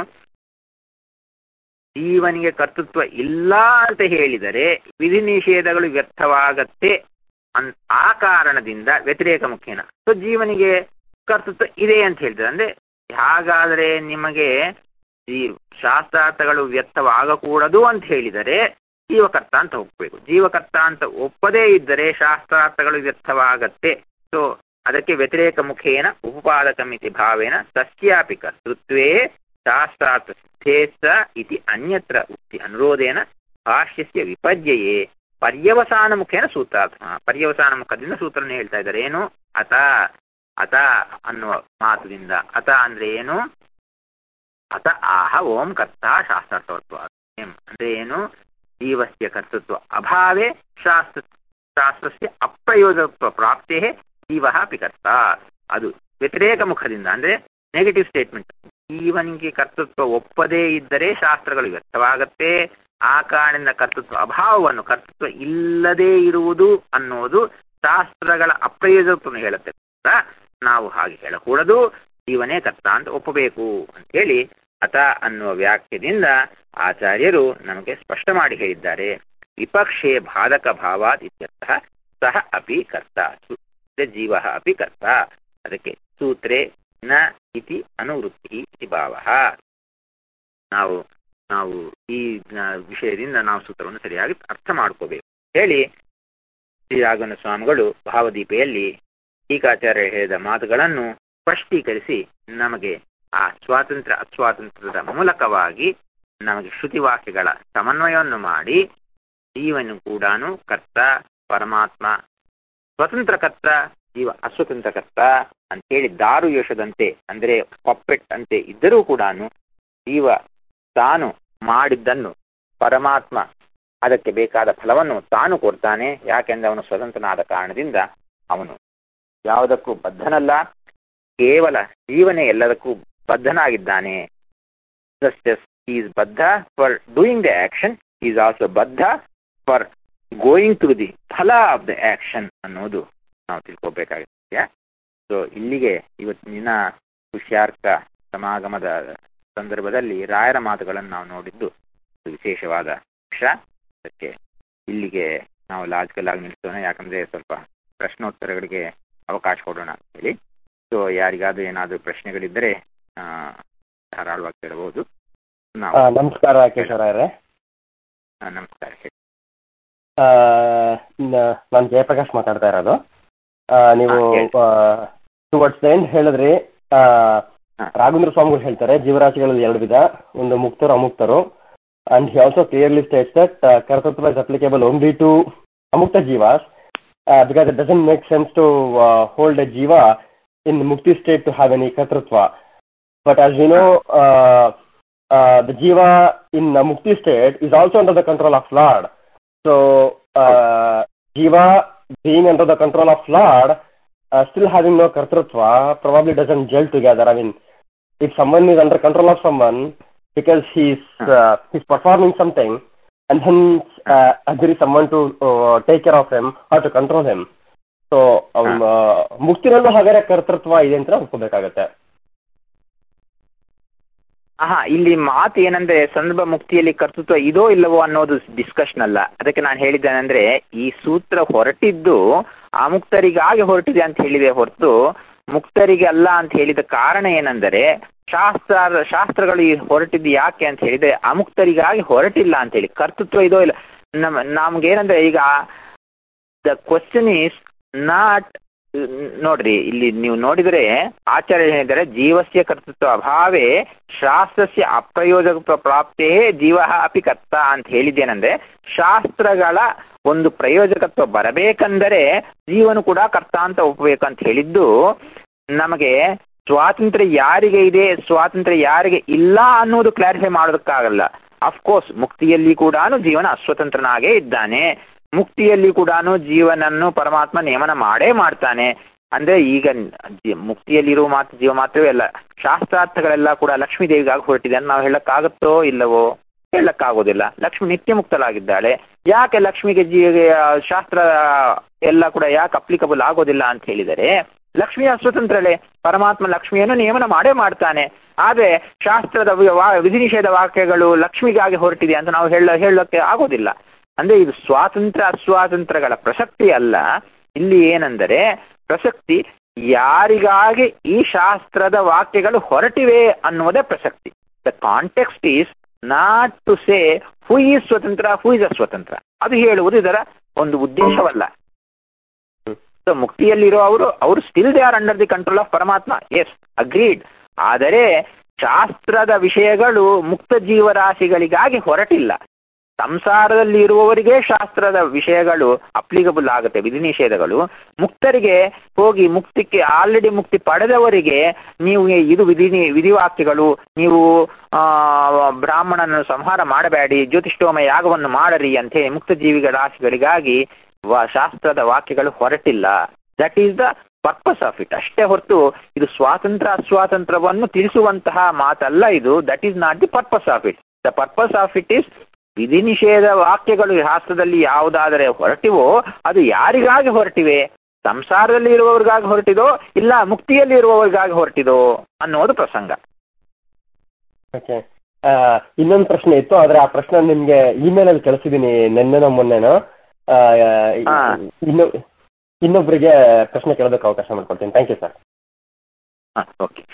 ಜೀವನಿಗೆ ಕರ್ತೃತ್ವ ಇಲ್ಲ ಅಂತ ಹೇಳಿದರೆ ವಿಧಿ ನಿಷೇಧಗಳು ವ್ಯರ್ಥವಾಗತ್ತೆ ಅನ್ ಆ ಕಾರಣದಿಂದ ವ್ಯತಿರೇಕ ಮುಖೇನ ಸೊ ಜೀವನಿಗೆ ಕರ್ತೃತ್ವ ಇದೆ ಅಂತ ಹೇಳ್ತಾರೆ ಅಂದ್ರೆ ಹಾಗಾದ್ರೆ ನಿಮಗೆ ಈ ಶಾಸ್ತ್ರಾರ್ಥಗಳು ವ್ಯರ್ಥವಾಗಕೂಡದು ಅಂತ ಹೇಳಿದರೆ ಜೀವಕರ್ತ ಅಂತ ಒಪ್ಪಬೇಕು ಜೀವಕರ್ತ ಅಂತ ಒಪ್ಪದೇ ಇದ್ದರೆ ಶಾಸ್ತ್ರಾರ್ಥಗಳು ವ್ಯರ್ಥವಾಗತ್ತೆ ಸೊ ಅದಕ್ಕೆ ವ್ಯತಿರೇಕ ಮುಖೇನ ಉಪಪಾದಕಮಿತಿ ಭಾವೇನ ಸಸ್ಯಾಪಿ ಕರ್ತೃತ್ವೇ ಶಾಸ್ತ್ರಾರ್ಥ ಸಿದ್ಧೇಶ್ಚ ಇತಿ ಅನ್ಯತ್ರ ಉಕ್ತಿ ಅನುರೋಧೇನ ಭಾಷ್ಯಸ್ಯ ವಿಪರ್ಯಯೇ ಪರ್ಯವಸಾನ ಮುಖೇನ ಸೂತ್ರಾರ್ಥ ಪರ್ಯವಸಾನ ಮುಖದಿಂದ ಸೂತ್ರನ ಹೇಳ್ತಾ ಇದ್ದಾರೆ ಏನು ಅತ ಅತ ಅನ್ನುವ ಮಾತುದಿಂದ ಅತ ಅಂದ್ರೆ ಏನು ಅತ ಆಹ ಓಂ ಕರ್ತ ಶಾಸ್ತ್ರಾರ್ಥವತ್ವ ಅಂದ್ರೆ ಏನು ಜೀವಸ್ಯ ಕರ್ತೃತ್ವ ಅಭಾವೇ ಶಾಸ್ತ್ರ ಶಾಸ್ತ್ರಸ್ಯ ಅಪ್ರಯೋಜಕತ್ವ ಪ್ರಾಪ್ತೇ ಜೀವ ಅಪಿ ಕರ್ತ ಅದು ವ್ಯತಿರೇಕ ಮುಖದಿಂದ ಅಂದ್ರೆ ನೆಗೆಟಿವ್ ಸ್ಟೇಟ್ಮೆಂಟ್ ಜೀವನಿಗೆ ಕರ್ತೃತ್ವ ಒಪ್ಪದೇ ಇದ್ದರೆ ಶಾಸ್ತ್ರಗಳು ವ್ಯರ್ಥವಾಗತ್ತೆ ಆ ಕಾರಣದಿಂದ ಕರ್ತೃತ್ವ ಅಭಾವವನ್ನು ಕರ್ತೃತ್ವ ಇಲ್ಲದೇ ಇರುವುದು ಅನ್ನೋದು ಶಾಸ್ತ್ರಗಳ ಅಪ್ರಯೋಜಕತ್ವವನ್ನು ಹೇಳುತ್ತೆ ನಾವು ಹಾಗೆ ಹೇಳಕೂಡದು ಜೀವನೇ ಕರ್ತ ಅಂತ ಒಪ್ಪಬೇಕು ಅಂತ ಹೇಳಿ ಅತ ಅನ್ನುವ ವ್ಯಾಖ್ಯದಿಂದ ಆಚಾರ್ಯರು ನಮಗೆ ಸ್ಪಷ್ಟ ಮಾಡಿ ಹೇಳಿದ್ದಾರೆ ವಿಪಕ್ಷೆ ಬಾಧಕ ಭಾವಾತ್ ಇತ್ಯರ್ಥ ಸಹ ಅಪಿ ಕರ್ತ ಜೀವ ಅಪಿ ಕರ್ತ ಅದಕ್ಕೆ ಸೂತ್ರೆ ನ ಇತಿ ಅನುವೃತ್ತಿ ಇತಿ ಭಾವ ನಾವು ನಾವು ಈ ವಿಷಯದಿಂದ ನಾವು ಸೂತ್ರವನ್ನು ಸರಿಯಾಗಿ ಅರ್ಥ ಮಾಡ್ಕೋಬೇಕು ಹೇಳಿ ಶ್ರೀರಾಘವನ ಸ್ವಾಮಿಗಳು ಭಾವದೀಪೆಯಲ್ಲಿ ಟೀಕಾಚಾರ್ಯ ಹೇಳಿದ ಮಾತುಗಳನ್ನು ಸ್ಪಷ್ಟೀಕರಿಸಿ ನಮಗೆ ಆ ಸ್ವಾತಂತ್ರ್ಯ ಅಸ್ವಾತಂತ್ರ್ಯದ ಮೂಲಕವಾಗಿ ನಮಗೆ ಶ್ರುತಿವಾಕ್ಯಗಳ ಸಮನ್ವಯವನ್ನು ಮಾಡಿ ಜೀವನು ಕೂಡ ಕರ್ತ ಪರಮಾತ್ಮ ಸ್ವತಂತ್ರ ಕರ್ತ ಜೀವ ಅಸ್ವತಂತ್ರ ಕರ್ತ ಅಂತೇಳಿ ದಾರು ಯೋಷದಂತೆ ಅಂದ್ರೆ ಪಪ್ಪೆಟ್ ಅಂತೆ ಇದ್ದರೂ ಕೂಡ ಜೀವ ತಾನು ಮಾಡಿದ್ದನ್ನು ಪರಮಾತ್ಮ ಅದಕ್ಕೆ ಬೇಕಾದ ಫಲವನ್ನು ತಾನು ಕೊಡ್ತಾನೆ ಯಾಕೆಂದ್ರೆ ಅವನು ಸ್ವತಂತ್ರನಾದ ಕಾರಣದಿಂದ ಅವನು ಯಾವುದಕ್ಕೂ ಬದ್ಧನಲ್ಲ ಕೇವಲ ಜೀವನೇ ಎಲ್ಲದಕ್ಕೂ ಬದ್ಧನಾಗಿದ್ದಾನೆ is baddha for doing the action is also baddha for going to the phala of the action ಅನ್ನೋದು ನಾವು ತಿಳ್ಕೊಬೇಕಾಗುತ್ತೆ ಸೊ ಇಲ್ಲಿಗೆ ಇವತ್ತಿನ ಖುಷಿಯಾರ್ಕ ಸಮಾಗಮದ ಸಂದರ್ಭದಲ್ಲಿ ರಾಯರ ಮಾತುಗಳನ್ನು ನಾವು ನೋಡಿದ್ದು ವಿಶೇಷವಾದ ಅಂಶ ಅದಕ್ಕೆ ಇಲ್ಲಿಗೆ ನಾವು ಲಾಜಿಕಲ್ ಆಗಿ ನಿಲ್ಸೋಣ ಯಾಕಂದ್ರೆ ಸ್ವಲ್ಪ ಪ್ರಶ್ನೋತ್ತರಗಳಿಗೆ ಅವಕಾಶ ಕೊಡೋಣ ಅಂತ ಹೇಳಿ ಸೊ ಯಾರಿಗಾದ್ರೂ ಏನಾದ್ರೂ ಪ್ರಶ್ನೆಗಳಿದ್ದರೆ ಧಾರಾಳವಾಗಿ ಕೇಳಬಹುದು ನಮಸ್ಕಾರ ಕೇಶವರಾಯರೇ ನಮಸ್ಕಾರ ಹೇಳಿ ನಾನು ಜಯಪ್ರಕಾಶ್ ಮಾತಾಡ್ತಾ ಇರೋದು ನೀವು ಟುವರ್ಡ್ಸ್ ಎಂಡ್ ಹೇಳಿದ್ರಿ ರಾಘವೇಂದ್ರ ಸ್ವಾಮಿಗಳು ಹೇಳ್ತಾರೆ ಜೀವರಾಶಿಗಳಲ್ಲಿ ಎರಡು ವಿಧ ಒಂದು ಮುಕ್ತರು ಅಮುಕ್ತರು and he also clearly states that kartritva is applicable only to amukta jivas because it doesn't make sense to hold a jiva in mukti state to have any kartrutva. But as we know, uh, uh, the jiva in uh, mukti state is also under the control of Lord. So, uh, jiva being under the control of Lord, uh, still having no kartrutva, probably doesn't gel together. I mean, if someone is under control of someone because he's uh, he's performing something, and then uh, there is someone to uh, take care of him or to control him. So ಮುಕ್ತಿನಲ್ಲೂ ಹಾಗಾದ್ರೆ ಕರ್ತೃತ್ವ ಇದೆ ಅಂತ ಒಪ್ಕೋಬೇಕಾಗತ್ತೆ ಹಾ ಇಲ್ಲಿ ಮಾತು ಏನಂದ್ರೆ ಸಂದರ್ಭ ಮುಕ್ತಿಯಲ್ಲಿ ಕರ್ತೃತ್ವ ಇದೋ ಇಲ್ಲವೋ ಅನ್ನೋದು ಡಿಸ್ಕಷನ್ ಅಲ್ಲ ಅದಕ್ಕೆ ನಾನು ಹೇಳಿದ್ದೇನೆಂದ್ರೆ ಈ ಸೂತ್ರ ಹೊರಟಿದ್ದು ಅಮುಕ್ತರಿಗಾಗಿ ಹೊರಟಿದೆ ಅಂತ ಹೇಳಿದೆ ಹೊರತು ಮುಕ್ತರಿಗೆ ಅಲ್ಲ ಅಂತ ಹೇಳಿದ ಕಾರಣ ಏನೆಂದರೆ ಶಾಸ್ತ್ರ ಶಾಸ್ತ್ರಗಳು ಹೊರಟಿದ್ದು ಯಾಕೆ ಅಂತ ಹೇಳಿದ್ರೆ ಅಮುಕ್ತರಿಗಾಗಿ ಹೊರಟಿಲ್ಲ ಅಂತ ಹೇಳಿ ಕರ್ತೃತ್ವ ಇದೋ ಇಲ್ಲ ನಮ್ ನಮ್ಗೇನಂದ್ರೆ ಈಗ ದ ಕ್ವಶನ್ ಈಸ್ ನಾಟ್ ನೋಡ್ರಿ ಇಲ್ಲಿ ನೀವು ನೋಡಿದರೆ ಆಚಾರ್ಯ ಹೇಳಿದರೆ ಜೀವಸ್ಯ ಕರ್ತೃತ್ವ ಅಭಾವೇ ಶಾಸ್ತ್ರಸ್ಯ ಅಪ್ರಯೋಜಕ ಪ್ರಾಪ್ತೇ ಜೀವ ಅಪಿ ಕರ್ತ ಅಂತ ಹೇಳಿದ್ದೇನೆಂದ್ರೆ ಶಾಸ್ತ್ರಗಳ ಒಂದು ಪ್ರಯೋಜಕತ್ವ ಬರಬೇಕಂದರೆ ಜೀವನು ಕೂಡ ಕರ್ತ ಅಂತ ಒಪ್ಪಬೇಕು ಅಂತ ಹೇಳಿದ್ದು ನಮಗೆ ಸ್ವಾತಂತ್ರ್ಯ ಯಾರಿಗೆ ಇದೆ ಸ್ವಾತಂತ್ರ್ಯ ಯಾರಿಗೆ ಇಲ್ಲ ಅನ್ನೋದು ಕ್ಲಾರಿಫೈ ಮಾಡೋದಕ್ಕಾಗಲ್ಲ ಅಫ್ಕೋರ್ಸ್ ಮುಕ್ತಿಯಲ್ಲಿ ಕೂಡ ಜೀವನ ಅಸ್ವತಂತ್ರನಾಗೇ ಇದ್ದಾನೆ ಮುಕ್ತಿಯಲ್ಲಿ ಕೂಡ ಜೀವನನ್ನು ಪರಮಾತ್ಮ ನೇಮನ ಮಾಡೇ ಮಾಡ್ತಾನೆ ಅಂದ್ರೆ ಈಗ ಜಿ- ಮುಕ್ತಿಯಲ್ಲಿರುವ ಮಾತ್ರ ಜೀವ ಮಾತ್ರವೇ ಅಲ್ಲ ಶಾಸ್ತ್ರಾರ್ಥಗಳೆಲ್ಲ ಕೂಡ ಲಕ್ಷ್ಮೀ ದೇವಿಗಾಗಿ ಹೊರಟಿದೆ ಅಂತ ನಾವು ಹೇಳಕ್ಕಾಗತ್ತೋ ಇಲ್ಲವೋ ಹೇಳಕ್ಕಾಗೋದಿಲ್ಲ ಲಕ್ಷ್ಮಿ ನಿತ್ಯ ಮುಕ್ತಲಾಗಿದ್ದಾಳೆ ಯಾಕೆ ಲಕ್ಷ್ಮಿಗೆ ಜೀ ಶಾಸ್ತ್ರ ಎಲ್ಲ ಕೂಡ ಯಾಕೆ ಅಪ್ಲಿಕಬಲ್ ಆಗೋದಿಲ್ಲ ಅಂತ ಹೇಳಿದರೆ ಲಕ್ಷ್ಮಿ ಅಸ್ವತಂತ್ರಳೆ ಪರಮಾತ್ಮ ಲಕ್ಷ್ಮಿಯನ್ನು ನೇಮನ ಮಾಡೇ ಮಾಡ್ತಾನೆ ಆದ್ರೆ ಶಾಸ್ತ್ರದ ವಿ- ವಾ- ವಿಧಿ ನಿಷೇಧ ವಾಕ್ಯಗಳು ಲಕ್ಷ್ಮಿಗಾಗಿ ಹೊರಟಿದೆ ಅಂತ ನಾವು ಹೇಳ ಹೇಳಕ್ಕೆ ಆಗೋದಿಲ್ಲ ಅಂದ್ರೆ ಇದು ಸ್ವಾತಂತ್ರ್ಯ ಅಸ್ವಾತಂತ್ರ್ಯಗಳ ಪ್ರಸಕ್ತಿ ಅಲ್ಲ ಇಲ್ಲಿ ಏನೆಂದರೆ ಪ್ರಸಕ್ತಿ ಯಾರಿಗಾಗಿ ಈ ಶಾಸ್ತ್ರದ ವಾಕ್ಯಗಳು ಹೊರಟಿವೆ ಅನ್ನುವುದೇ ಪ್ರಸಕ್ತಿ the context is not to say who is swatantra who is ಅಸ್ವತಂತ್ರ ಅದು ಹೇಳುವುದು ಇದರ ಒಂದು ಉದ್ದೇಶವಲ್ಲ ಸೊ ಮುಕ್ತಿಯಲ್ಲಿರೋ ಅವರು ಅವರು still they are under the control of Paramatma as agreed ಆದರೆ ಶಾಸ್ತ್ರದ ವಿಷಯಗಳು ಮುಕ್ತ ಜೀವರಾಶಿಗಳಿಗಾಗಿ ಹೊರಟಿಲ್ಲ ಸಂಸಾರದಲ್ಲಿ ಇರುವವರಿಗೆ ಶಾಸ್ತ್ರದ ವಿಷಯಗಳು ಅಪ್ಲಿಕಬಲ್ ಆಗುತ್ತೆ ವಿಧಿ ನಿಷೇಧಗಳು ಮುಕ್ತರಿಗೆ ಹೋಗಿ ಮುಕ್ತಿಗೆ ಆಲ್ರೆಡಿ ಮುಕ್ತಿ ಪಡೆದವರಿಗೆ ನೀವು ಇದು ವಿಧಿ ವಿಧಿವಾಕ್ಯಗಳು ನೀವು ಆ ಬ್ರಾಹ್ಮಣನನ್ನು ಸಂಹಾರ ಮಾಡಬೇಡಿ ಜ್ಯೋತಿಷ್ಠೋಮ ಯಾಗವನ್ನು ಮಾಡರಿ ಅಂತ ಹೇಳಿ ಮುಕ್ತ ಜೀವಿಗಳ ರಾಶಿಗಳಿಗಾಗಿ ವ- ಶಾಸ್ತ್ರದ ವಾಕ್ಯಗಳು ಹೊರಟಿಲ್ಲ that is the purpose of it ಅಷ್ಟೇ ಹೊರತು ಇದು ಸ್ವಾತಂತ್ರ್ಯ ಅಸ್ವಾತಂತ್ರ್ಯವನ್ನು ತಿಳಿಸುವಂತಹ ಮಾತಲ್ಲ ಇದು that is not the purpose of it the purpose of it is ವಿಧಿ ನಿಷೇಧ ವಾಕ್ಯಗಳು ಶಾಸ್ತ್ರದಲ್ಲಿ ಯಾವುದಾದರೆ ಹೊರಟಿವೋ ಅದು ಯಾರಿಗಾಗಿ ಹೊರಟಿವೆ ಸಂಸಾರದಲ್ಲಿ ಇರುವವರಿಗಾಗಿ ಹೊರಟಿದೋ ಇಲ್ಲ ಮುಕ್ತಿಯಲ್ಲಿ ಇರುವವರಿಗಾಗಿ ಹೊರಟಿದೋ ಅನ್ನೋದು ಪ್ರಸಂಗ ಓಕೆ ಇನ್ನೊಂದು ಪ್ರಶ್ನೆ ಇತ್ತು ಆದ್ರೆ ಆ ಪ್ರಶ್ನೆ ನಿಮ್ಗೆ ಇಮೇಲ್ ಅಲ್ಲಿ ಕಳಿಸಿದೀನಿ ನಿನ್ನೆನೋ ಮೊನ್ನೆನೋ ಆ, ಹಾ. ಇನ್ನು ಇನ್ನೊಬ್ರಿಗೆ ಪ್ರಶ್ನೆ ಕೇಳೋದಕ್ಕೆ ಅವಕಾಶ ಮಾಡ್ಕೊಡ್ತೀನಿ ಥ್ಯಾಂಕ್ ಯು ಸರ್ ಹಾ ಓಕೆ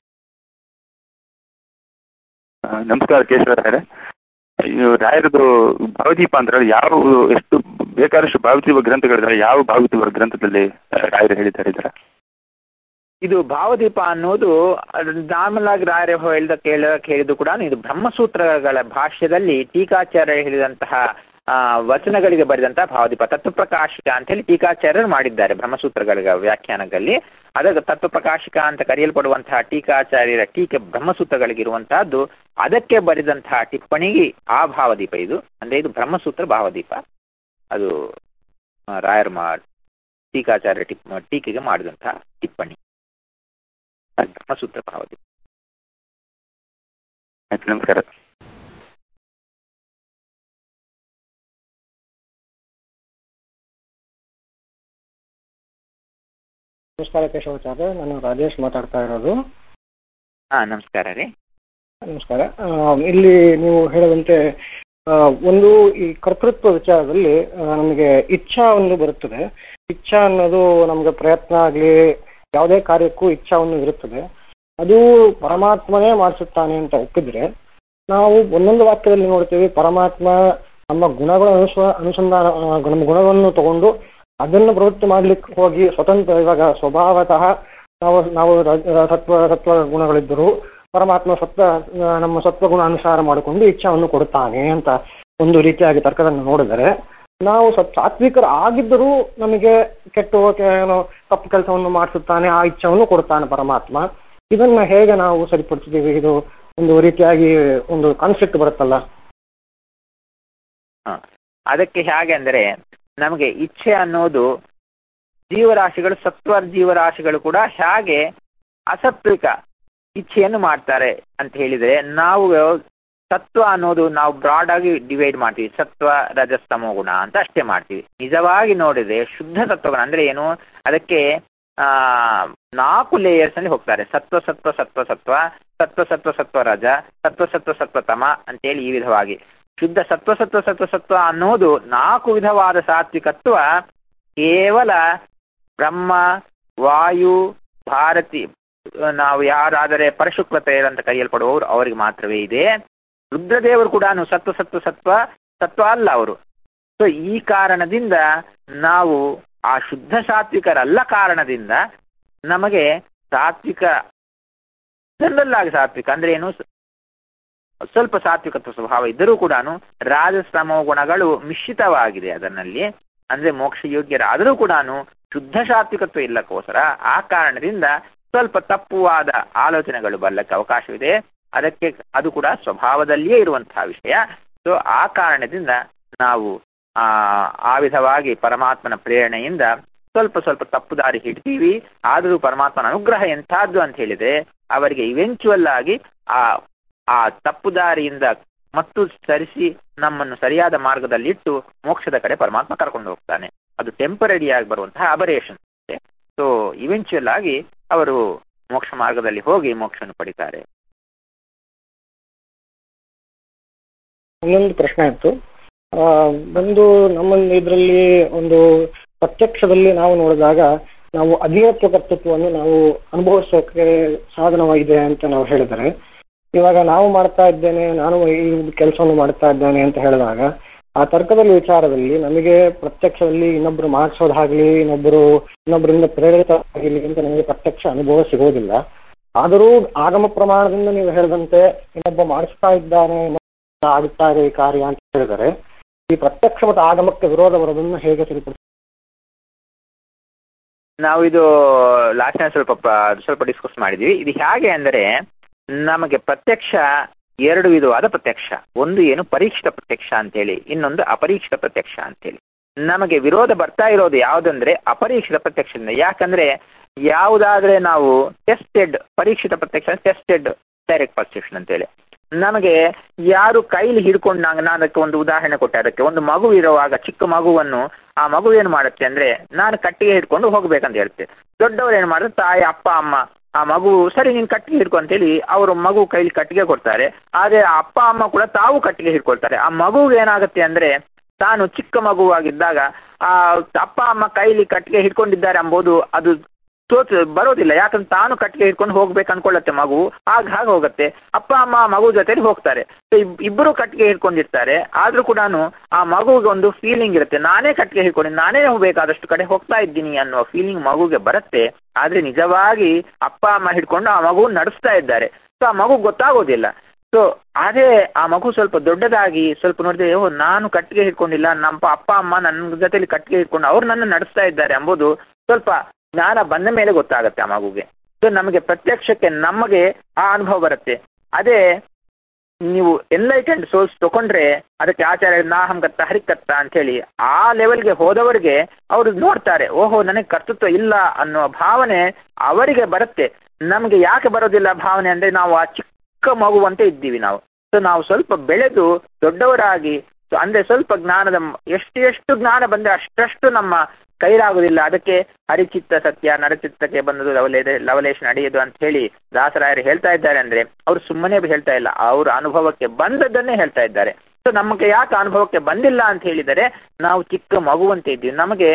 ಆ, ನಮಸ್ಕಾರ ಕೇಶವರಾಯರೇ ಇದು ರಾಯರದು ಭಾವದೀಪ ಅಂದ್ರೆ ಯಾವ ಎಷ್ಟು ಬೇಕಾದಷ್ಟು ಭಾವದೀಪ ಗ್ರಂಥಗಳಿದ್ರೆ ಯಾವ ಭಾವದೀಪ ಗ್ರಂಥದಲ್ಲಿ ಆ, ರಾಯರು ಹೇಳಿದ್ದಾರೆ ಇದರ ಇದು ಭಾವದೀಪ ಅನ್ನೋದು ನಾರ್ಮಲ್ ಆಗಿ ರಾಯರ ಹೇಳಿದ ಕೇಳ ಹೇಳಿದ್ದು ಕೂಡ ಇದು ಬ್ರಹ್ಮಸೂತ್ರಗಳ ಭಾಷ್ಯದಲ್ಲಿ ಟೀಕಾಚಾರ್ಯ ಹೇಳಿದಂತಹ ಆ, ವಚನಗಳಿಗೆ ಬರೆದಂತಹ ಭಾವದೀಪ ತತ್ವಪ್ರಕಾಶಿಕ ಅಂತ ಹೇಳಿ ಟೀಕಾಚಾರ್ಯರು ಮಾಡಿದ್ದಾರೆ ಬ್ರಹ್ಮಸೂತ್ರಗಳ ವ್ಯಾಖ್ಯಾನದಲ್ಲಿ ಅದಕ್ಕೆ ತತ್ವಪ್ರಕಾಶಿಕ ಅಂತ ಕರೆಯಲ್ಪಡುವಂತಹ ಟೀಕಾಚಾರ್ಯರ ಟೀಕೆ ಬ್ರಹ್ಮಸೂತ್ರಗಳಿಗಿರುವಂತಹದ್ದು ಅದಕ್ಕೆ ಬರೆದಂತಹ ಟಿಪ್ಪಣಿಗೆ ಆ ಭಾವದೀಪ ಇದು ಅಂದ್ರೆ ಇದು ಬ್ರಹ್ಮಸೂತ್ರ ಭಾವದೀಪ ಅದು ಆ, ರಾಯರ್ ಮಾ ಟೀಕಾಚಾರ್ಯ ಟಿಪ್ ಟೀಕೆಗೆ ಮಾಡಿದಂತಹ ಟಿಪ್ಪಣಿ ಬ್ರಹ್ಮಸೂತ್ರ ಭಾವದೀಪ ಆಯ್ತು ನಮಸ್ಕಾರ ನಮಸ್ಕಾರ ಕೇಶವಾಚಾರ್ಯ ನಾನು ರಾಜೇಶ್ ಮಾತಾಡ್ತಾ ಇರೋದು ಹಾ ನಮಸ್ಕಾರ ರೀ ನಮಸ್ಕಾರ ಆ, ಇಲ್ಲಿ ನೀವು ಹೇಳದಂತೆ ಆ, ಒಂದು ಈ ಕರ್ತೃತ್ವ ವಿಚಾರದಲ್ಲಿ ಆ, ನಮಗೆ ಇಚ್ಛಾ ಒಂದು ಬರುತ್ತದೆ ಇಚ್ಛಾ ಅನ್ನೋದು ನಮಗೆ ಪ್ರಯತ್ನ ಆಗ್ಲಿ ಯಾವುದೇ ಕಾರ್ಯಕ್ಕೂ ಇಚ್ಛಾ ಒಂದು ಇರುತ್ತದೆ ಅದು ಪರಮಾತ್ಮನೇ ಮಾಡಿಸುತ್ತಾನೆ ಅಂತ ಒಪ್ಪಿದ್ರೆ ನಾವು ಒಂದೊಂದು ವಾಕ್ಯದಲ್ಲಿ ನೋಡ್ತೀವಿ ಪರಮಾತ್ಮ ನಮ್ಮ ಗುಣಗಳ ಅನುಸ ಅನುಸಂಧಾನ ಆ, ನಮ್ಮ ಗುಣವನ್ನು ತಗೊಂಡು ಅದನ್ನು ಪ್ರವೃತ್ತಿ ಮಾಡ್ಲಿಕ್ಕೆ ಹೋಗಿ ಸ್ವತಂತ್ರ ಇವಾಗ ಸ್ವಭಾವತಃ ನಾವು ನಾವು ರ- ರ- ಸತ್ವ ಸತ್ವ ಗುಣಗಳಿದ್ದರೂ ಪರಮಾತ್ಮ ಸತ್ವ ಆ, ನಮ್ಮ ಸತ್ವಗುಣ ಅನುಸಾರ ಮಾಡಿಕೊಂಡು ಇಚ್ಛಾವನ್ನು ಕೊಡುತ್ತಾನೆ ಅಂತ ಒಂದು ರೀತಿಯಾಗಿ ತರ್ಕವನ್ನು ನೋಡಿದರೆ ನಾವು ಸತ್ ಸಾತ್ವಿಕರು ಆಗಿದ್ದರೂ ನಮಗೆ ಕೆಟ್ಟ ಹೋಗಕ್ಕೆ ಏನೋ ತಪ್ಪು ಕೆಲಸವನ್ನು ಮಾಡಿಸುತ್ತಾನೆ ಆ ಇಚ್ಛಾವನ್ನು ಕೊಡುತ್ತಾನೆ ಪರಮಾತ್ಮ ಇದನ್ನ ಹೇಗೆ ನಾವು ಸರಿಪಡಿಸಿದ್ದೀವಿ ಇದು ಒಂದು ರೀತಿಯಾಗಿ ಒಂದು ಕಾನ್ಫ್ಲಿಕ್ಟ್ ಬರುತ್ತಲ್ಲ ಅದಕ್ಕೆ ಹೇಗೆ ಅಂದ್ರೆ ನಮಗೆ ಇಚ್ಛೆ ಅನ್ನೋದು ಜೀವರಾಶಿಗಳು ಸತ್ವ ಜೀವರಾಶಿಗಳು ಕೂಡ ಹೇಗೆ ಅಸತ್ವಿಕ ಇಚ್ಛೆಯನ್ನು ಮಾಡ್ತಾರೆ ಅಂತ ಹೇಳಿದ್ರೆ ನಾವು ಸತ್ವ ಅನ್ನೋದು ನಾವು ಬ್ರಾಡ್ ಆಗಿ ಡಿವೈಡ್ ಮಾಡ್ತೀವಿ ಸತ್ವ ರಜಸ್ತಮೋ ಗುಣ ಅಂತ ಅಷ್ಟೇ ಮಾಡ್ತೀವಿ ನಿಜವಾಗಿ ನೋಡಿದ್ರೆ ಶುದ್ಧ ಸತ್ವಗುಣ ಅಂದ್ರೆ ಏನು ಅದಕ್ಕೆ ಆ ನಾಲ್ಕು ಲೇಯರ್ಸ್ ಅಲ್ಲಿ ಹೋಗ್ತಾರೆ ಸತ್ವ ಸತ್ವ ಸತ್ವ ಸತ್ವ ಸತ್ವ ಸತ್ವ ಸತ್ವ ರಜ ಸತ್ವ ಸತ್ವ ಸತ್ವ ತಮ ಅಂತೇಳಿ ಈ ವಿಧವಾಗಿ ಶುದ್ಧ ಸತ್ವ ಸತ್ವ ಸತ್ವ ಸತ್ವ ಅನ್ನೋದು ನಾಲ್ಕು ವಿಧವಾದ ಸಾತ್ವಿಕತ್ವ ಕೇವಲ ಬ್ರಹ್ಮ ವಾಯು ಭಾರತಿ ನಾವು ಯಾರಾದರೆ ಪರಶುಕ್ಲತೆಯರ್ ಅಂತ ಕರೆಯಲ್ಪಡುವವರು ಅವರಿಗೆ ಮಾತ್ರವೇ ಇದೆ ರುದ್ರದೇವರು ಕೂಡ ಸತ್ವ ಸತ್ವ ಸತ್ವ ಸತ್ವ ಅಲ್ಲ ಅವರು ಸೊ ಈ ಕಾರಣದಿಂದ ನಾವು ಆ ಶುದ್ಧ ಸಾತ್ವಿಕರಲ್ಲ ಕಾರಣದಿಂದ ನಮಗೆ ಸಾತ್ವಿಕ ಜನರಲ್ ಆಗಿ ಸಾತ್ವಿಕ ಅಂದ್ರೆ ಏನು ಸ್ವಲ್ಪ ಸಾತ್ವಿಕತ್ವ ಸ್ವಭಾವ ಇದ್ದರೂ ಕೂಡ ರಾಜಸ್ತಮೋ ಗುಣಗಳು ಮಿಶ್ರಿತವಾಗಿದೆ ಅದರಲ್ಲಿ ಅಂದ್ರೆ ಮೋಕ್ಷ ಯೋಗ್ಯರಾದರೂ ಕೂಡ ಶುದ್ಧ ಸಾತ್ವಿಕತ್ವ ಇಲ್ಲಕ್ಕೋಸ್ಕರ ಆ ಕಾರಣದಿಂದ ಸ್ವಲ್ಪ ತಪ್ಪುವಾದ ಆಲೋಚನೆಗಳು ಬರ್ಲಿಕ್ಕೆ ಅವಕಾಶವಿದೆ ಅದಕ್ಕೆ ಅದು ಕೂಡ ಸ್ವಭಾವದಲ್ಲಿಯೇ ಇರುವಂತಹ ವಿಷಯ ಸೊ ಆ ಕಾರಣದಿಂದ ನಾವು ಆ ಆ ವಿಧವಾಗಿ ಪರಮಾತ್ಮನ ಪ್ರೇರಣೆಯಿಂದ ಸ್ವಲ್ಪ ಸ್ವಲ್ಪ ತಪ್ಪು ದಾರಿ ಹಿಡ್ತೀವಿ ಆದರೂ ಪರಮಾತ್ಮನ ಅನುಗ್ರಹ ಎಂಥದ್ದು ಅಂತ ಹೇಳಿದ್ರೆ ಅವರಿಗೆ ಇವೆಂಚುವಲ್ ಆಗಿ ಆ ಆ ತಪ್ಪು ದಾರಿಯಿಂದ ಮತ್ತು ಸರಿಸಿ ನಮ್ಮನ್ನು ಸರಿಯಾದ ಮಾರ್ಗದಲ್ಲಿಟ್ಟು ಮೋಕ್ಷದ ಕಡೆ ಪರಮಾತ್ಮ ಕರ್ಕೊಂಡು ಹೋಗ್ತಾನೆ ಅದು ಟೆಂಪರರಿ ಆಗಿ ಬರುವಂತಹ ಅಬರೇಷನ್ ಸೊ ಇವೆಂಚುವಲ್ ಆಗಿ ಅವರು ಮೋಕ್ಷ ಮಾರ್ಗದಲ್ಲಿ ಹೋಗಿ ಮೋಕ್ಷವನ್ನು ಪಡಿತಾರೆ ಇನ್ನೊಂದು ಪ್ರಶ್ನೆ ಇತ್ತು ಆ, ಒಂದು ನಮ್ಮ ಇದರಲ್ಲಿ ಒಂದು ಪ್ರತ್ಯಕ್ಷದಲ್ಲಿ ನಾವು ನೋಡಿದಾಗ ನಾವು ಅಧಿಯತ್ವ ಕರ್ತೃತ್ವವನ್ನು ನಾವು ಅನುಭವಿಸೋಕೆ ಸಾಧನವಾಗಿದೆ ಅಂತ ನಾವು ಹೇಳಿದರೆ ಇವಾಗ ನಾವು ಮಾಡ್ತಾ ಇದ್ದೇನೆ ನಾನು ಈ ಕೆಲಸವನ್ನು ಮಾಡ್ತಾ ಇದ್ದೇನೆ ಅಂತ ಹೇಳಿದಾಗ ಆ ತರ್ಕದಲ್ಲಿ ವಿಚಾರದಲ್ಲಿ ನಮಗೆ ಪ್ರತ್ಯಕ್ಷದಲ್ಲಿ ಇನ್ನೊಬ್ರು ಮಾಡಿಸೋದಾಗ್ಲಿ ಇನ್ನೊಬ್ರು ಇನ್ನೊಬ್ಬರಿಂದ ಪ್ರೇರಿತ ಆಗಿರ್ಲಿ ಅಂತ ನಮಗೆ ಪ್ರತ್ಯಕ್ಷ ಅನುಭವ ಸಿಗೋದಿಲ್ಲ ಆದರೂ ಆಗಮ ಪ್ರಮಾಣದಿಂದ ನೀವು ಹೇಳಿದಂತೆ ಇನ್ನೊಬ್ಬ ಮಾಡಿಸ್ತಾ ಇದ್ದಾನೆ ಇನ್ನೊಬ್ಬ ಆಗುತ್ತಾ ಇದೆ ಈ ಕಾರ್ಯ ಅಂತ ಹೇಳಿದರೆ ಈ ಪ್ರತ್ಯಕ್ಷ ಮತ್ತು ಆಗಮಕ್ಕೆ ವಿರೋಧ ಬರೋದನ್ನು ಹೇಗೆ ತಿಳಿಪಡಿಸ ನಾವು ಇದು ಲಾಸ್ಟ್ ಸ್ವಲ್ಪ ಪ- ಸ್ವಲ್ಪ ಡಿಸ್ಕಸ್ ಮಾಡಿದ್ವಿ ಇದು ಹೇಗೆ ಅಂದರೆ ನಮಗೆ ಪ್ರತ್ಯಕ್ಷ ಎರಡು ವಿಧವಾದ ಪ್ರತ್ಯಕ್ಷ ಒಂದು ಏನು ಪರೀಕ್ಷಿತ ಪ್ರತ್ಯಕ್ಷ ಅಂತೇಳಿ ಇನ್ನೊಂದು ಅಪರೀಕ್ಷಿತ ಪ್ರತ್ಯಕ್ಷ ಅಂತೇಳಿ ನಮಗೆ ವಿರೋಧ ಬರ್ತಾ ಇರೋದು ಯಾವುದಂದ್ರೆ ಅಪರೀಕ್ಷಿತ ಪ್ರತ್ಯಕ್ಷದಿಂದ ಯಾಕಂದ್ರೆ ಯಾವುದಾದ್ರೆ ನಾವು ಟೆಸ್ಟೆಡ್ ಪರೀಕ್ಷಿತ ಪ್ರತ್ಯಕ್ಷ ಟೆಸ್ಟೆಡ್ ಡೈರೆಕ್ಟ್ ಪರ್ಸೆಪ್ಷನ್ ಅಂತೇಳಿ ನಮಗೆ ಯಾರು ಕೈಲಿ ಹಿಡ್ಕೊಂಡು ನಾನು ನಾನು ಅದಕ್ಕೆ ಒಂದು ಉದಾಹರಣೆ ಕೊಟ್ಟೆ ಅದಕ್ಕೆ ಒಂದು ಮಗು ಇರುವಾಗ ಚಿಕ್ಕ ಮಗುವನ್ನು ಆ ಮಗು ಏನ್ ಮಾಡುತ್ತೆ ಅಂದ್ರೆ ನಾನು ಕಟ್ಟಿಗೆ ಹಿಡ್ಕೊಂಡು ಹೋಗ್ಬೇಕಂತ ಹೇಳ್ತೆ ದೊಡ್ಡವರು ಏನ್ ಮಾಡ್ತಾರೆ ತಾಯಿ ಅಪ್ಪ ಅಮ್ಮ ಆ ಮಗು ಸರಿ ನೀನ್ ಕಟ್ಟಿಗೆ ಹಿಡ್ಕೊ ಅಂತೇಳಿ ಅವರು ಮಗು ಕೈಲಿ ಕಟ್ಟಿಗೆ ಕೊಡ್ತಾರೆ ಆದ್ರೆ ಆ ಅಪ್ಪ ಅಮ್ಮ ಕೂಡ ತಾವು ಕಟ್ಟಿಗೆ ಹಿಡ್ಕೊಳ್ತಾರೆ ಆ ಮಗುಗೆ ಏನಾಗುತ್ತೆ ಅಂದ್ರೆ ತಾನು ಚಿಕ್ಕ ಮಗುವಾಗಿದ್ದಾಗ ಆ ಅಪ್ಪ ಅಮ್ಮ ಕೈಲಿ ಕಟ್ಟಿಗೆ ಹಿಡ್ಕೊಂಡಿದ್ದಾರೆ ಎಂಬುದು ಅದು ತೋಚ ಬರೋದಿಲ್ಲ ಯಾಕಂದ್ರೆ ತಾನು ಕಟ್ಟಿಗೆ ಹಿಡ್ಕೊಂಡು ಹೋಗ್ಬೇಕು ಅನ್ಕೊಳ್ಳತ್ತೆ ಮಗು ಆಗ ಹಾಗೆ ಹೋಗುತ್ತೆ ಅಪ್ಪ ಅಮ್ಮ ಮಗು ಜೊತೆಲಿ ಹೋಗ್ತಾರೆ So ಇಬ್- ಇಬ್ರು ಕಟ್ಟಿಗೆ ಹಿಡ್ಕೊಂಡಿರ್ತಾರೆ ಆದ್ರೂ ಕೂಡ ಆ ಮಗುಗೆ ಒಂದು ಫೀಲಿಂಗ್ ಇರುತ್ತೆ ನಾನೇ ಕಟ್ಟಿಗೆ ಹಿಡ್ಕೊಂಡು ನಾನೇ ಹೋಗ್ಬೇಕಾದಷ್ಟು ಕಡೆ ಹೋಗ್ತಾ ಇದ್ದೀನಿ ಅನ್ನುವ ಫೀಲಿಂಗ್ ಮಗುಗೆ ಬರುತ್ತೆ ಆದ್ರೆ ನಿಜವಾಗಿ ಅಪ್ಪ ಅಮ್ಮ ಹಿಡ್ಕೊಂಡು ಆ ಮಗು ನಡೆಸ್ತಾ ಇದ್ದಾರೆ ಸೊ ಆ ಮಗು ಗೊತ್ತಾಗೋದಿಲ್ಲ ಸೊ ಅದೇ ಆ ಮಗು ಸ್ವಲ್ಪ ದೊಡ್ಡದಾಗಿ ಸ್ವಲ್ಪ ನೋಡಿದ್ರೆ ಓ ನಾನು ಕಟ್ಟಿಗೆ ಹಿಡ್ಕೊಂಡಿಲ್ಲ ನಮ್ಮ ಅಪ್ಪ ಅಮ್ಮ ನನ್ನ ಜೊತೆಲಿ ಕಟ್ಟಿಗೆ ಹಿಡ್ಕೊಂಡು ಅವ್ರು ನನ್ನ ನಡೆಸ್ತಾ ಇದ್ದಾರೆ ಎಂಬುದು ಸ್ವಲ್ಪ ಜ್ಞಾನ ಬಂದ ಮೇಲೆ ಗೊತ್ತಾಗತ್ತೆ ಆ ಮಗುಗೆ ಸೊ ನಮಗೆ ಪ್ರತ್ಯಕ್ಷಕ್ಕೆ ನಮಗೆ ಆ ಅನುಭವ ಬರುತ್ತೆ ಅದೇ ನೀವು ಎನ್ಲೈಟೆಂಡ್ ಸೋರ್ಸ್ ತಗೊಂಡ್ರೆ ಅದಕ್ಕೆ ಆಚಾರ್ಯ ನಾಹಂಗತ್ತ ಹರಿಕತ್ತ ಅಂತ ಹೇಳಿ ಆ ಲೆವೆಲ್ಗೆ ಹೋದವರಿಗೆ ಅವರು ನೋಡ್ತಾರೆ ಓಹೋ ನನಗೆ ಕರ್ತೃತ್ವ ಇಲ್ಲ ಅನ್ನುವ ಭಾವನೆ ಅವರಿಗೆ ಬರುತ್ತೆ ನಮ್ಗೆ ಯಾಕೆ ಬರೋದಿಲ್ಲ ಭಾವನೆ ಅಂದ್ರೆ ನಾವು ಆ ಚಿಕ್ಕ ಮಗುವಂತೆ ಇದ್ದೀವಿ ನಾವು ಸೊ ನಾವು ಸ್ವಲ್ಪ ಬೆಳೆದು ದೊಡ್ಡವರಾಗಿ so ಅಂದ್ರೆ ಸ್ವಲ್ಪ ಜ್ಞಾನದ ಮ್- ಎಷ್ಟು ಎಷ್ಟು ಜ್ಞಾನ ಬಂದ್ರೆ ಅಷ್ಟಷ್ಟು ನಮ್ಮ ಕೈಲಾಗುದಿಲ್ಲ ಅದಕ್ಕೆ ಹರಿಚಿತ್ತ ಸತ್ಯ ನರಚಿತ್ತಕ್ಕೆ ಬಂದದು ಲವಲೇ ಲವಲೇಶ ನಡೆಯುದು ಅಂತ ಹೇಳಿ ದಾಸರಾಯರು ಹೇಳ್ತಾ ಇದ್ದಾರೆ ಅಂದ್ರೆ ಅವ್ರು ಸುಮ್ಮನೆ ಹೇಳ್ತಾ ಇಲ್ಲ ಅವ್ರ ಅನುಭವಕ್ಕೆ ಬಂದದ್ದನ್ನೇ ಹೇಳ್ತಾ ಇದ್ದಾರೆ ಸೊ ನಮಗೆ ಯಾಕೆ ಅನುಭವಕ್ಕೆ ಬಂದಿಲ್ಲ ಅಂತ ಹೇಳಿದರೆ ನಾವು ಚಿಕ್ಕ ಮಗುವಂತೆ ಇದ್ದೀವಿ ನಮಗೆ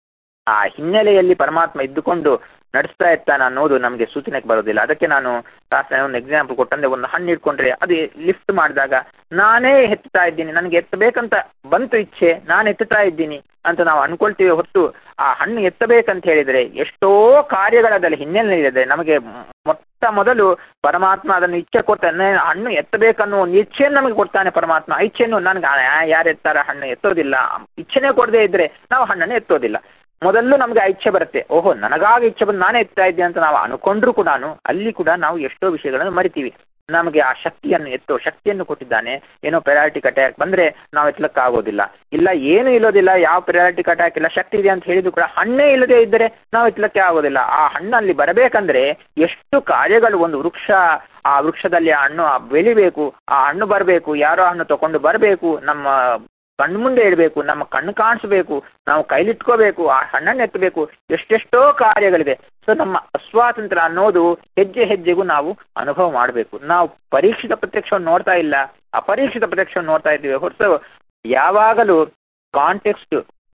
ಆ ಹಿನ್ನೆಲೆಯಲ್ಲಿ ಪರಮಾತ್ಮ ಇದ್ದುಕೊಂಡು ನಡೆಸ್ತಾ ಇರ್ತಾನೆ ಅನ್ನೋದು ನಮಗೆ ಸೂಚನೆಗೆ ಬರೋದಿಲ್ಲ ಅದಕ್ಕೆ ನಾನು ಲಾಸ್ಟ್ ಒಂದು ಎಕ್ಸಾಂಪಲ್ ಕೊಟ್ಟಂದ್ರೆ ಒಂದು ಹಣ್ಣು ಇಟ್ಕೊಂಡ್ರೆ ಅದು ಲಿಫ್ಟ್ ಮಾಡಿದಾಗ ನಾನೇ ಎತ್ತುತ್ತಾ ಇದ್ದೀನಿ ನನಗೆ ಎತ್ತಬೇಕಂತ ಬಂತು ಇಚ್ಛೆ ನಾನು ಎತ್ತುತ್ತಾ ಇದ್ದೀನಿ ಅಂತ ನಾವು ಅನ್ಕೊಳ್ತೀವಿ ಹೊರತು ಆ ಹಣ್ಣು ಎತ್ತಬೇಕಂತ ಹೇಳಿದ್ರೆ ಎಷ್ಟೋ ಕಾರ್ಯಗಳದಲ್ಲಿ ಹಿನ್ನೆಲೆ ಇದೆ ನಮಗೆ ಮೊಟ್ಟ ಮೊದಲು ಪರಮಾತ್ಮ ಅದನ್ನು ಇಚ್ಛೆ ಕೊಡ್ತಾನೆ ಹಣ್ಣು ಎತ್ತಬೇಕನ್ನೋ ಒಂದು ಇಚ್ಛೆಯನ್ನು ನಮಗೆ ಕೊಡ್ತಾನೆ ಪರಮಾತ್ಮ ಆ ಇಚ್ಛೆಯನ್ನು ನನ್ಗೆ ಯಾರು ಎತ್ತಾರ ಹಣ್ಣು ಎತ್ತೋದಿಲ್ಲ ಇಚ್ಛೆನೇ ಕೊಡದೇ ಇದ್ರೆ ನಾವು ಹಣ್ಣನ್ನು ಎತ್ತೋದಿಲ್ಲ ಮೊದಲು ನಮ್ಗೆ ಆ ಇಚ್ಛೆ ಬರುತ್ತೆ ಓಹೋ ನನಗಾಗಿ ಇಚ್ಛೆ ಬಂದು ನಾನೇ ಎತ್ತಾ ಇದ್ದೆ ಅಂತ ನಾವು ಅನ್ಕೊಂಡ್ರು ಕೂಡ ಅಲ್ಲಿ ಕೂಡ ನಾವು ಎಷ್ಟೋ ವಿಷಯಗಳನ್ನು ಮರಿತೀವಿ ನಮಗೆ ಆ ಶಕ್ತಿಯನ್ನು ಎತ್ತೋ ಶಕ್ತಿಯನ್ನು ಕೊಟ್ಟಿದ್ದಾನೆ ಏನೋ ಪೆರಾಟಿಕ್ ಅಟ್ಯಾಕ್ ಬಂದ್ರೆ ನಾವು ಎತ್ತಲಕ್ಕಾಗೋದಿಲ್ಲ ಇಲ್ಲ ಏನು ಇಲ್ಲೋದಿಲ್ಲ ಯಾವ ಪೆರಾಟಿಕ್ ಅಟ್ಯಾಕ್ ಇಲ್ಲ ಶಕ್ತಿ ಇದೆ ಅಂತ ಹೇಳಿದ್ರು ಕೂಡ ಹಣ್ಣೇ ಇಲ್ಲದೆ ಇದ್ದರೆ ನಾವು ಎತ್ತಲಕ್ಕೆ ಆಗೋದಿಲ್ಲ ಆ ಹಣ್ಣಲ್ಲಿ ಬರಬೇಕಂದ್ರೆ ಎಷ್ಟು ಕಾರ್ಯಗಳು ಒಂದು ವೃಕ್ಷ ಆ ವೃಕ್ಷದಲ್ಲಿ ಆ ಹಣ್ಣು ಬೆಳಿಬೇಕು ಆ ಹಣ್ಣು ಬರಬೇಕು ಯಾರೋ ಹಣ್ಣು ತಕೊಂಡು ಬರಬೇಕು ನಮ್ಮ ಕಣ್ಣು ಮುಂದೆ ಇಡಬೇಕು ನಮ್ಮ ಕಣ್ಣು ಕಾಣಿಸ್ಬೇಕು ನಾವು ಕೈಲಿಟ್ಕೋಬೇಕು ಆ ಹಣ್ಣನ್ನು ಎತ್ತಬೇಕು ಎಷ್ಟೆಷ್ಟೋ ಕಾರ್ಯಗಳಿದೆ ಸೊ ನಮ್ಮ ಅಸ್ವಾತಂತ್ರ್ಯ ಅನ್ನೋದು ಹೆಜ್ಜೆ ಹೆಜ್ಜೆಗೂ ನಾವು ಅನುಭವ ಮಾಡಬೇಕು ನಾವು ಪರೀಕ್ಷಿತ ಪ್ರತ್ಯಕ್ಷವನ್ನು ನೋಡ್ತಾ ಇಲ್ಲ ಅಪರೀಕ್ಷಿತ ಪ್ರತ್ಯಕ್ಷವನ್ನು ನೋಡ್ತಾ ಇದ್ದೀವಿ ಹೊರತು ಯಾವಾಗಲೂ ಕಾಂಟೆಕ್ಸ್ಟ್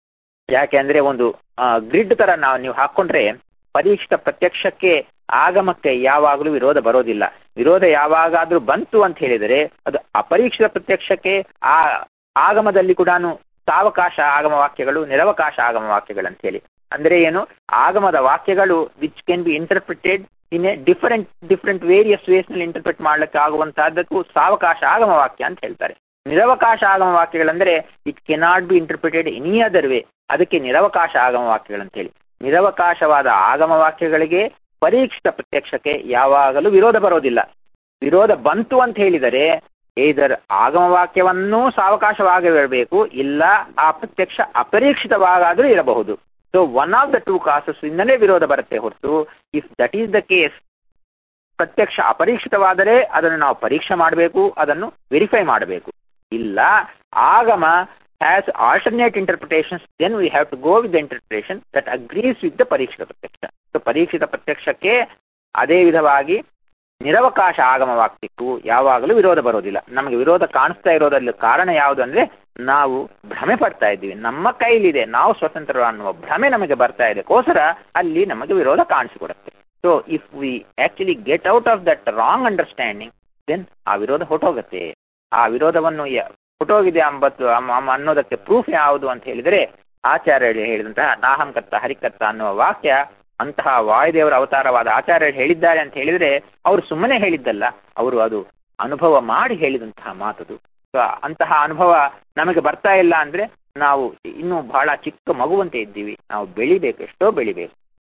ಯಾಕೆ ಅಂದ್ರೆ ಒಂದು ಗ್ರಿಡ್ ತರ ನಾವು ನೀವು ಹಾಕೊಂಡ್ರೆ ಪರೀಕ್ಷಿತ ಪ್ರತ್ಯಕ್ಷಕ್ಕೆ ಆಗಮಕ್ಕೆ ಯಾವಾಗಲೂ ವಿರೋಧ ಬರೋದಿಲ್ಲ ವಿರೋಧ ಯಾವಾಗಾದ್ರೂ ಬಂತು ಅಂತ ಹೇಳಿದರೆ ಅದು ಅಪರೀಕ್ಷಿತ ಪ್ರತ್ಯಕ್ಷಕ್ಕೆ ಆ ಆಗಮದಲ್ಲಿ ಕೂಡ ಸಾವಕಾಶ ಆಗಮ ವಾಕ್ಯಗಳು ನಿರವಕಾಶ ಆಗಮ ವಾಕ್ಯಗಳು ಅಂತ ಹೇಳಿ ಅಂದ್ರೆ ಏನು ಆಗಮದ ವಾಕ್ಯಗಳು which can be interpreted in a different different various ways ನಲ್ಲಿ ಇಂಟರ್ಪ್ರಿಟ್ ಮಾಡ್ಲಿಕ್ಕೆ ಆಗುವಂತಹದ್ದಕ್ಕೂ ಸಾವಕಾಶ ಆಗಮ ವಾಕ್ಯ ಅಂತ ಹೇಳ್ತಾರೆ ನಿರವಕಾಶ ಆಗಮ ವಾಕ್ಯಗಳಂದ್ರೆ it cannot be interpreted any other way ಅದಕ್ಕೆ ನಿರವಕಾಶ ಆಗಮ ವಾಕ್ಯಗಳಂತ ಹೇಳಿ ನಿರವಕಾಶವಾದ ಆಗಮ ವಾಕ್ಯಗಳಿಗೆ ಪರೀಕ್ಷಿತ ಪ್ರತ್ಯಕ್ಷಕ್ಕೆ ಯಾವಾಗಲೂ ವಿರೋಧ ಬರೋದಿಲ್ಲ ವಿರೋಧ ಬಂತು ಅಂತ ಹೇಳಿದರೆ ಇದರ ಆಗಮ ವಾಕ್ಯವನ್ನೂ ಸಾವಕಾಶವಾಗಿರಬೇಕು ಇಲ್ಲ ಆ ಪ್ರತ್ಯಕ್ಷ ಅಪರೀಕ್ಷಿತವಾಗಾದ್ರೂ ಇರಬಹುದು so one of the two causes ಇಂದಲೇ ವಿರೋಧ ಬರುತ್ತೆ ಹೊರತು if that is the case ಪ್ರತ್ಯಕ್ಷ ಅಪರೀಕ್ಷಿತವಾದರೆ ಅದನ್ನು ನಾವು ಪರೀಕ್ಷೆ ಮಾಡಬೇಕು ಅದನ್ನು ವೆರಿಫೈ ಮಾಡಬೇಕು ಇಲ್ಲ ಆಗಮ has alternate interpretations then we have to go with the interpretation that agrees with the parikshita pratyaksha so ಪರೀಕ್ಷಿತ ಪ್ರತ್ಯಕ್ಷಕ್ಕೆ ಅದೇ ವಿಧವಾಗಿ ನಿರವಕಾಶ ಆಗಮ ವಾಕ್ಯಕ್ಕೂ ಯಾವಾಗಲೂ ವಿರೋಧ ಬರೋದಿಲ್ಲ ನಮಗೆ ವಿರೋಧ ಕಾಣಿಸ್ತಾ ಇರೋದ್ರಲ್ಲಿ ಕಾರಣ ಯಾವುದು ಅಂದ್ರೆ ನಾವು ಭ್ರಮೆ ಪಡ್ತಾ ಇದ್ದೀವಿ ನಮ್ಮ ಕೈಲಿದೆ ನಾವು ಸ್ವತಂತ್ರ ಅನ್ನುವ ಭ್ರಮೆ ನಮಗೆ ಬರ್ತಾ ಇದೆ ಕೋಸರ ಅಲ್ಲಿ ನಮಗೆ ವಿರೋಧ ಕಾಣಿಸಿಕೊಡುತ್ತೆ so if we actually get out of that wrong understanding then ಆ ವಿರೋಧ ಹೊಟ್ಟೋಗುತ್ತೆ ಆ ವಿರೋಧವನ್ನು ಯ- ಹೊಟ್ಟೋಗಿದೆ ಅಂಬತ್ತು ಅಮ್- ಅಮ್- ಅನ್ನೋದಕ್ಕೆ ಪ್ರೂಫ್ ಯಾವುದು ಅಂತ ಹೇಳಿದರೆ ಆಚಾರ್ಯರು ಹೇಳಿದಂತಹ ನಾಹಂಕತ್ತ ಹರಿಕತ್ತ ಅನ್ನುವ ವಾಕ್ಯ ಅಂತಹ ವಾಯುದೇವರ ಅವತಾರವಾದ ಆಚಾರ್ಯರು ಹೇಳಿದ್ದಾರೆ ಅಂತ ಹೇಳಿದ್ರೆ ಅವರು ಸುಮ್ಮನೆ ಹೇಳಿದ್ದಲ್ಲ ಅವರು ಅದು ಅನುಭವ ಮಾಡಿ ಹೇಳಿದಂತಹ ಮಾತದು ಸೊ ಅಂತಹ ಅನುಭವ ನಮಗೆ ಬರ್ತಾ ಇಲ್ಲ ಅಂದ್ರೆ ನಾವು ಇನ್ನೂ ಬಹಳ ಚಿಕ್ಕ ಮಗುವಂತೆ ಇದ್ದೀವಿ ನಾವು ಬೆಳಿಬೇಕು ಎಷ್ಟೋ ಬೆಳಿಬೇಕು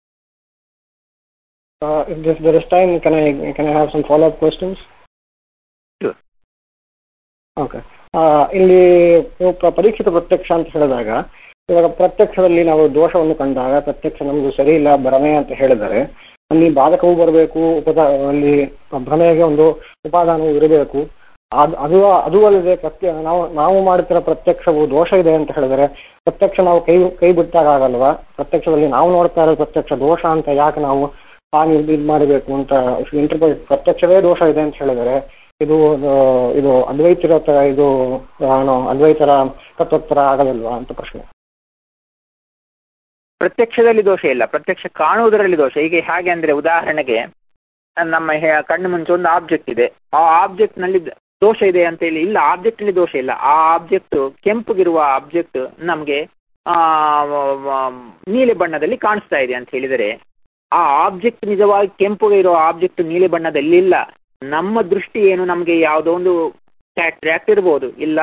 Uh, if this, there is time, can I can I have some follow-up questions? Sure. Okay. Uh, ಇಲ್ಲಿ ನೀವು ಪ್ರ- ಪರೀಕ್ಷಿತ ಪ್ರತ್ಯಕ್ಷ ಅಂತ ಹೇಳಿದಾಗ ಇವಾಗ ಪ್ರತ್ಯಕ್ಷದಲ್ಲಿ ನಾವು ದೋಷವನ್ನು ಕಂಡಾಗ ಪ್ರತ್ಯಕ್ಷ ನಮ್ದು ಸರಿ ಇಲ್ಲ ಭ್ರಮೆ ಅಂತ ಹೇಳಿದರೆ ಅಲ್ಲಿ ಬಾಧಕವೂ ಬರಬೇಕು ಉಪದ ಅಲ್ಲಿ ಭ್ರಮೆಗೆ ಒಂದು ಉಪಾದಾನವೂ ಇರಬೇಕು ಅದು ಅದು ಅದು ಅಲ್ಲದೆ ಪ್ರತ್ಯ ನಾವು ನಾವು ಮಾಡುತ್ತಿರೋ ಪ್ರತ್ಯಕ್ಷವು ದೋಷ ಇದೆ ಅಂತ ಹೇಳಿದರೆ ಪ್ರತ್ಯಕ್ಷ ನಾವು ಕೈ ಕೈ ಬಿಟ್ಟಾಗ ಆಗಲ್ವಾ ಪ್ರತ್ಯಕ್ಷದಲ್ಲಿ ನಾವು ನೋಡ್ತಾ ಇರೋ ಪ್ರತ್ಯಕ್ಷ ದೋಷ ಅಂತ ಯಾಕೆ ನಾವು ಆ ಇದು ಇದು ಮಾಡಬೇಕು ಅಂತ ಇಂಟರ್ಪ್ರಿಟ್ ಪ್ರತ್ಯಕ್ಷವೇ ದೋಷ ಇದೆ ಅಂತ ಹೇಳಿದರೆ ಇದು ಆ, ಇದು ಅದ್ವೈತರ ತರ ಇದು ಏನು ಅದ್ವೈತರ ತತ್ವತ್ತರ ಆಗಲಿಲ್ವಾ ಅಂತ ಪ್ರಶ್ನೆ ಪ್ರತ್ಯಕ್ಷದಲ್ಲಿ ದೋಷ ಇಲ್ಲ ಪ್ರತ್ಯಕ್ಷ ಕಾಣುವುದರಲ್ಲಿ ದೋಷ ಈಗ ಹೇಗೆ ಅಂದ್ರೆ ಉದಾಹರಣೆಗೆ ನಮ್ಮ ಹೆ- ಕಣ್ಣು ಮುಂಚೆ ಒಂದು ಆಬ್ಜೆಕ್ಟ್ ಇದೆ ಆ ಆಬ್ಜೆಕ್ಟ್ ನಲ್ಲಿ ದ- ದೋಷ ಇದೆ ಅಂತ ಹೇಳಿ ಇಲ್ಲ ಆಬ್ಜೆಕ್ಟ್ ಅಲ್ಲಿ ದೋಷ ಇಲ್ಲ ಆ ಆಬ್ಜೆಕ್ಟ್ ಕೆಂಪುಗಿರುವ ಆಬ್ಜೆಕ್ಟ್ ನಮ್ಗೆ ಆ ವ- ವ- ನೀಲಿ ಬಣ್ಣದಲ್ಲಿ ಕಾಣಿಸ್ತಾ ಇದೆ ಅಂತ ಹೇಳಿದರೆ ಆ ಆಬ್ಜೆಕ್ಟ್ ನಿಜವಾಗಿ ಕೆಂಪುಗೆ ಇರೋ ಆಬ್ಜೆಕ್ಟ್ ನೀಲಿ ಬಣ್ಣದಲ್ಲಿ ಇಲ್ಲ ನಮ್ಮ ದೃಷ್ಟಿ ಏನು ನಮ್ಗೆ ಯಾವುದೋ ಒಂದು ಕ್ಯಾಟ್ರಾಕ್ಟ್ ಇರ್ಬೋದು ಇಲ್ಲ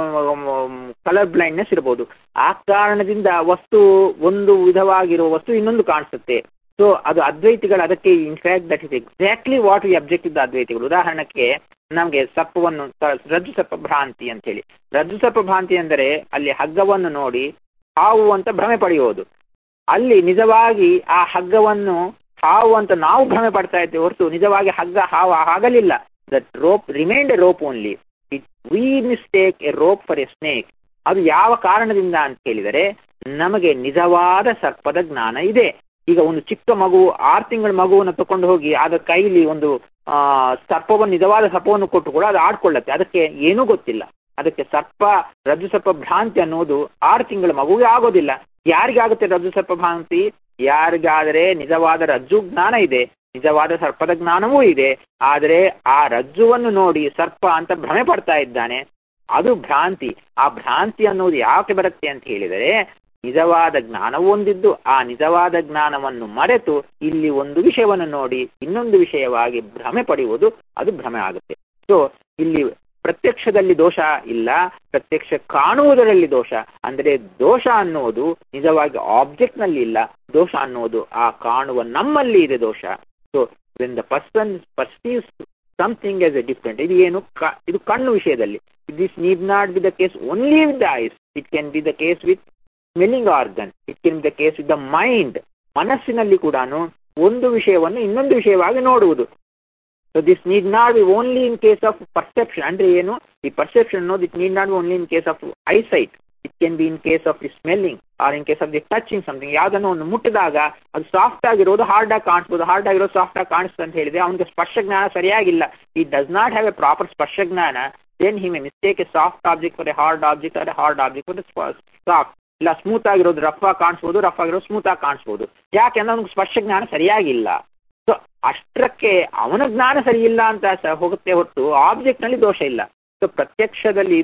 ಕಲರ್ ಬ್ಲೈಂಡ್ನೆಸ್ ಇರ್ಬೋದು ಆ ಕಾರಣದಿಂದ ವಸ್ತು ಒಂದು ವಿಧವಾಗಿರುವ ವಸ್ತು ಇನ್ನೊಂದು ಕಾಣಿಸುತ್ತೆ ಸೊ ಅದು ಅದ್ವೈತಿಗಳು ಅದಕ್ಕೆ in fact that is exactly what we object ಇದ್ದ ಅದ್ವೈತಿಗಳು ಉದಾಹರಣಕ್ಕೆ ನಮ್ಗೆ ಸರ್ಪವನ್ನು ತ- ರಜ್ಜು ಸರ್ಪ ಭ್ರಾಂತಿ ಅಂತ ಹೇಳಿ ರಜ್ಜು ಸರ್ಪ ಭ್ರಾಂತಿ ಅಂದರೆ ಅಲ್ಲಿ ಹಗ್ಗವನ್ನು ನೋಡಿ ಹಾವು ಅಂತ ಭ್ರಮೆ ಪಡೆಯುವುದು ಅಲ್ಲಿ ನಿಜವಾಗಿ ಆ ಹಗ್ಗವನ್ನು ಹಾವು ಅಂತ ನಾವು ಭ್ರಮೆ ಪಡ್ತಾ ಇದ್ದೇವೆ ಹೊರತು ನಿಜವಾಗಿ ಹಗ್ಗ ಹಾವು ಆಗಲಿಲ್ಲ that rope remained a rope only it we mistake a rope for a snake ಅದು ಯಾವ ಕಾರಣದಿಂದ ಅಂತ ಕೇಳಿದರೆ ನಮಗೆ ನಿಜವಾದ ಸರ್ಪದ ಜ್ಞಾನ ಇದೆ ಈಗ ಒಂದು ಚಿಕ್ಕ ಮಗು ಆರು ತಿಂಗಳ ಮಗುವನ್ನು ತಕೊಂಡು ಹೋಗಿ ಅದರ ಕೈಲಿ ಒಂದು ಆ ಸರ್ಪವನ್ನು ನಿಜವಾದ ಸರ್ಪವನ್ನು ಕೊಟ್ಟು ಕೂಡ ಅದು ಆಡ್ಕೊಳ್ಳತ್ತೆ ಅದಕ್ಕೆ ಏನೂ ಗೊತ್ತಿಲ್ಲ ಅದಕ್ಕೆ ಸರ್ಪ ರಜ್ಜು ಸರ್ಪ ಭ್ರಾಂತಿ ಅನ್ನುವುದು ಆರು ತಿಂಗಳ ಮಗುವಿಗೆ ಆಗೋದಿಲ್ಲ ಯಾರಿಗಾಗುತ್ತೆ ರಜ್ಜು ಸರ್ಪ ಭ್ರಾಂತಿ ಯಾರಿಗಾದರೆ ನಿಜವಾದ ರಜ್ಜು ಜ್ಞಾನ ಇದೆ ನಿಜವಾದ ಸರ್ಪದ ಜ್ಞಾನವೂ ಇದೆ ಆದರೆ ಆ ರಜ್ಜುವನ್ನು ನೋಡಿ ಸರ್ಪ ಅಂತ ಭ್ರಮೆ ಪಡ್ತಾ ಇದ್ದಾನೆ ಅದು ಭ್ರಾಂತಿ ಆ ಭ್ರಾಂತಿ ಅನ್ನೋದು ಯಾಕೆ ಬರುತ್ತೆ ಅಂತ ಹೇಳಿದರೆ ನಿಜವಾದ ಜ್ಞಾನವು ಹೊಂದಿದ್ದು ಆ ನಿಜವಾದ ಜ್ಞಾನವನ್ನು ಮರೆತು ಇಲ್ಲಿ ಒಂದು ವಿಷಯವನ್ನು ನೋಡಿ ಇನ್ನೊಂದು ವಿಷಯವಾಗಿ ಭ್ರಮೆ ಪಡೆಯುವುದು ಅದು ಭ್ರಮೆ ಆಗುತ್ತೆ ಸೊ ಇಲ್ಲಿ ಪ್ರತ್ಯಕ್ಷದಲ್ಲಿ ದೋಷ ಇಲ್ಲ ಪ್ರತ್ಯಕ್ಷ ಕಾಣುವುದರಲ್ಲಿ ದೋಷ ಅಂದ್ರೆ ದೋಷ ಅನ್ನುವುದು ನಿಜವಾಗಿ ಆಬ್ಜೆಕ್ಟ್ ನಲ್ಲಿ ಇಲ್ಲ ದೋಷ ಅನ್ನುವುದು ಆ ಕಾಣುವ ನಮ್ಮಲ್ಲಿ ಇದೆ ದೋಷ so when the person perceives something as a different ಇದು ಏನು ಕ- ಇದು ಕಣ್ಣು ವಿಷಯದಲ್ಲಿ this need not be the case only with the eyes it can be the case with smelling organ it can be the case with the mind ಮನಸ್ಸಿನಲ್ಲಿ ಕೂಡ ಒಂದು ವಿಷಯವನ್ನು ಇನ್ನೊಂದು ವಿಷಯವಾಗಿ ನೋಡುವುದು so this need not be only in case of perception ಅಂದ್ರೆ ಏನು ಈ ಪರ್ಸೆಪ್ಷನ್ ಅನ್ನೋದು it need not be only in case of eyesight it can be in case of the smelling or in case of the touching something ಯಾವ್ದನ್ನು ಒಂದು ಮುಟ್ಟಿದಾಗ ಅದು soft ಆಗಿರೋದು hard ಆಗಿ ಕಾಣಿಸ್ಬೋದು ಹಾರ್ಡ್ ಆಗಿರೋದು ಸಾಫ್ಟ್ ಆಗಿ ಕಾಣಿಸ್ತದೆ ಅಂತ ಹೇಳಿದ್ರೆ ಅವನಿಗೆ ಸ್ಪರ್ಶ ಜ್ಞಾನ ಸರಿಯಾಗಿಲ್ಲ ಈ does not have a proper sparsha jnana then he may mistake a soft object for a hard object or hard object for soft ಇಲ್ಲ ಸ್ಮೂತ್ ಆಗಿರೋದು ರಫ್ ಆಗಿ ಕಾಣಿಸ್ಬೋದು ರಫ್ ಆಗಿರೋದು ಸ್ಮೂತ್ ಆಗಿ ಕಾಣಿಸ್ಬೋದು ಯಾಕೆಂದ್ರೆ ಅವ್ನಿಗೆ ಸ್ಪರ್ಶ ಜ್ಞಾನ ಸರಿಯಾಗಿಲ್ಲ ಸೊ ಅಷ್ಟಕ್ಕೆ ಅವನ ಜ್ಞಾನ ಸರಿ ಇಲ್ಲ ಅಂತ ಸ- ಹೋಗುತ್ತೆ ಹೊರತು ಆಬ್ಜೆಕ್ಟ್ ನಲ್ಲಿ ದೋಷ ಇಲ್ಲ ಸೊ ಪ್ರತ್ಯಕ್ಷದಲ್ಲಿ ಇದು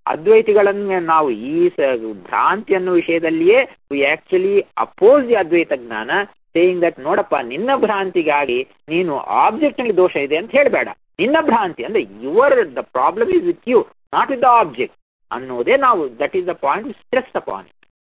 ಅದ್ವೈತಿಗಳನ್ನ ನಾವು ಈ ಸ- ಭ್ರಾಂತಿ ಅನ್ನೋ ವಿಷಯದಲ್ಲಿಯೇ we actually oppose the Advaita jnana saying that ನೋಡಪ್ಪ ನಿನ್ನ ಭ್ರಾಂತಿಗಾಗಿ ನೀನು ಆಬ್ಜೆಕ್ಟ್ ನಲ್ಲಿ ದೋಷ ಇದೆ ಅಂತ ಹೇಳಬೇಡ ನಿನ್ನ ಭ್ರಾಂತಿ ಅಂದ್ರೆ your the problem is with you not with the object ಅನ್ನೋದೇ ನಾವು that is the point stress upon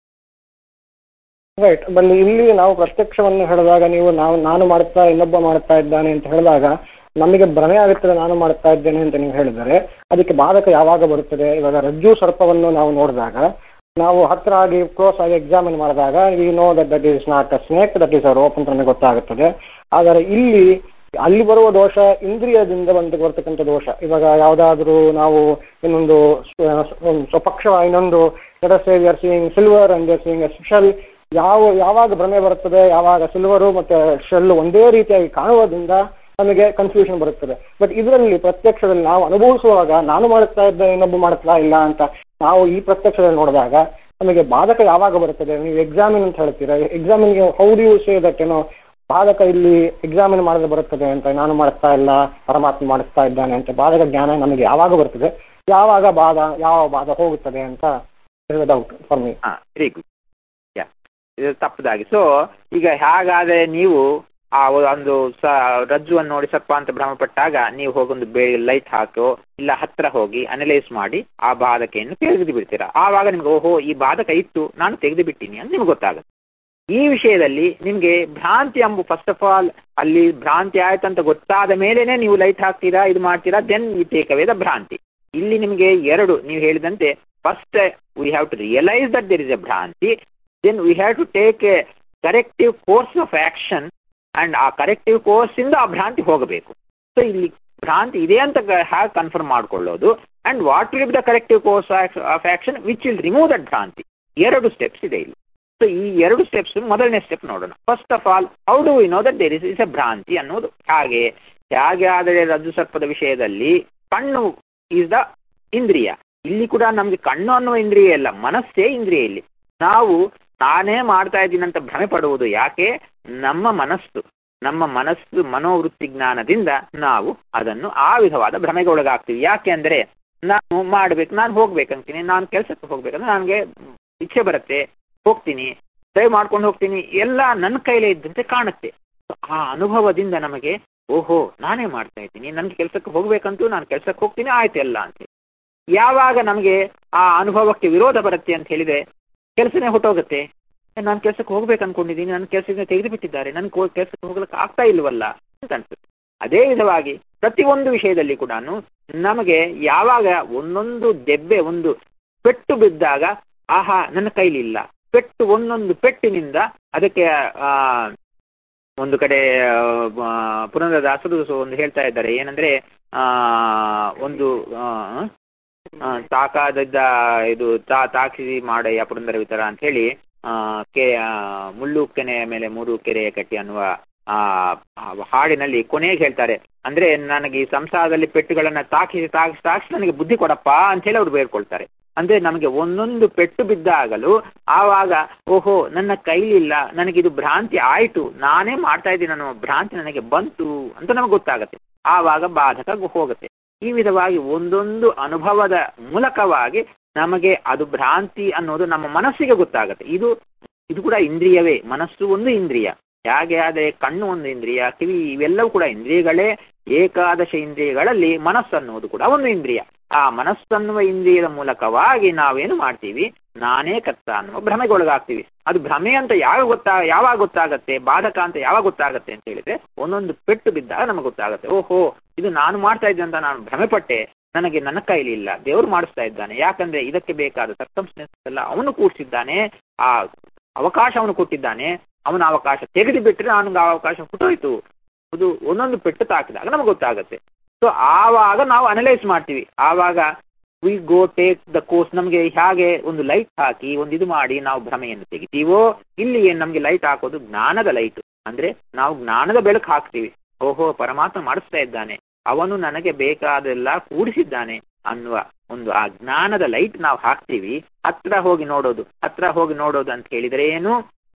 right but ಇಲ್ಲಿ ನಾವು ಪ್ರತ್ಯಕ್ಷವನ್ನು ಹೇಳಿದಾಗ ನೀವು ನಾವು ನಾನು ಮಾಡ್ತಾ ಇನ್ನೊಬ್ಬ ಮಾಡ್ತಾ ಇದ್ದಾನೆ ಅಂತ ಹೇಳಿದಾಗ ನಮಗೆ ಭ್ರಮೆ ಆಗುತ್ತದೆ ನಾನು ಮಾಡ್ತಾ ಇದ್ದೇನೆ ಅಂತ ನೀವು ಹೇಳಿದರೆ ಅದಕ್ಕೆ ಬಾಧಕ ಯಾವಾಗ ಬರುತ್ತದೆ ಇವಾಗ ರಜ್ಜು ಸರ್ಪವನ್ನು ನಾವು ನೋಡಿದಾಗ ನಾವು ಹತ್ರ ಆಗಿ ಕ್ಲೋಸ್ ಆಗಿ ಎಕ್ಸಾಮಿನ್ ಮಾಡಿದಾಗ ಈ know that that is not a snake that is a rope ಅಂತ ನಮಗೆ ಗೊತ್ತಾಗುತ್ತದೆ ಆದರೆ ಇಲ್ಲಿ ಅಲ್ಲಿ ಬರುವ ದೋಷ ಇಂದ್ರಿಯದಿಂದ ಬಂದು ಬರ್ತಕ್ಕಂಥ ದೋಷ ಇವಾಗ ಯಾವುದಾದ್ರೂ ನಾವು ಇನ್ನೊಂದು ಸ್ವ- ಒಂದು ಸ್ವಪಕ್ಷ ಇನ್ನೊಂದು seeing silver and seeing special ಯಾವ ಯಾವಾಗ ಭ್ರಮೆ ಬರುತ್ತದೆ ಯಾವಾಗ ಸಿಲ್ವರು ಮತ್ತೆ ಶೆಲ್ ಒಂದೇ ರೀತಿಯಾಗಿ ಕಾಣುವುದರಿಂದ ನಮಗೆ ಕನ್ಫ್ಯೂಷನ್ ಬರುತ್ತದೆ ಬಟ್ ಇದರಲ್ಲಿ ಪ್ರತ್ಯಕ್ಷದಲ್ಲಿ ನಾವು ಅನುಭವಿಸುವಾಗ ನಾನು ಮಾಡುತ್ತಾ ಇದ್ದ ಇನ್ನೊಬ್ಬ ಮಾಡುತ್ತಾ ಇಲ್ಲ ಅಂತ ನಾವು ಈ ಪ್ರತ್ಯಕ್ಷದಲ್ಲಿ ನೋಡಿದಾಗ ನಮಗೆ ಬಾಧಕ ಯಾವಾಗ ಬರುತ್ತದೆ ನೀವು ಎಕ್ಸಾಮಿನ್ ಅಂತ ಹೇಳ್ತೀರಾ ಎಕ್ಸಾಮಿನ್ಗೆ how do you say that ಏನೋ ಬಾಧಕ ಇಲ್ಲಿ ಎಕ್ಸಾಮಿನ್ ಮಾಡಿದ್ರೆ ಬರುತ್ತದೆ ಅಂತ ನಾನು ಮಾಡುತ್ತಾ ಇಲ್ಲ ಪರಮಾತ್ಮ ಮಾಡುತ್ತಾ ಇದ್ದಾನೆ ಅಂತ ಬಾಧಕ ಜ್ಞಾನ ನಮಗೆ ಯಾವಾಗ ಬರುತ್ತದೆ ಯಾವಾಗ ಬಾಧ ಯಾವ ಬಾಧ ಹೋಗುತ್ತದೆ ಅಂತ ಡೌಟ್ ಫಾರ್ ಮೀ ಹಾ ವೆರಿ ಗುಡ್ ಯಾ ಇದು ತಪ್ಪದಾಗಿ ಸೊ ಈಗ ಹಾಗಾದ್ರೆ ನೀವು ಆ ಒಂದು ಸ ರಜ್ಜುವನ್ನು ನೋಡಿ ಸರ್ಪ ಅಂತ ಭ್ರಮಪಟ್ಟಾಗ ನೀವು ಹೋಗೊಂದು ಬೇ ಲೈಟ್ ಹಾಕೋ ಇಲ್ಲ ಹತ್ರ ಹೋಗಿ ಅನಲೈಸ್ ಮಾಡಿ ಆ ಬಾಧಕೆಯನ್ನು ತೆಗೆದು ಬಿಡ್ತೀರಾ ಆವಾಗ ನಿಮ್ಗೆ ಓಹೋ ಈ ಬಾಧಕ ಇತ್ತು ನಾನು ತೆಗೆದು ಬಿಟ್ಟಿನಿ ಅಂತ ನಿಮ್ಗೆ ಗೊತ್ತಾಗುತ್ತೆ ಈ ವಿಷಯದಲ್ಲಿ ನಿಮ್ಗೆ ಭ್ರಾಂತಿ ಅಂಬು ಫಸ್ಟ್ ಆಫ್ ಆಲ್ ಅಲ್ಲಿ ಭ್ರಾಂತಿ ಆಯ್ತಂತ ಗೊತ್ತಾದ ಮೇಲೇನೆ ನೀವು ಲೈಟ್ ಹಾಕ್ತೀರಾ ಇದು ಮಾಡ್ತೀರಾ ದೆನ್ ಈ ಟೇಕ್ ಅವೇ ದ ಭ್ರಾಂತಿ ಇಲ್ಲಿ ನಿಮ್ಗೆ ಎರಡು ನೀವು ಹೇಳಿದಂತೆ first we have to realise that there is a bhranti then we have to take a corrective course of action and ಆ ಕರೆಕ್ಟಿವ್ ಕೋರ್ಸ್ ಇಂದ ಆ ಭ್ರಾಂತಿ ಹೋಗಬೇಕು ಸೊ ಇಲ್ಲಿ ಭ್ರಾಂತಿ ಇದೆ ಅಂತ ಹ್ಯಾವ್ ಕನ್ಫರ್ಮ್ ಮಾಡ್ಕೊಳ್ಳೋದು and what will the corrective course of action which will remove that bhranti ಎರಡು ಸ್ಟೆಪ್ಸ್ ಇದೆ ಇಲ್ಲಿ ಸೊ ಈ ಎರಡು ಸ್ಟೆಪ್ಸ್ ಮೊದಲನೇ ಸ್ಟೆಪ್ ನೋಡೋಣ first of all how do we know that there is is a bhranti ಅನ್ನೋದು ಹಾಗೆ ಹೇಗೆ ಆದರೆ ರಜ್ಜು ಸರ್ಪದ ವಿಷಯದಲ್ಲಿ ಕಣ್ಣು ಈಸ್ ದ ಇಂದ್ರಿಯ ಇಲ್ಲಿ ಕೂಡ ನಮ್ಗೆ ಕಣ್ಣು ಅನ್ನುವ ಇಂದ್ರಿಯ ಇಲ್ಲ ಮನಸ್ಸೇ ಇಂದ್ರಿಯ ಇಲ್ಲಿ ನಾವು ನಾನೇ ಮಾಡ್ತಾ ಇದ್ದೀನಿ ಅಂತ ಭ್ರಮೆ ಪಡುವುದು ಯಾಕೆ ನಮ್ಮ ಮನಸ್ಸು ನಮ್ಮ ಮನಸ್ಸು ಮನೋವೃತ್ತಿ ಜ್ಞಾನದಿಂದ ನಾವು ಅದನ್ನು ಆ ವಿಧವಾದ ಭ್ರಮೆಗೆ ಒಳಗಾಗ್ತೀವಿ ಯಾಕೆ ಅಂದ್ರೆ ನಾನು ಮಾಡ್ಬೇಕು ನಾನು ಹೋಗ್ಬೇಕಂತೀನಿ ನಾನು ಕೆಲಸಕ್ಕೆ ಹೋಗ್ಬೇಕಂದ್ರೆ ನನಗೆ ಇಚ್ಛೆ ಬರುತ್ತೆ ಹೋಗ್ತೀನಿ ಡ್ರೈವ್ ಮಾಡ್ಕೊಂಡು ಹೋಗ್ತೀನಿ ಎಲ್ಲ ನನ್ನ ಕೈಲೇ ಇದ್ದಂತೆ ಕಾಣುತ್ತೆ ಆ ಅನುಭವದಿಂದ ನಮಗೆ ಓಹೋ ನಾನೇ ಮಾಡ್ತಾ ಇದ್ದೀನಿ ನನ್ಗೆ ಕೆಲ್ಸಕ್ಕೆ ಹೋಗ್ಬೇಕಂತೂ ನಾನು ಕೆಲ್ಸಕ್ಕೆ ಹೋಗ್ತೀನಿ ಆಯ್ತು ಎಲ್ಲ ಅಂತ ಹೇಳಿ. ಯಾವಾಗ ನಮಗೆ ಆ ಅನುಭವಕ್ಕೆ ವಿರೋಧ ಬರುತ್ತೆ ಅಂತ ಹೇಳಿದ್ರೆ ಕೆಲಸನೇ ಹೊಟ್ಟೋಗುತ್ತೆ ನಾನು ಕೆಲ್ಸಕ್ಕೆ ಹೋಗ್ಬೇಕು ಅನ್ಕೊಂಡಿದ್ದೀನಿ ನನ್ನ ಕೆಲಸದಿಂದ ತೆಗೆದು ಬಿಟ್ಟಿದ್ದಾರೆ ನನ್ ಕೆಲ್ಸಕ್ಕೆ ಹೋಗ್ಲಿಕ್ಕೆ ಆಗ್ತಾ ಇಲ್ವಲ್ಲ ಅಂತ ಅನ್ಸುತ್ತೆ ಅದೇ ವಿಧವಾಗಿ ಪ್ರತಿಯೊಂದು ವಿಷಯದಲ್ಲಿ ಕೂಡ ನಮಗೆ ಯಾವಾಗ ಒಂದೊಂದು ದೆಬ್ಬೆ ಒಂದು ಪೆಟ್ಟು ಬಿದ್ದಾಗ ಆಹಾ ನನ್ನ ಕೈಲಿ ಇಲ್ಲ ಪೆಟ್ಟು ಒಂದೊಂದು ಪೆಟ್ಟಿನಿಂದ ಅದಕ್ಕೆ ಆ ಒಂದು ಕಡೆ ಆ, ಪುರಂದರದಾಸರು ಸೊ ಒಂದು ಹೇಳ್ತಾ ಇದ್ದಾರೆ ಏನಂದ್ರೆ ಆ ಒಂದು ಆ, ಆ, ತಾಕಾದದ್ದ ಇದು ತಾ ತಾಕಿಸಿ ಮಾಡಯ್ಯ ಪುರಂದರ ವಿತರ ಅಂತ ಹೇಳಿ ಆ ಕೆ ಆ, ಮುಳ್ಳು ಕೆನೆಯ ಮೇಲೆ ಮೂರು ಕೆರೆಯ ಕಟ್ಟಿ ಅನ್ನುವ ಆ ಆ ಹಾಡಿನಲ್ಲಿ ಕೊನೆಗೆ ಹೇಳ್ತಾರೆ ಅಂದ್ರೆ ನನಗೆ ಈ ಸಂಸಾರದಲ್ಲಿ ಪೆಟ್ಟುಗಳನ್ನ ತಾಕಿಸಿ ತಾಕಿಸಿ ತಾಕಿಸಿ ನನಗೆ ಬುದ್ಧಿ ಕೊಡಪ್ಪ ಅಂತ ಹೇಳಿ ಅವ್ರು ಬೇಡ್ಕೊಳ್ತಾರೆ ಅಂದ್ರೆ ನಮಗೆ ಒಂದೊಂದು ಪೆಟ್ಟು ಬಿದ್ದಾಗಲೂ ಆವಾಗ ಓಹೋ ನನ್ನ ಕೈಲಿಲ್ಲ ನನಗಿದು ಭ್ರಾಂತಿ ಆಯ್ತು ನಾನೇ ಮಾಡ್ತಾ ಇದ್ದೀನಿ ಅನ್ನೋ ಭ್ರಾಂತಿ ನನಗೆ ಬಂತು ಅಂತ ನಮಗೆ ಗೊತ್ತಾಗತ್ತೆ ಆವಾಗ ಬಾಧಕ ಹೋಗುತ್ತೆ ಈ ವಿಧವಾಗಿ ಒಂದೊಂದು ಅನುಭವದ ಮೂಲಕವಾಗಿ ನಮಗೆ ಅದು ಭ್ರಾಂತಿ ಅನ್ನೋದು ನಮ್ಮ ಮನಸ್ಸಿಗೆ ಗೊತ್ತಾಗತ್ತೆ ಇದು ಇದು ಕೂಡ ಇಂದ್ರಿಯವೇ ಮನಸ್ಸು ಒಂದು ಇಂದ್ರಿಯ ಹೇಗೆ ಆದ್ರೆ ಕಣ್ಣು ಒಂದು ಇಂದ್ರಿಯ ಕಿವಿ ಇವೆಲ್ಲವೂ ಕೂಡ ಇಂದ್ರಿಯಗಳೇ ಏಕಾದಶ ಇಂದ್ರಿಯಗಳಲ್ಲಿ ಮನಸ್ಸನ್ನುವುದು ಕೂಡ ಒಂದು ಇಂದ್ರಿಯ ಆ ಮನಸ್ಸನ್ನುವ ಇಂದ್ರಿಯದ ಮೂಲಕವಾಗಿ ನಾವೇನು ಮಾಡ್ತೀವಿ ನಾನೇ ಕರ್ತ ಅನ್ನುವ ಭ್ರಮೆಗೊಳಗಾಗ್ತೀವಿ ಅದು ಭ್ರಮೆ ಅಂತ ಯಾವಾಗ ಗೊತ್ತಾ ಯಾವಾಗ ಗೊತ್ತಾಗತ್ತೆ ಬಾಧಕ ಅಂತ ಯಾವಾಗ ಗೊತ್ತಾಗತ್ತೆ ಅಂತ ಹೇಳಿದ್ರೆ ಒಂದೊಂದು ಪೆಟ್ಟು ಬಿದ್ದಾಗ ನಮಗೆ ಗೊತ್ತಾಗತ್ತೆ ಓಹೋ ಇದು ನಾನು ಮಾಡ್ತಾ ಇದ್ದೆ ಅಂತ ನಾನು ಭ್ರಮೆ ಪಟ್ಟೆ ನನಗೆ ನನ್ನ ಕೈಲಿ ಇಲ್ಲ ದೇವರು ಮಾಡಿಸ್ತಾ ಇದ್ದಾನೆ ಯಾಕಂದ್ರೆ ಇದಕ್ಕೆ ಬೇಕಾದ ಸರ್ಕಮ್ಸ್ಟೆನ್ಸ್ ಎಲ್ಲ ಅವನು ಕೂಡಿಸಿದ್ದಾನೆ ಆ ಅವಕಾಶ ಅವನು ಕೊಟ್ಟಿದ್ದಾನೆ ಅವನ ಅವಕಾಶ ತೆಗೆದು ಬಿಟ್ರೆ ಅವನಿಗೆ ಆ ಅವಕಾಶ ಹುಟ್ಟೋಯ್ತು ಅದು ಒಂದೊಂದು ಪೆಟ್ಟು ತಾಕಿದಾಗ ನಮಗೆ ಗೊತ್ತಾಗತ್ತೆ ಸೊ ಆವಾಗ ನಾವು ಅನಲೈಸ್ ಮಾಡ್ತೀವಿ ಆವಾಗ we go take the course ನಮಗೆ ಹೇಗೆ ಒಂದು ಲೈಟ್ ಹಾಕಿ ಒಂದು ಇದು ಮಾಡಿ ನಾವು ಭ್ರಮೆಯನ್ನು ತೆಗಿತೀವೋ ಇಲ್ಲಿ ಏನ್ ನಮ್ಗೆ ಲೈಟ್ ಹಾಕೋದು ಜ್ಞಾನದ ಲೈಟ್ ಅಂದ್ರೆ ನಾವು ಜ್ಞಾನದ ಬೆಳಕು ಹಾಕ್ತೀವಿ ಓಹೋ ಪರಮಾತ್ಮ ಮಾಡಿಸ್ತಾ ಇದ್ದಾನೆ ಅವನು ನನಗೆ ಬೇಕಾದೆಲ್ಲ ಕೂಡಿಸಿದ್ದಾನೆ ಅನ್ನುವ ಒಂದು ಆ ಜ್ಞಾನದ ಲೈಟ್ ನಾವು ಹಾಕ್ತೀವಿ ಹತ್ರ ಹೋಗಿ ನೋಡೋದು ಹತ್ರ ಹೋಗಿ ನೋಡೋದು ಅಂತ ಹೇಳಿದ್ರೆ ಏನು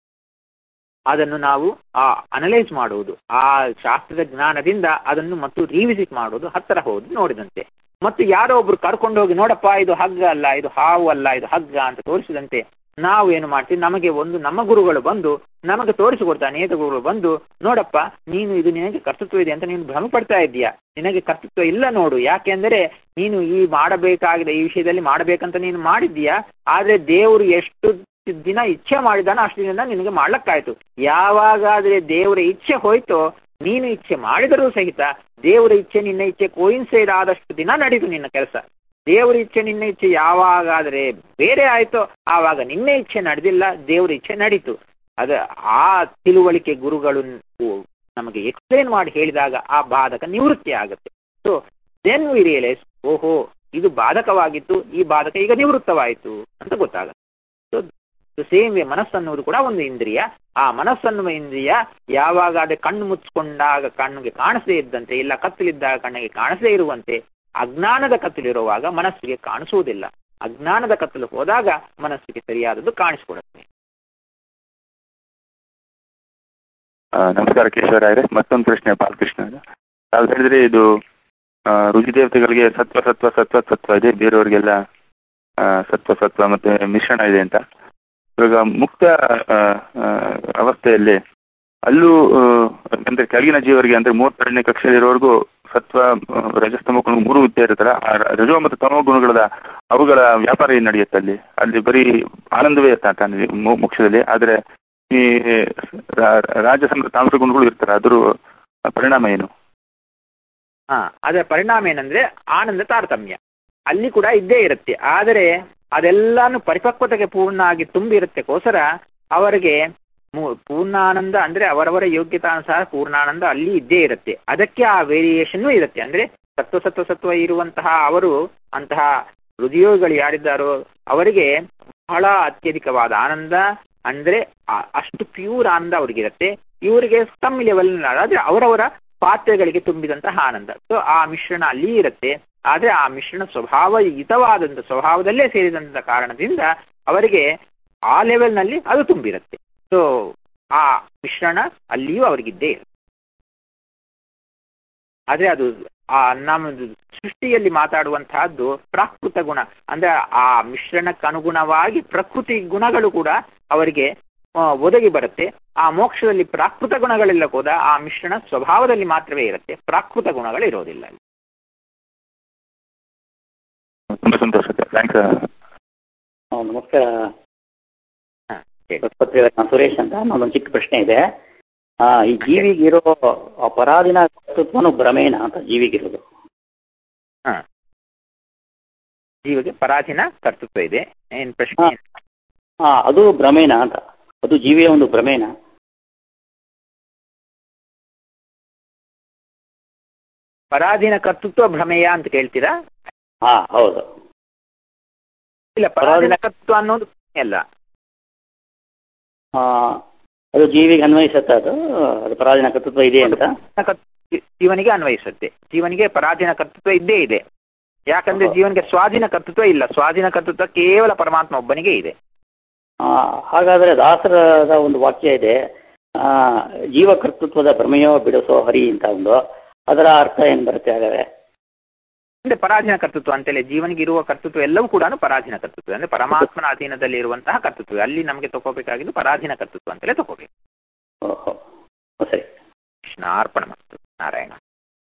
ಅದನ್ನು ನಾವು ಆ ಅನಲೈಸ್ ಮಾಡುವುದು ಆ ಶಾಸ್ತ್ರದ ಜ್ಞಾನದಿಂದ ಅದನ್ನು ಮತ್ತು ರಿವಿಸಿಟ್ ಮಾಡುವುದು ಹತ್ತಿರ ಹೋಗಿ ನೋಡಿದಂತೆ ಮತ್ತು ಯಾರೋ ಒಬ್ರು ಕರ್ಕೊಂಡು ಹೋಗಿ ನೋಡಪ್ಪ ಇದು ಹಗ್ಗ ಅಲ್ಲ ಇದು ಹಾವು ಅಲ್ಲ ಇದು ಹಗ್ಗ ಅಂತ ತೋರಿಸಿದಂತೆ ನಾವು ಏನು ಮಾಡ್ತೀವಿ ನಮಗೆ ಒಂದು ನಮ್ಮ ಗುರುಗಳು ಬಂದು ನಮಗೆ ತೋರಿಸಿಕೊಡ್ತಾ ನೇತ ಗುರುಗಳು ಬಂದು ನೋಡಪ್ಪ ನೀನು ಇದು ನಿನಗೆ ಕರ್ತೃತ್ವ ಇದೆ ಅಂತ ನೀನು ಭ್ರಮ ಪಡ್ತಾ ಇದ್ದೀಯಾ ನಿನಗೆ ಕರ್ತೃತ್ವ ಇಲ್ಲ ನೋಡು ಯಾಕೆಂದರೆ ನೀನು ಈ ಮಾಡಬೇಕಾಗಿದೆ ಈ ವಿಷಯದಲ್ಲಿ ಮಾಡಬೇಕಂತ ನೀನು ಮಾಡಿದ್ದೀಯಾ ಆದ್ರೆ ದೇವರು ಎಷ್ಟು ದಿನ ಇಚ್ಛೆ ಮಾಡಿದಾನ ಅಷ್ಟು ದಿನ ನಿನಗೆ ಮಾಡ್ಲಕ್ಕಾಯ್ತು ಯಾವಾಗಾದ್ರೆ ದೇವರ ಇಚ್ಛೆ ಹೋಯ್ತೋ ನೀನು ಇಚ್ಛೆ ಮಾಡಿದರೂ ಸಹಿತ ದೇವರ ಇಚ್ಛೆ ನಿನ್ನ ಇಚ್ಛೆ ಕೋಯಿನ್ಸೈಡ್ ಆದಷ್ಟು ದಿನ ನಡೀತು ನಿನ್ನ ಕೆಲಸ ದೇವರ ಇಚ್ಛೆ ನಿನ್ನ ಇಚ್ಛೆ ಯಾವಾಗಾದ್ರೆ ಬೇರೆ ಆಯ್ತೋ ಆವಾಗ ನಿನ್ನ ಇಚ್ಛೆ ನಡೆದಿಲ್ಲ ದೇವರ ಇಚ್ಛೆ ನಡೀತು ಅದ ಆ ತಿಳುವಳಿಕೆ ಗುರುಗಳು ನಮಗೆ ಎಕ್ಸ್ಪ್ಲೇನ್ ಮಾಡಿ ಹೇಳಿದಾಗ ಆ ಬಾಧಕ ನಿವೃತ್ತಿ ಆಗುತ್ತೆ ಸೊ ದೆನ್ ವಿ ರಿಯಲೈಸ್ ಓಹೋ ಇದು ಬಾಧಕವಾಗಿತ್ತು ಈ ಬಾಧಕ ಈಗ ನಿವೃತ್ತವಾಯಿತು ಅಂತ ಗೊತ್ತಾಗುತ್ತೆ ಸೊ ಸೇಮ್ ವೇ ಮನಸ್ಸನ್ನುವುದು ಕೂಡ ಒಂದು ಇಂದ್ರಿಯ ಆ ಮನಸ್ಸನ್ನುವ ಇಂದ್ರಿಯ ಯಾವಾಗ ಅದೇ ಕಣ್ಣು ಮುಚ್ಚಿಕೊಂಡಾಗ ಕಣ್ಣಿಗೆ ಕಾಣಿಸದೇ ಇದ್ದಂತೆ ಇಲ್ಲ ಕತ್ತಲಿದ್ದಾಗ ಕಣ್ಣಿಗೆ ಕಾಣಿಸದೇ ಇರುವಂತೆ ಅಜ್ಞಾನದ ಕತ್ತಲಿರುವಾಗ ಮನಸ್ಸಿಗೆ ಕಾಣಿಸುವುದಿಲ್ಲ ಅಜ್ಞಾನದ ಕತ್ತಲು ಹೋದಾಗ ಮನಸ್ಸಿಗೆ ಸರಿಯಾದದ್ದು ಕಾಣಿಸಿಕೊಡುತ್ತೆ ಆ, ನಮಸ್ಕಾರ ಕೇಶವರಾಯರೇ ಮತ್ತೊಂದು ಪ್ರಶ್ನೆ ಬಾಲಕೃಷ್ಣ ತಾವು ಹೇಳಿದ್ರೆ ಇದು ಆ, ರುಚಿ ದೇವತೆಗಳಿಗೆ ಸತ್ವ ಸತ್ವ ಸತ್ವ ಸತ್ವ ಇದೆ ಬೇರೆಯವರಿಗೆಲ್ಲ ಆ, ಸತ್ವ ಸತ್ವ ಮತ್ತೆ ಮಿಶ್ರಣ ಇದೆ ಅಂತ ಇವಾಗ ಮುಕ್ತ ಆ, ಆ, ಅವಸ್ಥೆಯಲ್ಲಿ ಅಲ್ಲೂ ಆ, ಅಂದ್ರೆ ಕೆಳಗಿನ ಜೀವರಿಗೆ ಅಂದ್ರೆ ಮೂವತ್ತೆರಡನೇ ಕಕ್ಷೆಯಲ್ಲಿರೋವರೆಗೂ ಸತ್ವ ಆ, ರಜಸ್ತಮ ಗುಣ ಮೂರು ಇದ್ದೇ ಇರ್ತಾರ ಆ ರಜೋ ಮತ್ತು ತಮೋ ಗುಣಗಳ ಅವುಗಳ ವ್ಯಾಪಾರ ಏನ್ ನಡೆಯುತ್ತೆ ಅಲ್ಲಿ ಅಲ್ಲಿ ಬರೀ ಆನಂದವೇ ಇರ್ತಾ ಮೋಕ್ಷದಲ್ಲಿ ಆದ್ರೆ ಈ ರಾ- ರಾಜಸಂದ್ರ ತಾಮಸ ಗುಣಗಳು ಇರ್ತಾರೆ ಅದ್ರ ಪರಿಣಾಮ ಏನು ಹಾ ಅದರ ಪರಿಣಾಮ ಏನಂದ್ರೆ ಆನಂದ ತಾರತಮ್ಯ ಅಲ್ಲಿ ಕೂಡ ಇದ್ದೇ ಇರುತ್ತೆ ಆದರೆ ಅದೆಲ್ಲಾನು ಪರಿಪಕ್ವತೆಗೆ ಪೂರ್ಣ ಆಗಿ ತುಂಬಿರುತ್ತೆಗೋಸ್ಕರ ಅವರಿಗೆ ಮು- ಪೂರ್ಣಾನಂದ ಅಂದ್ರೆ ಅವರವರ ಯೋಗ್ಯತಾನುಸಾರ ಪೂರ್ಣಾನಂದ ಅಲ್ಲಿ ಇದ್ದೇ ಇರುತ್ತೆ ಅದಕ್ಕೆ ಆ ವೇರಿಯೇಷನ್ ಇರುತ್ತೆ ಅಂದ್ರೆ ಸತ್ವ ಸತ್ವ ಸತ್ವ ಇರುವಂತಹ ಅವರು ಅಂತಹ ಹೃದಯೋಗಿಗಳು ಯಾರಿದ್ದಾರೋ ಅವರಿಗೆ ಬಹಳ ಅತ್ಯಧಿಕವಾದ ಆನಂದ ಅಂದ್ರೆ ಆ- ಅಷ್ಟು ಪ್ಯೂರ್ ಆನಂದ ಅವ್ರಿಗಿರುತ್ತೆ ಇವರಿಗೆ ಕಮ್ಮಿ ಲೆವೆಲ್ ಆದ್ರೆ ಅವರವರ ಪಾತ್ರೆಗಳಿಗೆ ತುಂಬಿದಂತಹ ಆನಂದ ಸೊ ಆ ಮಿಶ್ರಣ ಅಲ್ಲಿ ಇರುತ್ತೆ ಆದ್ರೆ ಆ ಮಿಶ್ರಣ ಸ್ವಭಾವಯುತವಾದಂತ ಸ್ವಭಾವದಲ್ಲೇ ಸೇರಿದಂತ ಕಾರಣದಿಂದ ಅವರಿಗೆ ಆ ಲೆವೆಲ್ ನಲ್ಲಿ ಅದು ತುಂಬಿರುತ್ತೆ ಸೊ ಆ ಮಿಶ್ರಣ ಅಲ್ಲಿಯೂ ಅವರಿಗಿದ್ದೇ ಇರುತ್ತೆ ಆದ್ರೆ ಅದು ಆ ನಮ್ಮದು ಸೃಷ್ಟಿಯಲ್ಲಿ ಮಾತಾಡುವಂತಹದ್ದು ಪ್ರಾಕೃತ ಗುಣ ಅಂದ್ರೆ ಆ ಮಿಶ್ರಣಕ್ಕೆ ಅನುಗುಣವಾಗಿ ಪ್ರಕೃತಿ ಗುಣಗಳು ಕೂಡ ಅವರಿಗೆ ಆ, ಒದಗಿ ಬರುತ್ತೆ ಆ ಮೋಕ್ಷದಲ್ಲಿ ಪ್ರಾಕೃತ ಗುಣಗಳೆಲ್ಲ ಕೂಡ ಆ ಮಿಶ್ರಣ ಸ್ವಭಾವದಲ್ಲಿ ಮಾತ್ರವೇ ಇರುತ್ತೆ ಪ್ರಾಕೃತ ಗುಣಗಳು ಇರೋದಿಲ್ಲ ಅಲ್ಲಿ. ತುಂಬಾ ಸಂತೋಷ ಥ್ಯಾಂಕ್ಸ್ ಆ, ನಮಸ್ಕಾರ ಹಾ, ಹೇಳಿ. ಆಸ್ಪತ್ರೆ ನಾನು ಸುರೇಶ್ ಅಂತ ನನ್ನೊಂದು ಚಿಕ್ಕ ಪ್ರಶ್ನೆ ಇದೆ ಆ, ಈ ಜೀವಿಗಿರೋ ಅಪರಾಧಿನ ಕರ್ತೃತ್ವನು ಭ್ರಮೇನ ಅಂತ ಜೀವಿಗಿರೋದು ಜೀವಿಗೆ ಪರಾಧೀನ ಕರ್ತೃತ್ವ ಇದೆ ಏನ್ ಪ್ರಶ್ನೆ ಹಾ. ಹಾ ಅದು ಭ್ರಮೇನ ಅಂತ ಅದು ಜೀವಿಯ ಒಂದು ಭ್ರಮೇನ ಪರಾಧೀನ ಕರ್ತೃತ್ವ ಭ್ರಮೆಯ ಅಂತ ಕೇಳ್ತೀರಾ ಹಾ ಹೌದು ಇಲ್ಲ ಪರಾಧೀನ ಕರ್ತೃತ್ವ ಅನ್ನೋದು ಭ್ರಮೆ ಅಲ್ಲ ಆ, ಅದು ಜೀವಿಗೆ ಅನ್ವಯಿಸುತ್ತೆ ಅದು ಅದು ಪರಾಧೀನ ಕರ್ತೃತ್ವ ಇದೆ ಅಂತ ಕರ್ತ- ಜೀವನಿಗೆ ಅನ್ವಯಿಸುತ್ತೆ ಜೀವನಿಗೆ ಪರಾಧೀನ ಕರ್ತೃತ್ವ ಇದ್ದೇ ಇದೆ ಯಾಕಂದ್ರೆ ಜೀವನಿಗೆ ಸ್ವಾಧೀನ ಕರ್ತೃತ್ವ ಇಲ್ಲ ಸ್ವಾಧೀನ ಕರ್ತೃತ್ವ ಕೇವಲ ಪರಮಾತ್ಮ ಒಬ್ಬನಿಗೆ ಇದೆ ಆ, ಹಾಗಾದ್ರೆ ದಾಸರದ ಒಂದು ವಾಕ್ಯ ಇದೆ ಆ, ಜೀವ ಕರ್ತೃತ್ವದ ಭ್ರಮೆಯೋ ಬಿಡಿಸೋ ಹರಿ ಅಂತ ಒಂದು ಅದರ ಅರ್ಥ ಏನ್ ಬರುತ್ತೆ ಹಾಗಾದ್ರೆ ಅಂದ್ರೆ ಪರಾಧೀನ ಕರ್ತೃತ್ವ ಅಂತೇಳಿ ಜೀವನಿಗೆ ಇರುವ ಕರ್ತೃತ್ವ ಎಲ್ಲವೂ ಕೂಡ ಪರಾಧೀನ ಕರ್ತೃತ್ವ ಅಂದ್ರೆ ಪರಮಾತ್ಮನ ಅಧೀನದಲ್ಲಿ ಇರುವಂತಹ ಕರ್ತೃತ್ವ ಅಲ್ಲಿ ನಮಗೆ ತಗೋಬೇಕಾಗಿದ್ದು ಪರಾಧೀನ ಕರ್ತೃತ್ವ ಅಂತಲೇ ತಗೋಬೇಕು ಓಹೋ ಸರಿ ಕೃಷ್ಣಾರ್ಪಣ ನಾರಾಯಣ